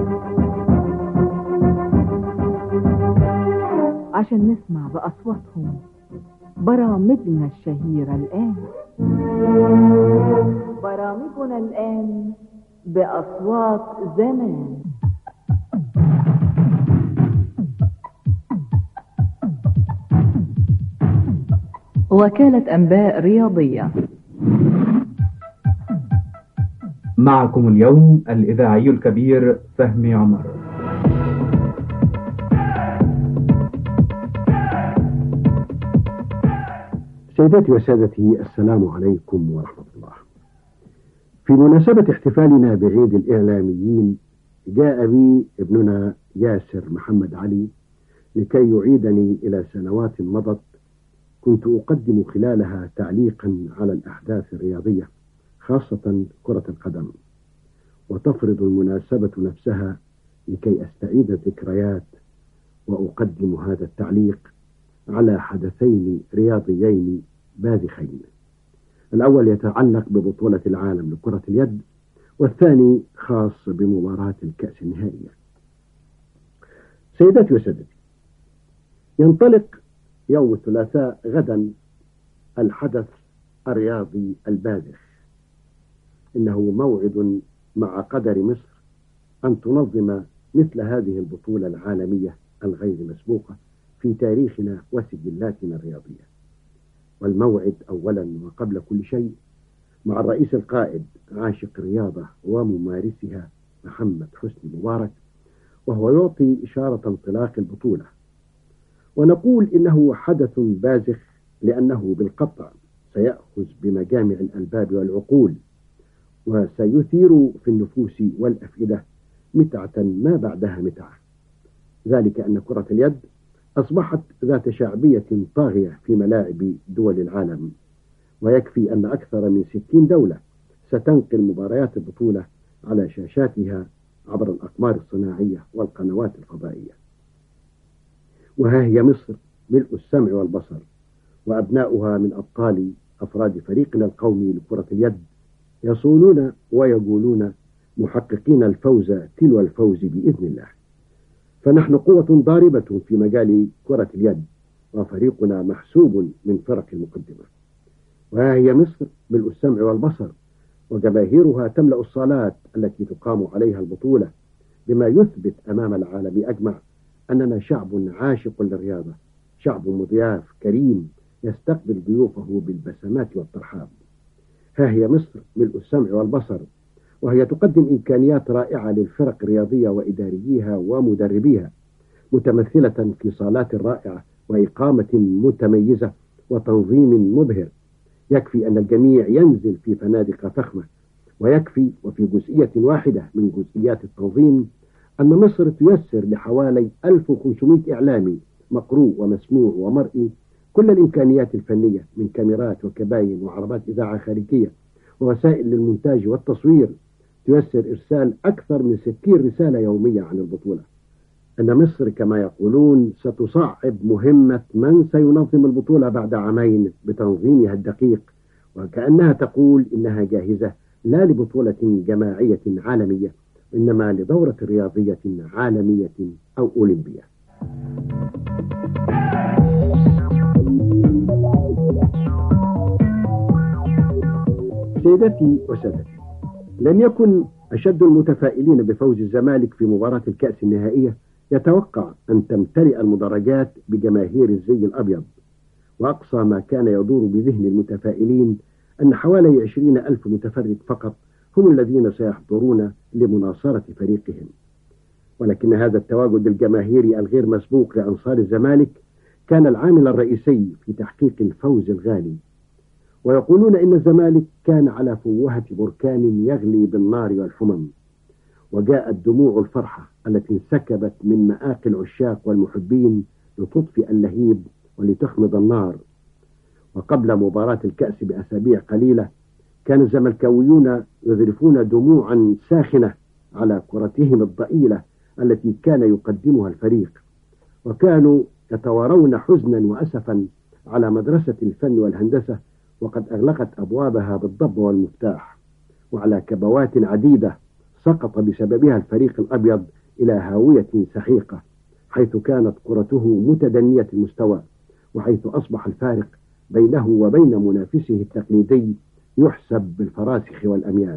عشان نسمع بأصواتهم برامجنا الشهيرة الآن برامجنا الآن بأصوات زمان وكالة أنباء رياضية معكم اليوم الإذاعي الكبير فهمي عمر سيداتي وسادتي السلام عليكم ورحمة الله في مناسبة احتفالنا بعيد الإعلاميين جاء بي ابننا ياسر محمد علي لكي يعيدني إلى سنوات مضت كنت أقدم خلالها تعليقا على الأحداث الرياضية خاصة كرة القدم وتفرض المناسبة نفسها لكي أستعيد الذكريات وأقدم هذا التعليق على حدثين رياضيين باذخين الأول يتعلق ببطولة العالم لكرة اليد والثاني خاص بمباراة الكأس النهائية سيداتي وسادتي ينطلق يوم الثلاثاء غدا الحدث الرياضي الباذخ إنه موعد مع قدر مصر أن تنظم مثل هذه البطولة العالمية الغير مسبوقة في تاريخنا وسجلاتنا الرياضية والموعد أولا وقبل كل شيء مع الرئيس القائد عاشق الرياضة وممارسها محمد حسني مبارك وهو يعطي إشارة انطلاق البطولة ونقول إنه حدث بازخ لأنه بالقطع سيأخذ بمجامع الألباب والعقول وسيثير في النفوس والأفئدة متعة ما بعدها متعة ذلك أن كرة اليد أصبحت ذات شعبية طاغية في ملاعب دول العالم ويكفي أن أكثر من ستين دولة ستنقل مباريات البطولة على شاشاتها عبر الأقمار الصناعية والقنوات الفضائية وها هي مصر ملء السمع والبصر وأبناؤها من أبطال أفراد فريقنا القومي لكرة اليد يصولون ويقولون محققين الفوز تلو الفوز بإذن الله فنحن قوة ضاربة في مجال كرة اليد وفريقنا محسوب من فرق المقدمة وها هي مصر ملء السمع والبصر وجماهيرها تملأ الصالات التي تقام عليها البطولة بما يثبت أمام العالم أجمع أننا شعب عاشق للرياضة شعب مضياف كريم يستقبل ضيوفه بالبسمات والترحاب ها هي مصر ملء السمع والبصر وهي تقدم إمكانيات رائعة للفرق الرياضية وإدارييها ومدربيها متمثلة في صالات رائعة وإقامة متميزة وتنظيم مبهر يكفي أن الجميع ينزل في فنادق فخمة ويكفي وفي جزئية واحدة من جزئيات التنظيم أن مصر تيسر لحوالي 1500 إعلامي مقروء ومسموع ومرئي كل الإمكانيات الفنية من كاميرات وكباين وعربات إذاعة خارجية ووسائل للمونتاج والتصوير تيسر إرسال أكثر من 60 رسالة يومية عن البطولة أن مصر كما يقولون ستصعب مهمة من سينظم البطولة بعد عامين بتنظيمها الدقيق وكأنها تقول إنها جاهزة لا لبطولة جماعية عالمية إنما لدورة رياضية عالمية أو أولمبية سيدتي وسادتي لم يكن أشد المتفائلين بفوز الزمالك في مباراة الكأس النهائية يتوقع أن تمتلئ المدرجات بجماهير الزي الأبيض وأقصى ما كان يدور بذهن المتفائلين أن حوالي عشرين ألف متفرج فقط هم الذين سيحضرون لمناصرة فريقهم ولكن هذا التواجد الجماهيري الغير مسبوق لأنصار الزمالك كان العامل الرئيسي في تحقيق الفوز الغالي ويقولون إن الزمالك كان على فوهة بركان يغلي بالنار والحمم وجاءت دموع الفرحة التي انسكبت من مآقي العشاق والمحبين لتطفئ اللهيب ولتخمد النار وقبل مباراة الكأس بأسابيع قليلة كان الزملكاويون يذرفون دموعا ساخنة على كرتهم الضئيلة التي كان يقدمها الفريق وكانوا يتوارون حزنا وأسفا على مدرسة الفن والهندسة وقد أغلقت أبوابها بالضب والمفتاح وعلى كبوات عديدة سقط بسببها الفريق الأبيض إلى هاوية سحيقة حيث كانت كرته متدنية المستوى وحيث أصبح الفارق بينه وبين منافسه التقليدي يحسب بالفراسخ والأميال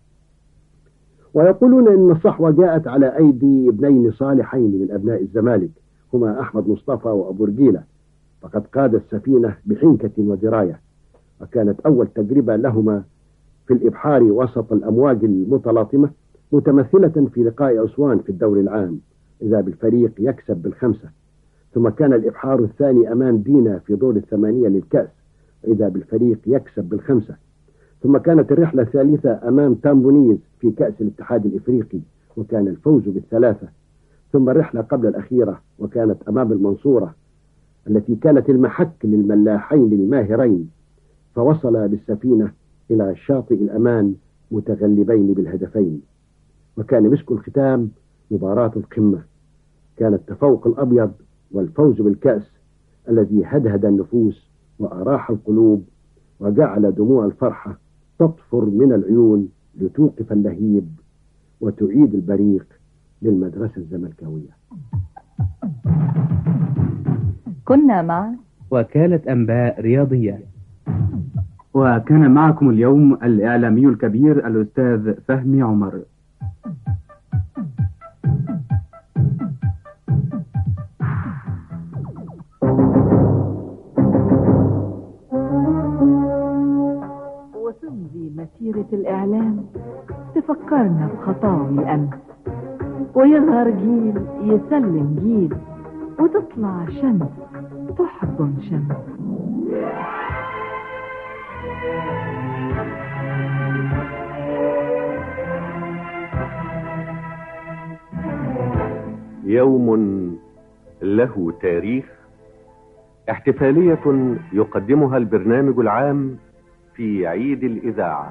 ويقولون إن الصحوة جاءت على أيدي ابنين صالحين من أبناء الزمالك هما أحمد مصطفى وأبو رجيلة فقد قاد السفينة بحنكة ودراية وكانت أول تجربة لهما في الإبحار وسط الأمواج المتلاطمة متمثلة في لقاء أسوان في الدور العام إذا بالفريق يكسب بالخمسة ثم كان الإبحار الثاني أمام دينا في دور الثمانية للكأس وإذا بالفريق يكسب بالخمسة ثم كانت الرحلة الثالثة أمام تامبونيز في كأس الاتحاد الإفريقي وكان الفوز بالثلاثة ثم الرحلة قبل الأخيرة وكانت أمام المنصورة التي كانت المحك للملاحين الماهرين فوصل بالسفينة إلى شاطئ الأمان متغلبين بالهدفين وكان مسك الختام مباراة القمة كان التفوق الأبيض والفوز بالكأس الذي هدهد النفوس وأراح القلوب وجعل دموع الفرحة تطفر من العيون لتوقف اللهيب وتعيد البريق للمدرسة الزملكاوية كنا مع وكالة أنباء رياضية وكان معكم اليوم الإعلامي الكبير الأستاذ فهمي عمر وتمضي مسيرة الإعلام تفكرنا بخطاوي الأمس ويظهر جيل يسلم جيل وتطلع شمس تحضن شمس يوم له تاريخ احتفالية يقدمها البرنامج العام في عيد الإذاعة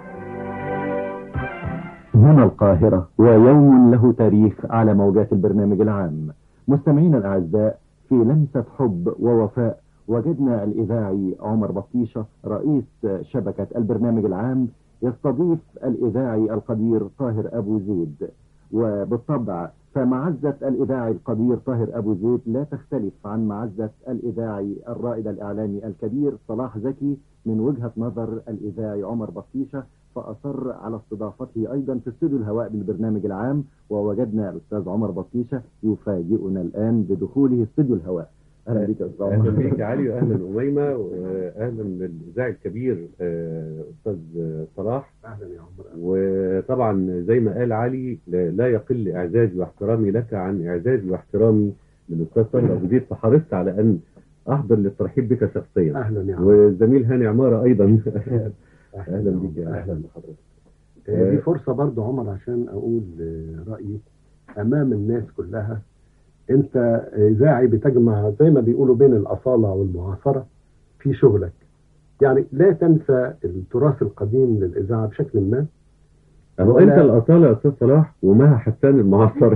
هنا القاهرة ويوم له تاريخ على موجات البرنامج العام مستمعينا الأعزاء في لمسة حب ووفاء وجدنا الإذاعي عمر بطيشة رئيس شبكة البرنامج العام يستضيف الإذاعي القدير طاهر أبو زيد وبالطبع فمعزة الإذاعي القدير طاهر أبو زيد لا تختلف عن معزة الإذاعي الرائد الإعلامي الكبير صلاح زكي من وجهة نظر الإذاعي عمر بطيشة فأصر على استضافته أيضا في استوديو الهواء بالبرنامج العام ووجدنا الأستاذ عمر بطيشة يفاجئنا الآن بدخوله استوديو الهواء اهلا بيك يا استاذ اهلا بيك يا علي واهلا اميمه واهلا بالاذاعي الكبير آه، استاذ صلاح اهلا يا عمر وطبعا زي ما قال علي لا لا يقل اعزازي واحترامي لك عن اعزازي واحترامي للاستاذ طاهر ابو زيد فحرصت على ان احضر للترحيب بك شخصيا اهلا يا عم والزميل هاني عماره ايضا اهلا بك يا اهلا بحضرتك آه، دي فرصه برضو عمر عشان اقول آه، رايي امام الناس كلها انت اذاعي بتجمع زي ما بيقولوا بين الاصاله والمعاصره في شغلك يعني لا تنسى التراث القديم للاذاعه بشكل ما اهو انت الاصاله يا استاذ صلاح ومها حسان المعاصر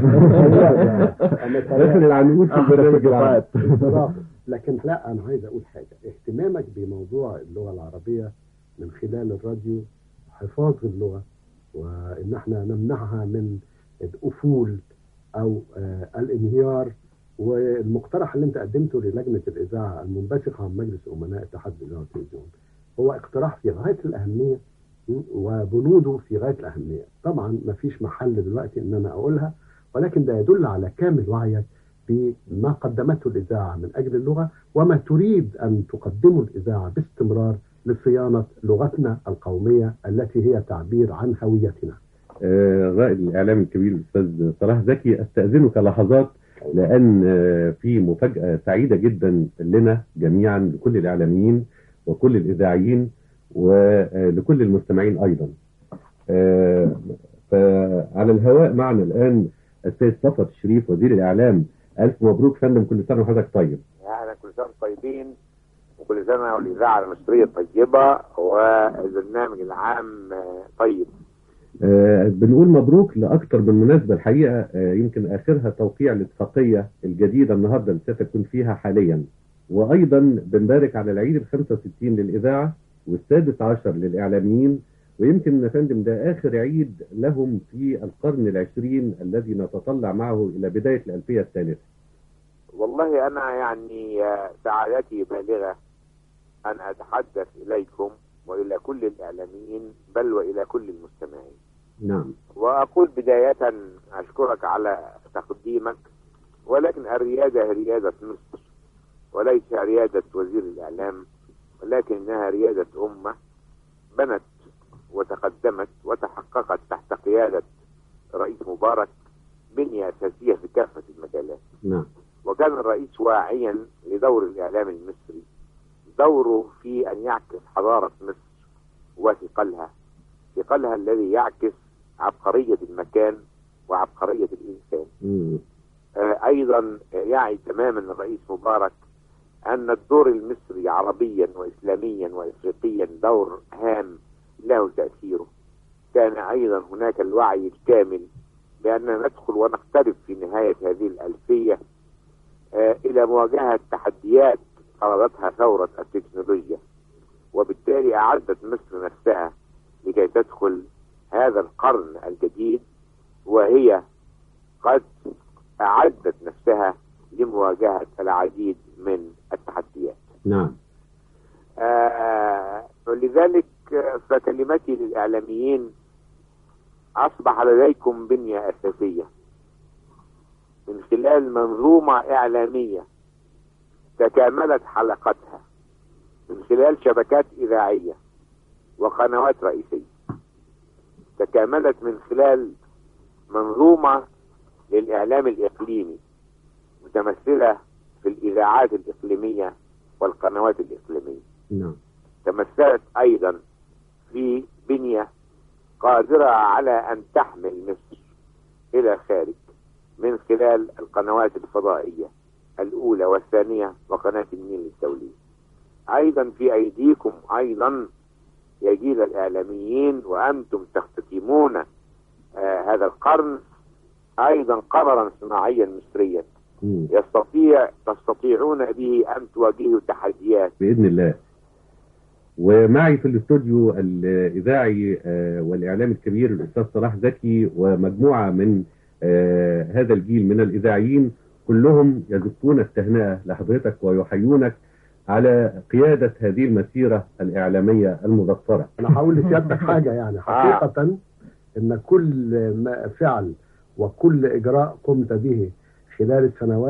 احنا العنقود في البرنامج العام بصراحة. لكن لا انا عايز اقول حاجه اهتمامك بموضوع اللغه العربيه من خلال الراديو حفاظ اللغه وان احنا نمنعها من الافول او آه الانهيار والمقترح اللي انت قدمته للجنه الاذاعه المنبثقه عن مجلس امناء اتحاد الاذاعه والتلفزيون هو اقتراح في غايه الاهميه وبنوده في غايه الاهميه طبعا ما فيش محل دلوقتي ان انا اقولها ولكن ده يدل على كامل وعيك بما قدمته الاذاعه من اجل اللغه وما تريد ان تقدمه الاذاعه باستمرار لصيانه لغتنا القوميه التي هي تعبير عن هويتنا. آه، رائد الاعلام الكبير الاستاذ صلاح زكي استاذنك لحظات لان آه، في مفاجاه سعيده جدا لنا جميعا لكل الاعلاميين وكل الاذاعيين ولكل المستمعين ايضا. آه، فعلى الهواء معنا الان السيد صفوت الشريف وزير الاعلام الف مبروك فندم كل سنه وحضرتك طيب. اهلا كل سنه وانتم طيبين وكل سنه والاذاعه المصريه طيبه والبرنامج العام آه، طيب آه، بنقول مبروك لاكثر من مناسبه الحقيقه آه، يمكن اخرها توقيع الاتفاقيه الجديده النهارده اللي ستكون فيها حاليا وايضا بنبارك على العيد ال 65 للاذاعه والسادس عشر للاعلاميين ويمكن يا فندم ده اخر عيد لهم في القرن العشرين الذي نتطلع معه الى بدايه الالفيه الثالثه. والله انا يعني آه، سعادتي بالغه ان اتحدث اليكم والى كل الاعلاميين بل والى كل المستمعين نعم. واقول بدايه اشكرك على تقديمك ولكن الرياده رياده مصر وليس رياده وزير الاعلام ولكنها رياده امه بنت وتقدمت وتحققت تحت قياده رئيس مبارك بنيه اساسيه في كافه المجالات نعم. وكان الرئيس واعيا لدور الاعلام المصري دوره في ان يعكس حضاره مصر وثقلها ثقلها الذي يعكس عبقريه المكان وعبقريه الانسان مم. آه، ايضا يعي تماما الرئيس مبارك ان الدور المصري عربيا واسلاميا وافريقيا دور هام له تاثيره كان ايضا هناك الوعي الكامل باننا ندخل ونقترب في نهايه هذه الالفيه آه، الى مواجهه تحديات فرضتها ثوره التكنولوجيا وبالتالي اعدت مصر نفسها لكي تدخل هذا القرن الجديد وهي قد اعدت نفسها لمواجهه العديد من التحديات نعم. آه، ولذلك آه، فكلمتي للإعلاميين أصبح لديكم بنية أساسية من خلال منظومة إعلامية تكاملت حلقتها من خلال شبكات إذاعية وقنوات رئيسية تكاملت من خلال منظومة للإعلام الإقليمي متمثلة في الإذاعات الإقليمية والقنوات الإقليمية نعم. تمثلت أيضا في بنية قادرة على أن تحمل مصر إلى الخارج من خلال القنوات الفضائية الأولى والثانية وقناة النيل الدولية أيضا في أيديكم أيضا يا جيل الإعلاميين وأنتم تختتمون آه هذا القرن أيضا قمرا صناعيا مصريا مم. يستطيع تستطيعون به أن تواجهوا تحديات باذن الله. ومعي في الاستوديو الاذاعي آه، والاعلام الكبير الاستاذ صلاح زكي ومجموعه من آه، هذا الجيل من الاذاعيين كلهم يزفون التهنئه لحضرتك ويحيونك على قياده هذه المسيره الاعلاميه المظفره. انا هقول لسيادتك حاجه يعني حقيقه ان كل ما فعل وكل اجراء قمت به خلال السنوات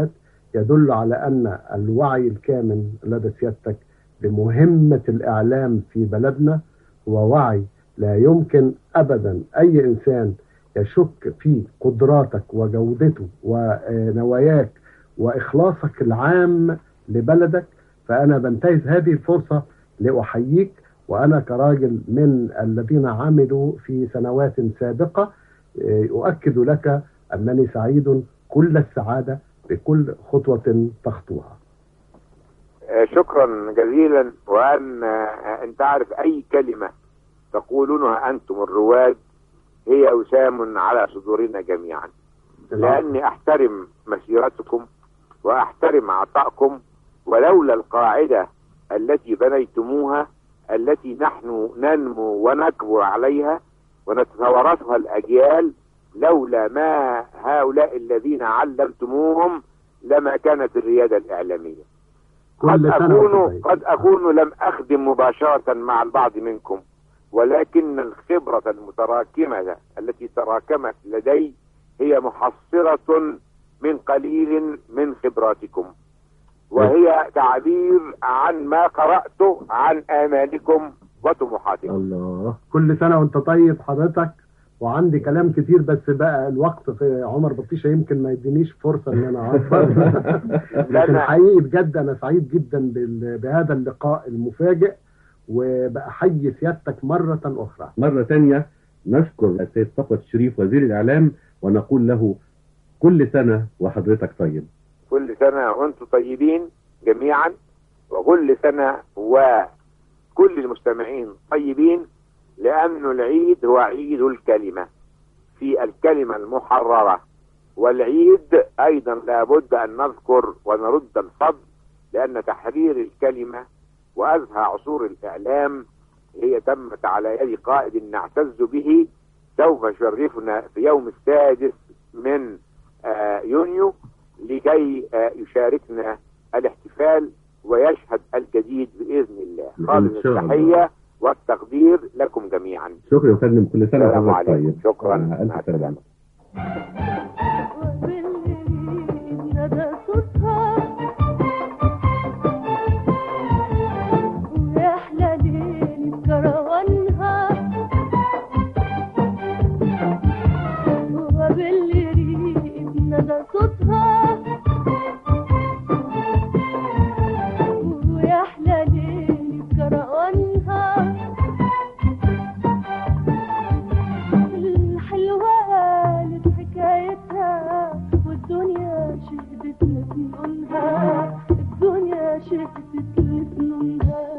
يدل على أن الوعي الكامن لدى سيادتك بمهمة الإعلام في بلدنا هو وعي لا يمكن أبدا أي إنسان يشك في قدراتك وجودته ونواياك وإخلاصك العام لبلدك فأنا بنتهز هذه الفرصة لأحييك وأنا كراجل من الذين عملوا في سنوات سابقة أؤكد لك أنني سعيد كل السعادة بكل خطوة تخطوها آه، شكرا جزيلا وان آه، انت عارف اي كلمة تقولونها انتم الرواد هي وسام على صدورنا جميعا لاني احترم مسيرتكم واحترم عطائكم ولولا القاعدة التي بنيتموها التي نحن ننمو ونكبر عليها ونتوارثها الاجيال لولا ما هؤلاء الذين علمتموهم لما كانت الريادة الإعلامية قد كل سنة أكون وأنت طيب. قد أكون لم أخدم مباشرة مع البعض منكم ولكن الخبرة المتراكمة التي تراكمت لدي هي محصرة من قليل من خبراتكم وهي تعبير عن ما قرأته عن آمالكم وطموحاتكم الله كل سنة وانت طيب حضرتك وعندي كلام كتير بس بقى الوقت في عمر بطيشة يمكن ما يدينيش فرصة ان انا اعبر لكن حقيقي بجد انا سعيد جدا بال- بهذا اللقاء المفاجئ وبأحيي سيادتك مرة اخرى مرة تانية نشكر السيد صفوت الشريف وزير الإعلام ونقول له كل سنة وحضرتك طيب كل سنة وانتم طيبين جميعا وكل سنة وكل المستمعين طيبين لأن العيد هو عيد الكلمة في الكلمة المحررة والعيد أيضا لابد أن نذكر ونرد الفضل لأن تحرير الكلمة وأزهى عصور الإعلام هي تمت على يد قائد نعتز به سوف يشرفنا في يوم السادس من آه، يونيو لكي آه، يشاركنا الاحتفال ويشهد الجديد بإذن الله خالص شاء الله. التحية والتقدير لكم جميعا شكرا يا فندم كل سنة السلام وحضرتك عليكم. طيب شكرا. مع ألف سلامة ندى صوتها ويحلى ليل بكروانها وبالريق ندى صوتها ويحلى ليل بكروانها الحلوة قالت حكايتها والدنيا شهدت لفنونها الدنيا شهدت لفنونها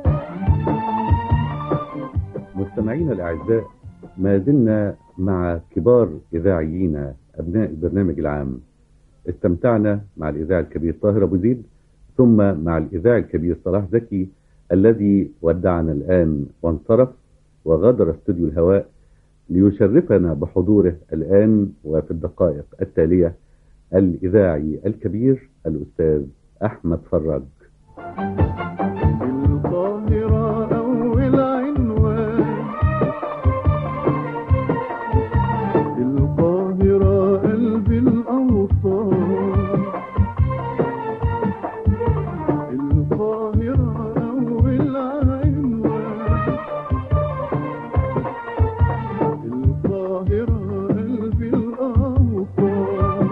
مستمعينا الأعزاء ما زلنا مع كبار إذاعيين أبناء البرنامج العام استمتعنا مع الإذاعي الكبير طاهر أبو زيد ثم مع الإذاعي الكبير صلاح زكي الذي ودعنا الآن وانصرف وغادر استوديو الهواء ليشرفنا بحضوره الآن وفي الدقائق التالية الإذاعي الكبير الأستاذ أحمد فراج القاهرة أول عنوان القاهرة قلب الأوطان القاهرة أول عنوان القاهرة قلب الأوطان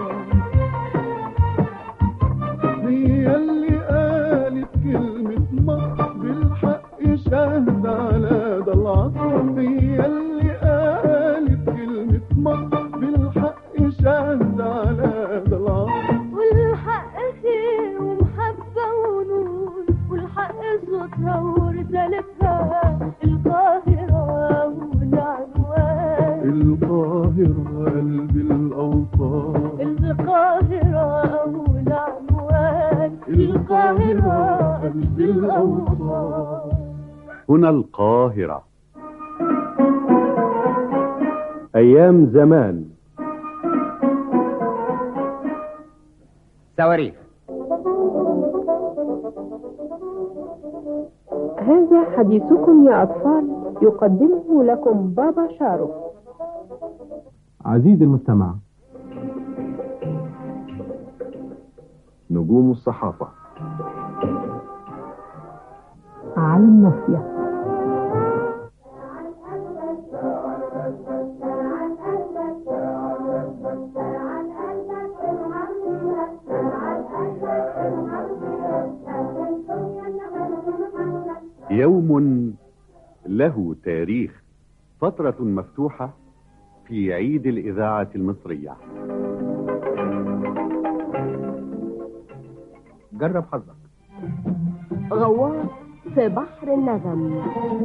هي اللي قالت كلمة مصر بالحق شهد على ده العصر هي اللي قالت كلمة مصر بالحق شهد على ده العصر والحق خير ومحبة ونور والحق صوتها ورسالتها القاهرة والعنوان القاهرة قلب الأوطان القاهرة والعنوان القاهرة قلب الأوطان هنا القاهرة أيام زمان صواريخ هذا حديثكم يا أطفال يقدمه لكم بابا شارو عزيزي المستمع نجوم الصحافة على الناصية يوم له تاريخ فترة مفتوحة في عيد الإذاعة المصرية جرب حظك غواص في بحر النغم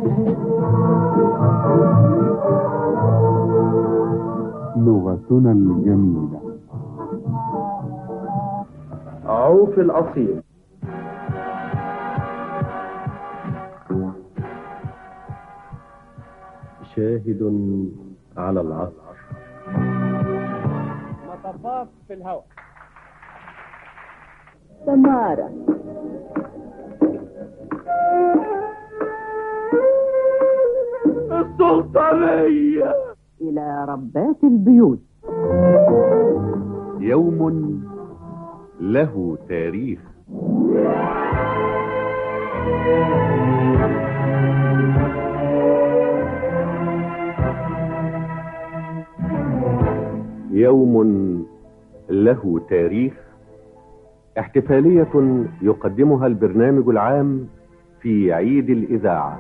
لغتنا الجميلة عوف الأصيل شاهد على العصر مطبات في الهواء سمارة السلطانية إلى ربات البيوت يوم له تاريخ يوم له تاريخ احتفالية يقدمها البرنامج العام في عيد الإذاعة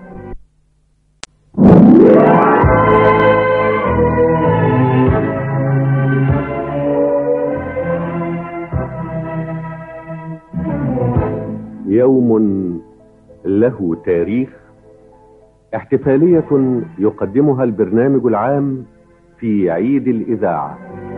يوم له تاريخ احتفالية يقدمها البرنامج العام في عيد الإذاعة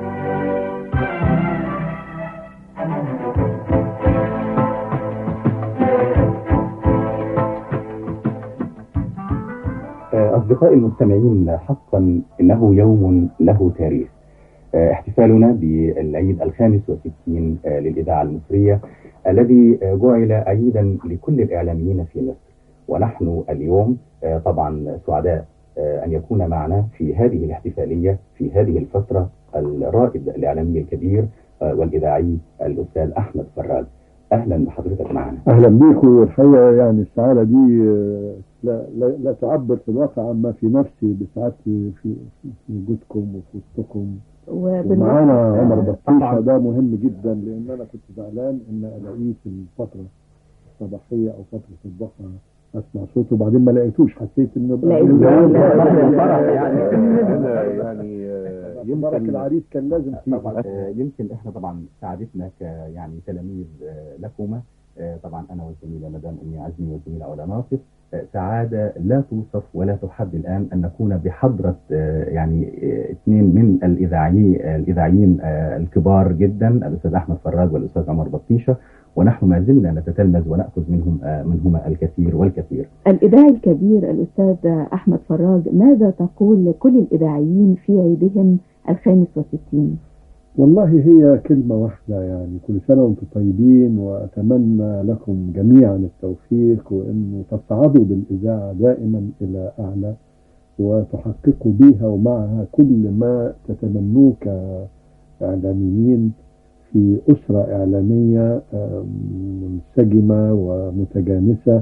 أصدقائي المستمعين حقا إنه يوم له تاريخ احتفالنا بالعيد الخامس والستين للإذاعة المصرية الذي جعل عيدا لكل الإعلاميين في مصر ونحن اليوم طبعا سعداء أن يكون معنا في هذه الاحتفالية في هذه الفترة الرائد الإعلامي الكبير والإذاعي الأستاذ أحمد فراج أهلا بحضرتك معنا اهلا بيكم والحقيقه يعني السعاده دي آه، لا, لا, لا تعبر في الواقع عما في نفسي بسعادتي في في في وجودكم وفي وسطكم ومعانا عمر بطيشه ده مهم جدا لان انا كنت زعلان ان الاقيه في الفتره الصباحيه او فتره الضحى اسمع صوته وبعدين ما لقيتوش حسيت انه بقى لقيته. لا، لا، لا، لا، لا، لا، يعني أنا يعني يمكن العريس كان لازم طبعا آه، يمكن احنا طبعا سعادتنا ك يعني تلاميذ آه، لكما آه، طبعا انا والزميله مدام امي عزمي والزميله علا ناصر آه، سعاده لا توصف ولا تحد الان ان نكون بحضره آه، يعني آه، اثنين من الاذاعيين الاذاعيين آه، الكبار جدا الاستاذ احمد فراج والاستاذ عمر بطيشه ونحن ما زلنا نتتلمذ وناخذ منهم آه، منهما الكثير والكثير الإذاعي الكبير الأستاذ أحمد فراج ماذا تقول لكل الإذاعيين في عيدهم الخامس والستين والله هي كلمة واحدة يعني كل سنة وانتم طيبين وأتمنى لكم جميعا التوفيق وأنه تصعدوا بالإذاعة دائما إلى أعلى وتحققوا بها ومعها كل ما تتمنوه كإعلاميين في أسرة إعلامية آم، منسجمة ومتجانسة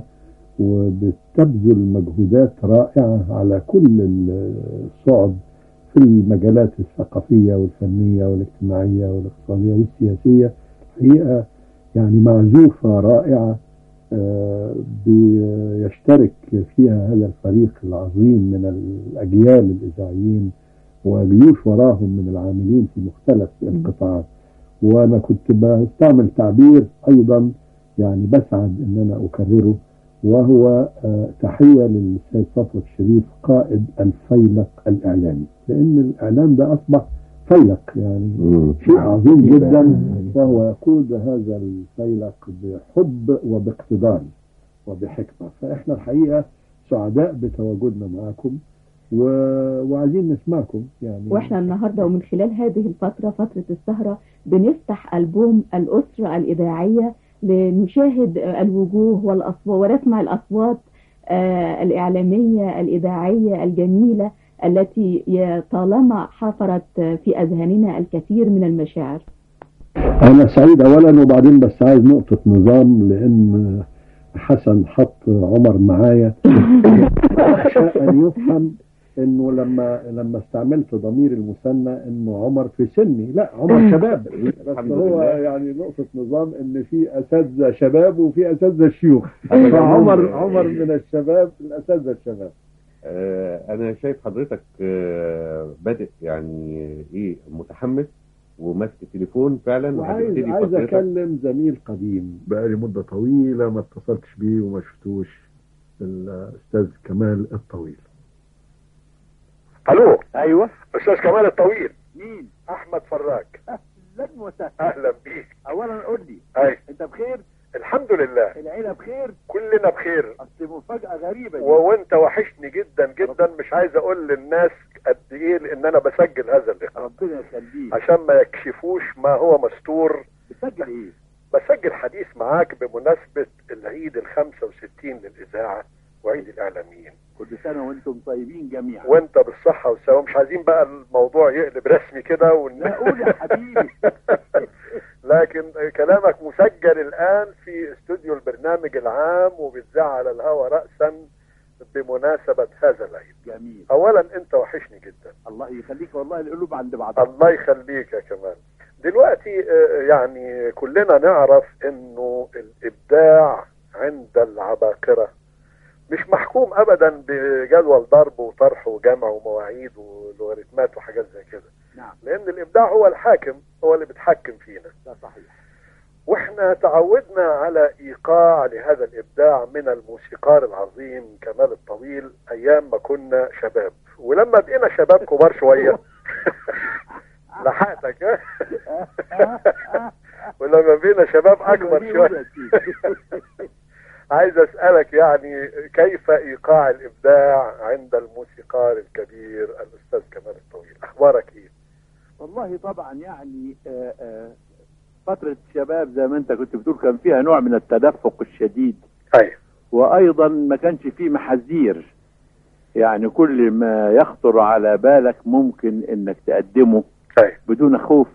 وبتبذل مجهودات رائعة على كل الصعد في المجالات الثقافية والفنية والاجتماعية والاقتصادية والسياسية حقيقة يعني معزوفة رائعة آه، بيشترك فيها هذا الفريق العظيم من الأجيال الإذاعيين وجيوش وراهم من العاملين في مختلف القطاعات وأنا كنت بستعمل تعبير أيضا يعني بسعد أن أنا أكرره وهو آه، تحية للسيد صفوت الشريف قائد الفيلق الإعلامي لأن الإعلام ده أصبح فيلق يعني شيء عظيم جدا وهو يقود هذا الفيلق بحب وباقتدار وبحكمة فإحنا الحقيقة سعداء بتواجدنا معكم و... وعايزين نسمعكم يعني واحنا النهارده ومن خلال هذه الفتره فتره السهره بنفتح البوم الاسره الاذاعيه لنشاهد الوجوه والاصوات ونسمع الاصوات آه، الاعلاميه الاذاعيه الجميله التي يا طالما حفرت في اذهاننا الكثير من المشاعر أنا سعيد أولا وبعدين بس عايز نقطة نظام لأن حسن حط عمر معايا أخشى أن يفهم إنه لما لما استعملت ضمير المثنى إنه عمر في سني لا عمر شباب بس الحمد هو لله. يعني نقطة نظام إن في أساتذة شباب وفي أساتذة شيوخ أنا فعمر جميل. عمر من الشباب الأساتذة الشباب آه، انا شايف حضرتك آه، بادئ يعني ايه متحمس وماسك التليفون فعلا وعايز وهتبتدي عايز فترتك. اكلم زميل قديم بقالي مده طويله ما اتصلتش بيه وما شفتوش الاستاذ كمال الطويل الو ايوه استاذ كمال الطويل مين احمد فراج اهلا وسهلا اهلا بيك اولا قول لي اي انت بخير الحمد لله العيله بخير كلنا بخير اصل مفاجاه غريبه دي. وانت وحشني جدا جدا مش عايز اقول للناس قد ايه لان انا بسجل هذا اللقاء ربنا يخليك عشان ما يكشفوش ما هو مستور بتسجل ايه بسجل حديث معاك بمناسبه العيد ال 65 للاذاعه وعيد الاعلاميين كل سنه وانتم طيبين جميعا وانت بالصحه والسلامه مش عايزين بقى الموضوع يقلب رسمي كده ون... لا قول يا حبيبي لكن كلامك مسجل الان في استوديو البرنامج العام وبيتذاع على الهواء راسا بمناسبه هذا العيد جميل اولا انت وحشني جدا الله يخليك والله القلوب عند بعضها الله يخليك يا كمال دلوقتي آه، يعني كلنا نعرف انه الابداع عند العباقره مش محكوم ابدا بجدول ضرب وطرح وجمع ومواعيد ولوغاريتمات وحاجات زي كده نعم لان الابداع هو الحاكم هو اللي بيتحكم فينا ده صحيح واحنا تعودنا على ايقاع لهذا الابداع من الموسيقار العظيم كمال الطويل ايام ما كنا شباب ولما بقينا شباب كبار شويه لحقتك ها ولما بقينا شباب اكبر شويه عايز اسالك يعني كيف ايقاع الابداع عند الموسيقار الكبير الاستاذ كمال الطويل اخبارك ايه والله طبعا يعني آه، آه، فترة الشباب زي ما انت كنت بتقول كان فيها نوع من التدفق الشديد ايوه وايضا ما كانش فيه محاذير يعني كل ما يخطر على بالك ممكن انك تقدمه أيوة. بدون خوف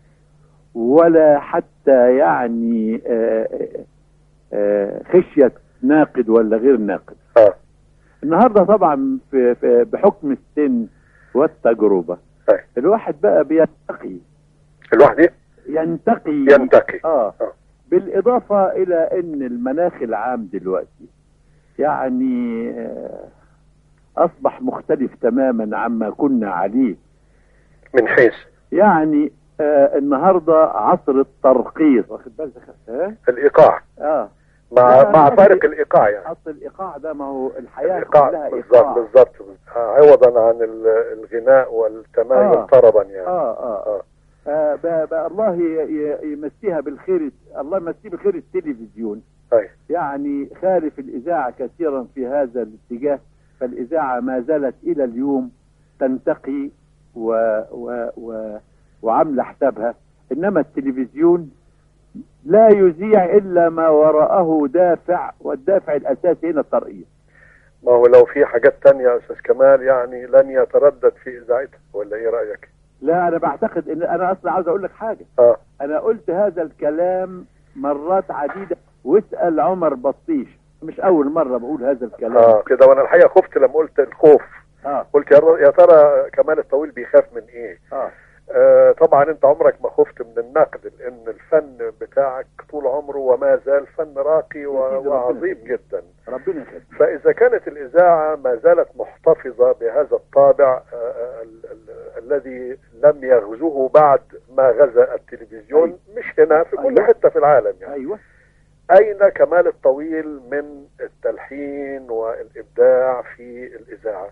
ولا حتى يعني آه، آه، آه، خشية ناقد ولا غير ناقد آه. النهارده طبعا في في بحكم السن والتجربة أيوة. الواحد بقى بينتقي الواحد ايه ينتقي ينتقي. اه بالاضافه الى ان المناخ العام دلوقتي يعني آه، اصبح مختلف تماما عما كنا عليه من حيث يعني آه النهارده عصر الترقيص واخد بالك ها الايقاع اه مع لا، مع لا، فارق الايقاع يعني اصل الايقاع ده ما هو الحياه الايقاع كلها بالظبط ايقاع بالظبط آه، عوضا عن ال- الغناء والتمايل آه. طربا يعني اه اه, آه بقى بقى الله ي- ي- يمسيها بالخير الله يمسيه بالخير التلفزيون أيوة. يعني خالف الإذاعة كثيرا في هذا الاتجاه فالإذاعة ما زالت إلى اليوم تنتقي و و و وعاملة حسابها إنما التلفزيون لا يذيع إلا ما وراءه دافع والدافع الأساسي هنا الترقية ما هو لو في حاجات تانية يا استاذ كمال يعني لن يتردد في اذاعتها ولا ايه رايك؟ لا أنا بعتقد إن أنا أصلا عاوز أقول لك حاجة اه انا قلت هذا الكلام مرات عديدة واسأل عمر بطيش مش اول مرة بقول هذا الكلام اه كده وانا الحقيقه خفت لما قلت الخوف اه قلت يا ر- يا ترى كمال الطويل بيخاف من ايه؟ اه آه طبعا انت عمرك ما خفت من النقد لان الفن بتاعك طول عمره وما زال فن راقي و- أكيد ربنا وعظيم يخليك. جدا ربنا يخليك فاذا كانت الاذاعه ما زالت محتفظه بهذا الطابع آه، آه، ال- ال- الذي لم يغزوه بعد ما غزا التلفزيون أيوة. مش هنا في كل أيوة. حته في العالم يعني ايوه اين كمال الطويل من التلحين والابداع في الاذاعه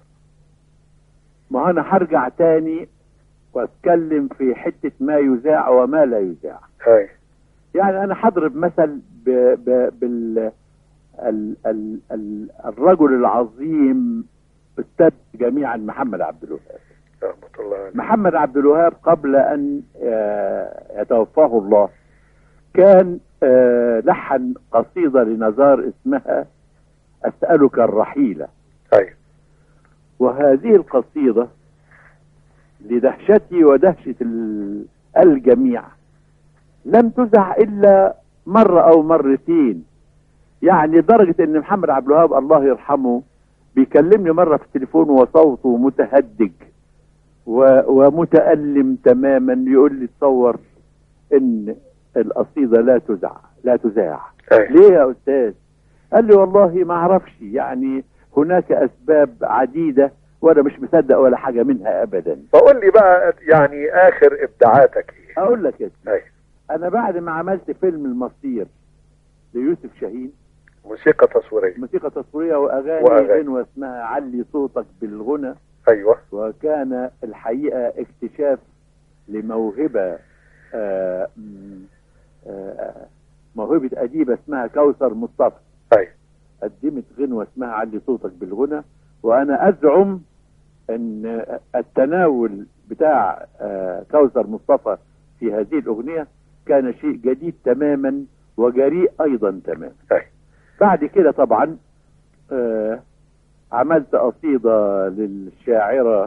ما انا هرجع تاني واتكلم في حتة ما يذاع وما لا يذاع هاي يعني انا هضرب مثل ب ب بال ال ال ال الرجل العظيم استاذ جميعا محمد عبد الوهاب رحمه الله عليه محمد عبد الوهاب قبل ان آه، يتوفاه الله كان آه، لحن قصيدة لنزار اسمها أسألك الرحيلة أي وهذه القصيدة لدهشتي ودهشة ال- الجميع لم تذع الا مرة او مرتين يعني لدرجة ان محمد عبد الوهاب الله يرحمه بيكلمني مرة في التليفون وصوته متهدج و- ومتألم تماما يقول لي تصور ان القصيدة لا تذع لا تذاع ليه يا استاذ قال لي والله ما اعرفش يعني هناك اسباب عديدة وانا مش مصدق ولا حاجة منها ابدا فقول لي بقى يعني اخر ابداعاتك ايه اقول لك يا سيدي أي. انا بعد ما عملت فيلم المصير ليوسف شاهين موسيقى تصويريه موسيقى تصويريه واغاني, وأغاني. غنوه اسمها علي صوتك بالغنى ايوه وكان الحقيقه اكتشاف لموهبه آه م- آه موهبه اديبه اسمها كوثر مصطفى أي. قدمت غنوه اسمها علي صوتك بالغنى وانا ازعم ان التناول بتاع آه كوثر مصطفى في هذه الاغنيه كان شيء جديد تماما وجريء ايضا تماما أي. بعد كده طبعا آه عملت قصيدة للشاعرة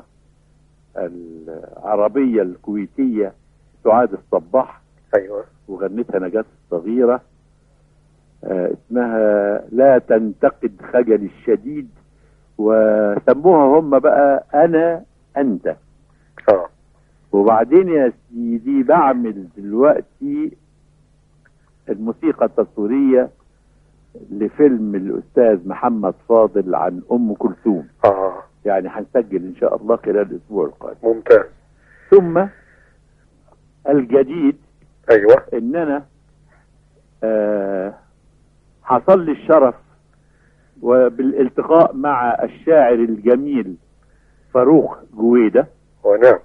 العربية الكويتية سعاد الصباح ايوه وغنتها نجاة الصغيرة آه اسمها لا تنتقد خجل الشديد وسموها هم بقى انا انت اه وبعدين يا سيدي بعمل دلوقتي الموسيقى التصويرية لفيلم الأستاذ محمد فاضل عن أم كلثوم اه يعني هنسجل إن شاء الله خلال الأسبوع القادم ممتاز ثم الجديد ايوه إن أنا آه حصل لي الشرف وبالالتقاء مع الشاعر الجميل فاروق جويدة ونعم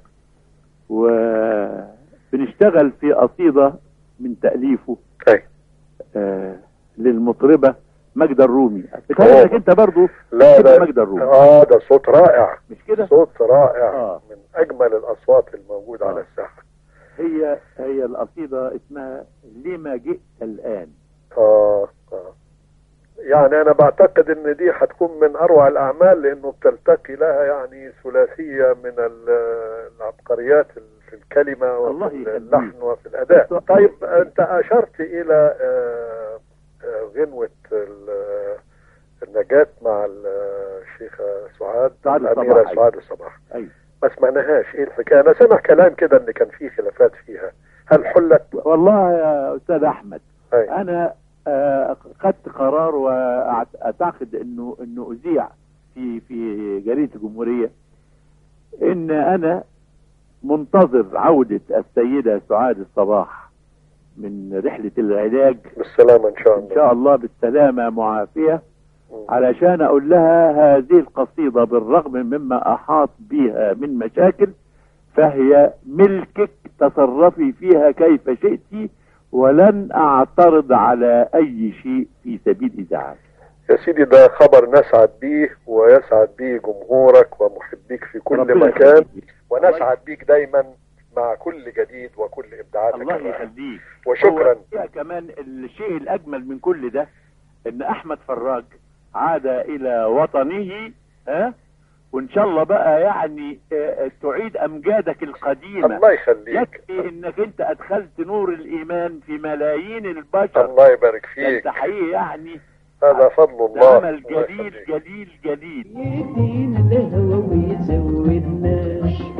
وبنشتغل في قصيدة من تأليفه أي. آه للمطربة ماجدة الرومي بتهيألك انت برضو لا بتحب لا ماجدة الرومي اه ده صوت رائع مش كده صوت رائع آه. من اجمل الاصوات الموجوده على الساحه هي هي القصيدة اسمها لما جئت الآن آه آه. يعني أنا بعتقد إن دي هتكون من أروع الأعمال لأنه بتلتقي لها يعني ثلاثية من ال- العبقريات في الكلمة وفي اللحن وفي الأداء طيب أنت أشرت إلى آه، آه، غنوة ال- النجاة مع الشيخة سعاد سعاد الأميرة الصباح. سعاد الصباح أيوة. ما سمعناهاش إيه الحكاية أنا سمع كلام كده إن كان في خلافات فيها هل حلت والله يا أستاذ أحمد أي. أنا آه، خدت قرار وأعتقد إنه إنه أذيع في في جريدة الجمهورية إن أنا منتظر عودة السيدة سعاد الصباح من رحلة العلاج بالسلامة إن شاء الله إن شاء الله بالسلامة معافية علشان أقول لها هذه القصيدة بالرغم مما أحاط بها من مشاكل فهي ملكك تصرفي فيها كيف شئت ولن أعترض على أي شيء في سبيل إذاعتك يا سيدي ده خبر نسعد بيه ويسعد بيه جمهورك ومحبيك في كل ربنا مكان يخليك. ونسعد بيك دايما مع كل جديد وكل ابداعاتك الله الرائعة. يخليك وشكرا هو فيها كمان الشيء الأجمل من كل ده إن أحمد فراج عاد إلى وطنه ها وإن شاء الله بقى يعني آه، تعيد أمجادك القديمة الله يخليك يكفي إنك أنت أدخلت نور الإيمان في ملايين البشر الله يبارك ده أنت فيك حقيقي يعني هذا فضل ده الله عمل الله جليل يخليك. جليل جليل يدينا الهوى ويزودنا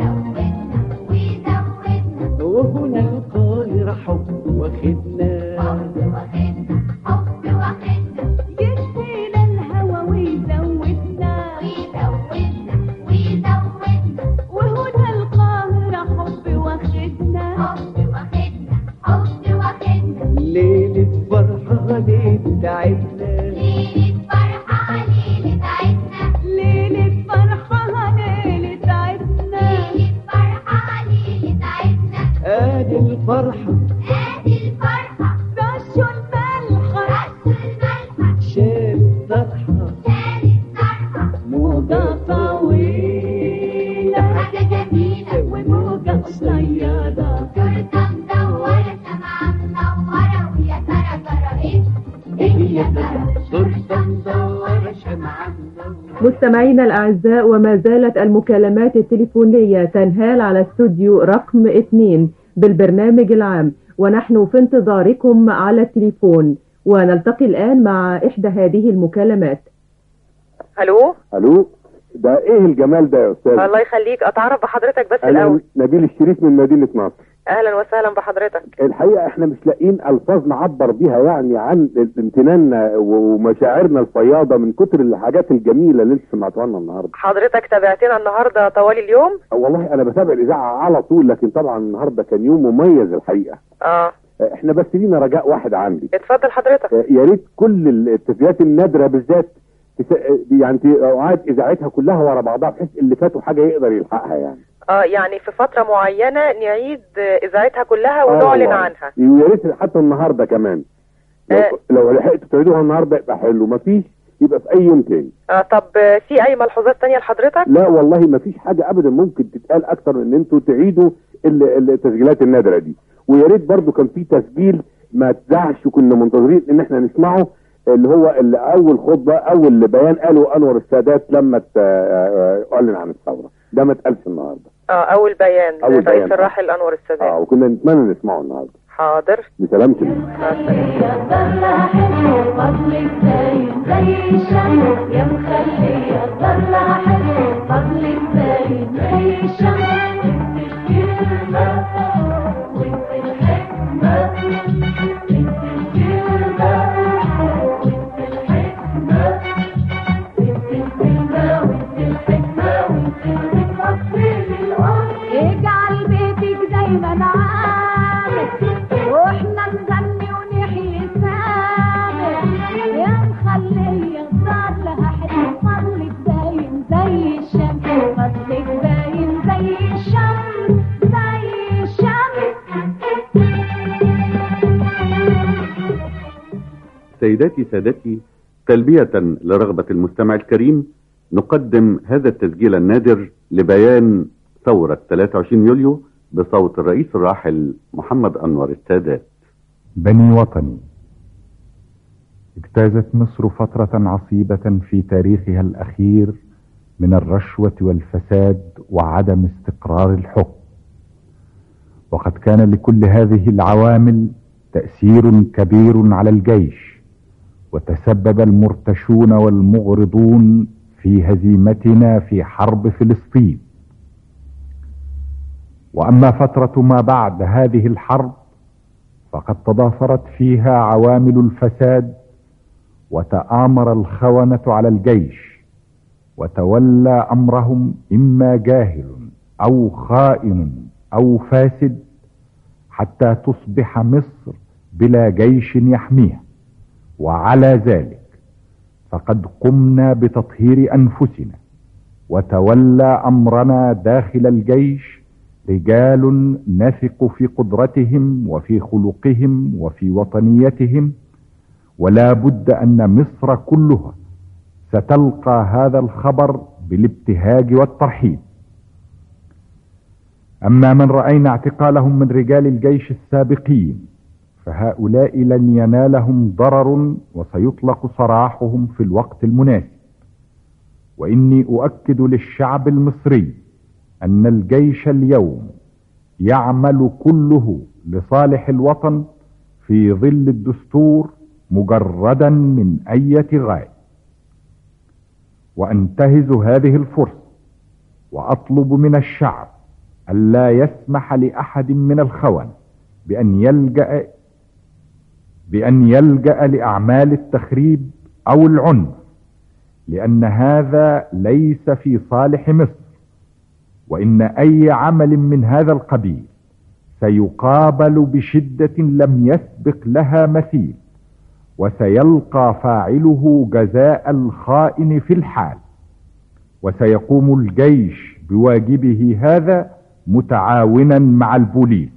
وهنا القاهرة حب واخدنا يدينا الهوى ويزودنا وهنا القاهرة حب واخدنا ليلة فرحة ليلة تعبنا ليلة فرحة ليلة تعبنا ادي الفرحة رشوا الملحة شال الطرحة موجة طويلة حاجة جميلة وموجة قصيرة تورتة مدورة سمعة منورة ويا ترى ترى ايه ايه يا ترى تورتة مدورة شمعة مستمعينا الأعزاء وما زالت المكالمات التليفونية تنهال على استوديو رقم 2 بالبرنامج العام ونحن في انتظاركم على التليفون ونلتقي الآن مع إحدى هذه المكالمات الو الو ده ايه الجمال ده يا استاذ الله يخليك اتعرف بحضرتك بس انا الاول نبيل الشريف من مدينه نصر اهلا وسهلا بحضرتك الحقيقه احنا مش لاقيين الفاظ نعبر بيها يعني عن امتناننا ومشاعرنا الفياضه من كتر الحاجات الجميله اللي انت سمعتوها لنا النهارده حضرتك تابعتنا النهارده طوال اليوم والله انا بتابع الاذاعه على طول لكن طبعا النهارده كان يوم مميز الحقيقه اه احنا بس لينا رجاء واحد عندي اتفضل حضرتك يا ريت كل التسجيلات النادره بالذات تس- يعني اوقات اذاعتها كلها ورا بعضها بحيث اللي فاتوا حاجه يقدر يلحقها يعني اه يعني في فتره معينه نعيد آه، اذاعتها كلها آه ونعلن والله. عنها ويا ريت حتى النهارده كمان لو, آه. لو لحقتوا تعيدوها النهارده يبقى حلو مفيش يبقى في اي يوم تاني آه طب آه، في اي ملحوظات تانية لحضرتك لا والله مفيش حاجه ابدا ممكن تتقال اكتر من ان انتوا تعيدوا ال- التسجيلات النادره دي ويا ريت برضو كان في تسجيل ما اتذاعش وكنا منتظرين ان احنا نسمعه اللي هو اللي اول خطبه اول بيان قاله انور السادات لما ت- آه، اعلن عن الثوره ده ما اتقالش النهارده اه اول بيان أول للرئيس بيان. الراحل انور السادات اه وكنا نتمنى نسمعه النهارده حاضر بسلامتك مع السلامه فضلك باين زي الشمس يا مخلية الضلع حلو فضلك باين زي الشمس انت الكلمة وانت الحكمة انت الكلمة وانت الحكمة انت الكلمة وانت الحكمة وانت الحكمة في الأرض اجعل بيتك دايما عامر واحنا نغني ونحيي سامر يا مخلية ضلها حلو فضلك باين زي الشمس فضلك باين زي الشمس زي الشمس سيداتي سادتي تلبية لرغبة المستمع الكريم نقدم هذا التسجيل النادر لبيان ثورة 23 يوليو بصوت الرئيس الراحل محمد أنور السادات بني وطني اجتازت مصر فترة عصيبة في تاريخها الأخير من الرشوة والفساد وعدم استقرار الحكم وقد كان لكل هذه العوامل تأثير كبير على الجيش وتسبب المرتشون والمغرضون في هزيمتنا في حرب فلسطين واما فتره ما بعد هذه الحرب فقد تضافرت فيها عوامل الفساد وتامر الخونه على الجيش وتولى امرهم اما جاهل او خائن او فاسد حتى تصبح مصر بلا جيش يحميها وعلى ذلك فقد قمنا بتطهير انفسنا وتولى امرنا داخل الجيش رجال نثق في قدرتهم وفي خلقهم وفي وطنيتهم ولا بد ان مصر كلها ستلقى هذا الخبر بالابتهاج والترحيب اما من راينا اعتقالهم من رجال الجيش السابقين فهؤلاء لن ينالهم ضرر وسيطلق سراحهم في الوقت المناسب واني اؤكد للشعب المصري ان الجيش اليوم يعمل كله لصالح الوطن في ظل الدستور مجردا من اية غاية وانتهز هذه الفرصة واطلب من الشعب الا يسمح لاحد من الخونة بان يلجأ بأن يلجأ لأعمال التخريب أو العنف لأن هذا ليس في صالح مصر وإن أي عمل من هذا القبيل سيقابل بشدة لم يسبق لها مثيل وسيلقى فاعله جزاء الخائن في الحال وسيقوم الجيش بواجبه هذا متعاونا مع البوليس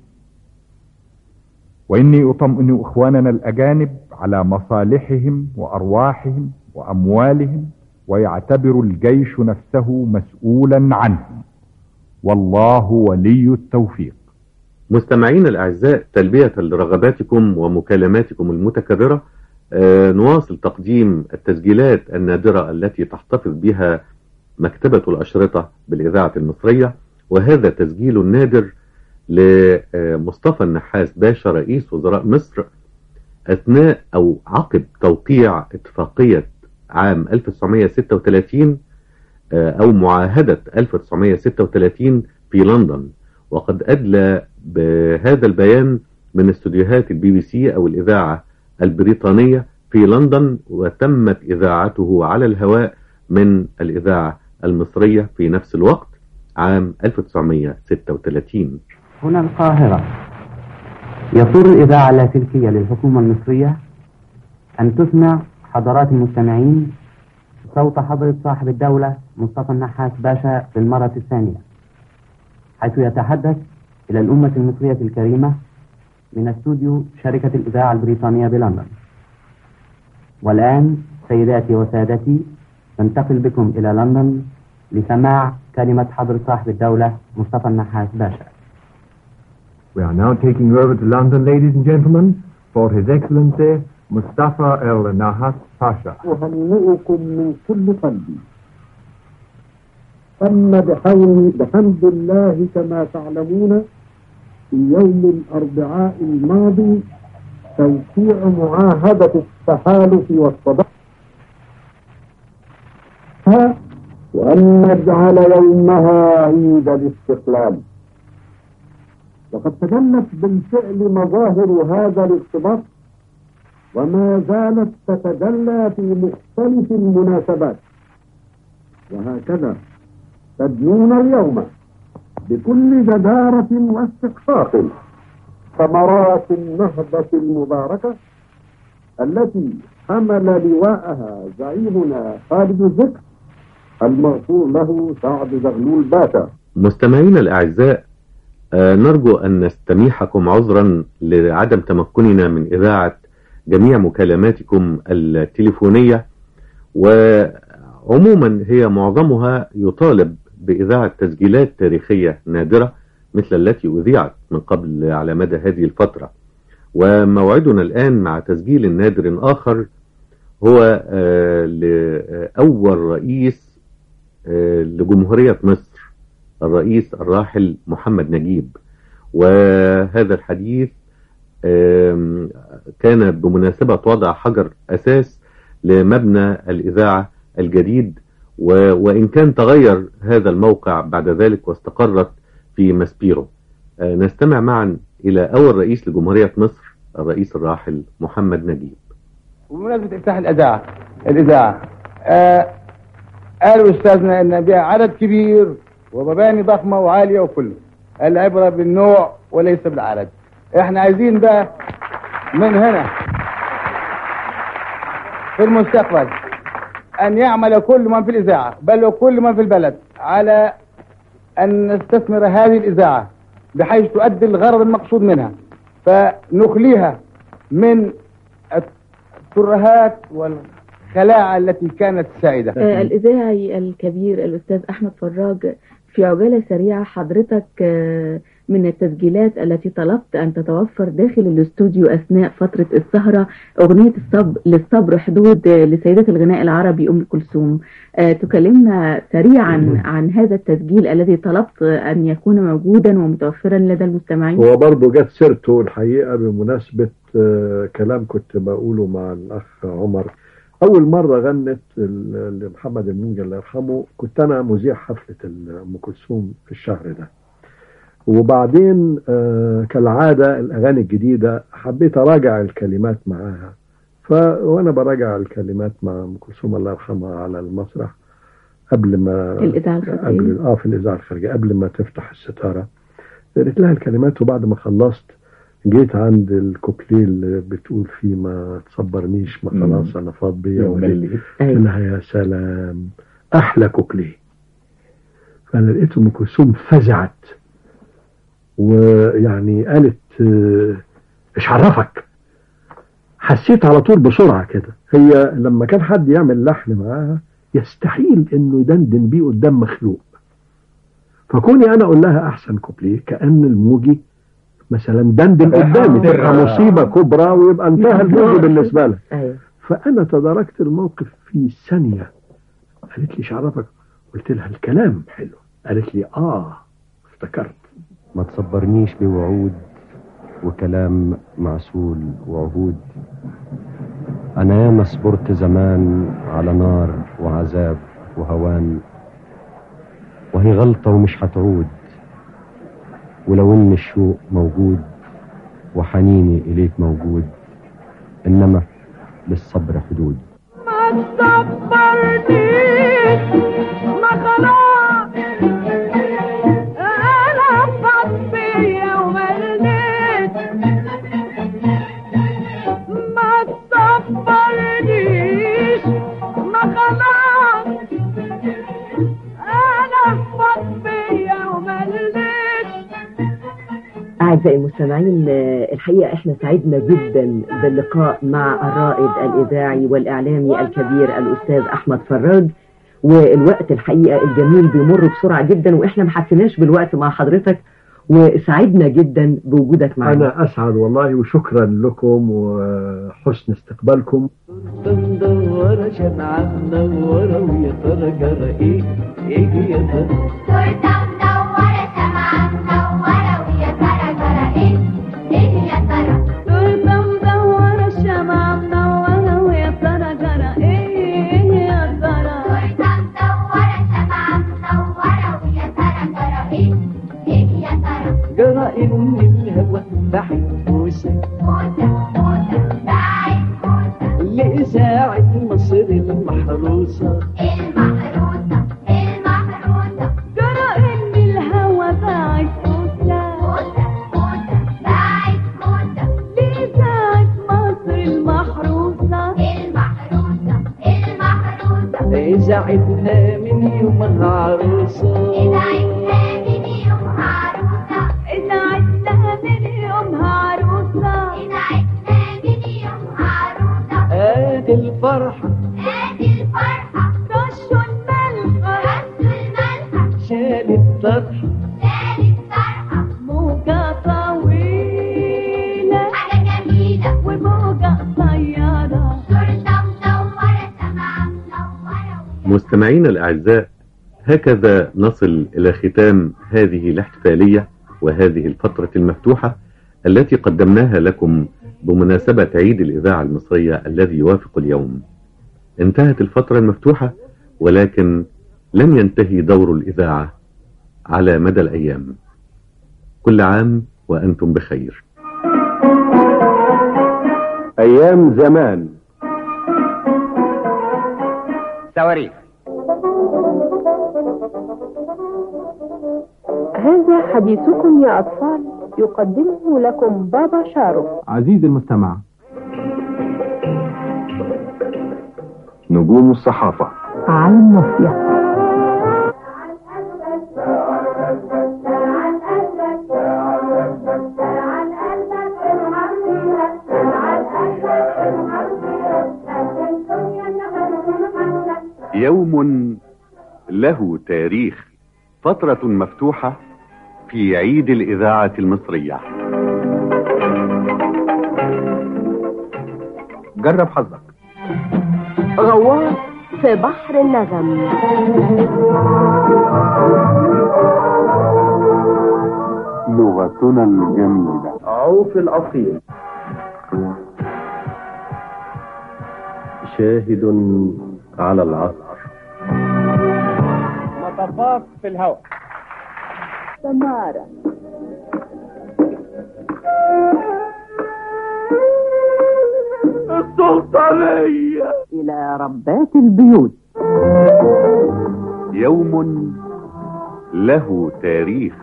وإني أطمئن إخواننا الأجانب على مصالحهم وأرواحهم وأموالهم ويعتبر الجيش نفسه مسؤولا عنهم والله ولي التوفيق مستمعين الأعزاء تلبية لرغباتكم ومكالماتكم المتكررة آه، نواصل تقديم التسجيلات النادرة التي تحتفظ بها مكتبة الأشرطة بالإذاعة المصرية وهذا تسجيل نادر لمصطفى النحاس باشا رئيس وزراء مصر أثناء أو عقب توقيع اتفاقية عام 1936 أو معاهدة 1936 في لندن وقد أدلى بهذا البيان من استوديوهات البي بي سي أو الإذاعة البريطانية في لندن وتمت إذاعته على الهواء من الإذاعة المصرية في نفس الوقت عام 1936 هنا القاهرة يسر الإذاعة اللاسلكية للحكومة المصرية أن تسمع حضرات المستمعين صوت حضرة صاحب الدولة مصطفى النحاس باشا للمرة الثانية حيث يتحدث إلى الأمة المصرية الكريمة من استوديو شركة الإذاعة البريطانية بلندن والآن سيداتي وسادتي ننتقل بكم إلى لندن لسماع كلمة حضرة صاحب الدولة مصطفى النحاس باشا We are now taking you over to London, ladies and gentlemen, for His Excellency Mustafa El Nahas Pasha. أهنئكم من كل قلبي تم بحول بحمد الله كما تعلمون في يوم الأربعاء الماضي توقيع معاهدة التحالف والصداقة وأن نجعل يومها عيد الاستقلال وقد تجلت بالفعل مظاهر هذا الارتباط وما زالت تتجلى في مختلف المناسبات وهكذا تدنون اليوم بكل جدارة واستحقاق ثمرات النهضة المباركة التي حمل لواءها زعيمنا خالد الذكر المغفور له سعد زغلول باشا مستمعينا الأعزاء آه، نرجو أن نستميحكم عذرا لعدم تمكننا من إذاعة جميع مكالماتكم التليفونية وعموما هي معظمها يطالب بإذاعة تسجيلات تاريخية نادرة مثل التي أذيعت من قبل على مدى هذه الفترة وموعدنا الآن مع تسجيل نادر آخر هو آه، لأول رئيس آه، لجمهورية مصر الرئيس الراحل محمد نجيب وهذا الحديث آم، كان بمناسبة وضع حجر أساس لمبنى الإذاعة الجديد و- وإن كان تغير هذا الموقع بعد ذلك واستقرت في ماسبيرو آه، نستمع معا إلى أول رئيس لجمهورية مصر الرئيس الراحل محمد نجيب وبمناسبة افتتاح الإذاعة الإذاعة آه قالوا أستاذنا إن بها عدد كبير ومباني ضخمة وعالية وكله العبرة بالنوع وليس بالعدد احنا عايزين بقى من هنا في المستقبل أن يعمل كل من في الإذاعة بل وكل من في البلد على أن نستثمر هذه الإذاعة بحيث تؤدي الغرض المقصود منها فنخليها من الترهات والخلاعة التي كانت سائدة آه، الإذاعي الكبير الأستاذ أحمد فراج في عجالة سريعة حضرتك آه، من التسجيلات التي طلبت أن تتوفر داخل الاستوديو أثناء فترة السهرة أغنية الصب للصبر حدود آه، لسيدة الغناء العربي أم كلثوم آه، تكلمنا سريعا عن هذا التسجيل الذي طلبت أن يكون موجودا ومتوفرا لدى المستمعين هو برضه جت سيرته الحقيقة بمناسبة آه، كلام كنت بقوله مع الأخ عمر أول مرة غنت ال- لمحمد المنجي الله يرحمه كنت أنا مذيع حفلة ال- أم كلثوم في الشهر ده وبعدين آه، كالعادة الأغاني الجديدة حبيت أراجع الكلمات معاها ف وأنا براجع الكلمات مع أم كلثوم الله يرحمها على المسرح قبل ما في الإذاعة الخارجية. قبل اه في الإذاعة الخارجية قبل ما تفتح الستارة قريت لها الكلمات وبعد ما خلصت جيت عند الكوبليه اللي بتقول فيه ما تصبرنيش ما خلاص انا فاض بيا وليه قلت لها يا سلام احلى كوبليه فانا لقيت ام كلثوم فزعت ويعني قالت آه، ايش عرفك حسيت على طول بسرعه كده هي لما كان حد يعمل لحن معاها يستحيل انه يدندن بيه قدام مخلوق فكوني انا اقول لها احسن كوبليه كان الموجي مثلا دندن قدامي تبقى مصيبه كبرى ويبقى انتهى الموجي بالنسبه لها أيوة. فانا تداركت الموقف في ثانيه قالت لي شعرفك قلت لها الكلام حلو قالت لي اه افتكرت ما تصبرنيش بوعود وكلام معسول وعهود أنا ياما صبرت زمان على نار وعذاب وهوان وهي غلطة ومش هتعود ولو إن الشوق موجود وحنيني إليك موجود إنما للصبر حدود ما تصبرنيش ما خلاص انا فضي ومليت ما تصبرنيش ما خلاص انا فضي ومليت أعزائي المستمعين آه، الحقيقة إحنا سعدنا جدا باللقاء مع الرائد الإذاعي والإعلامي الكبير الأستاذ أحمد فراج والوقت الحقيقة الجميل بيمر بسرعة جدا وإحنا ما حسيناش بالوقت مع حضرتك وسعدنا جدا بوجودك معنا أنا أسعد والله وشكرا لكم وحسن استقبالكم مدورة شمعة منورة ويا ترى جرى ايه ايه يا ترى تورته مدورة شمعة منورة ويا ترى جرى ايه ايه يا ترى تورته مدورة شمعة منورة ويا ترى جرى ايه يا ترى تورته مدورة شمعة منورة ويا ترى جرى ايه ايه يا ترى جرى ان الهوى بعيد موسى موسى موسى بعيد موسى لإذاعة مصر المحروسة المحروسة المحروسة جرى ان الهوى باعت موسى موسى موسى باعت موسى لإذاعة مصر المحروسة المحروسة المحروسة إذاعتنا من يومها عروسة إذاعتنا من يومها عروسة إذاعتنا من يومها عروسة إذاعتنا من يومها عروسة ادي الفرحة ادي الفرحة رشوا الملحة رشوا الملحة شال الطرحة شال الطرحة موجة طويلة حاجة جميلة وموجة قصيرة شرطة مدورة سماعة منورة مستمعينا الأعزاء هكذا نصل إلى ختام هذه الاحتفالية وهذه الفترة المفتوحة التي قدمناها لكم بمناسبة عيد الإذاعة المصرية الذي يوافق اليوم انتهت الفترة المفتوحة ولكن لم ينتهي دور الإذاعة على مدى الأيام كل عام وأنتم بخير ايام زمان صواريخ هذا حديثكم يا أطفال يقدمه لكم بابا شارو عزيزي المستمع نجوم الصحافة على الناصية يوم له تاريخ فترة مفتوحة في عيد الإذاعة المصرية جرب حظك غواص في بحر النغم لغتنا الجميلة عوف الأصيل شاهد على العصر مطبات في الهواء سمارة السلطانية إلى ربات البيوت يوم له تاريخ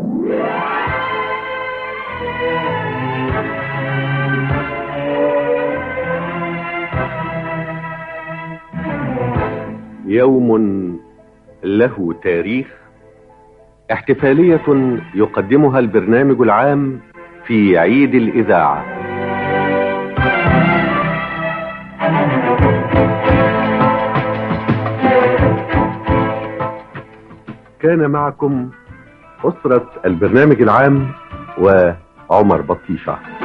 يوم له تاريخ احتفالية يقدمها البرنامج العام في عيد الإذاعة كان معكم أسرة البرنامج العام وعمر بطيشة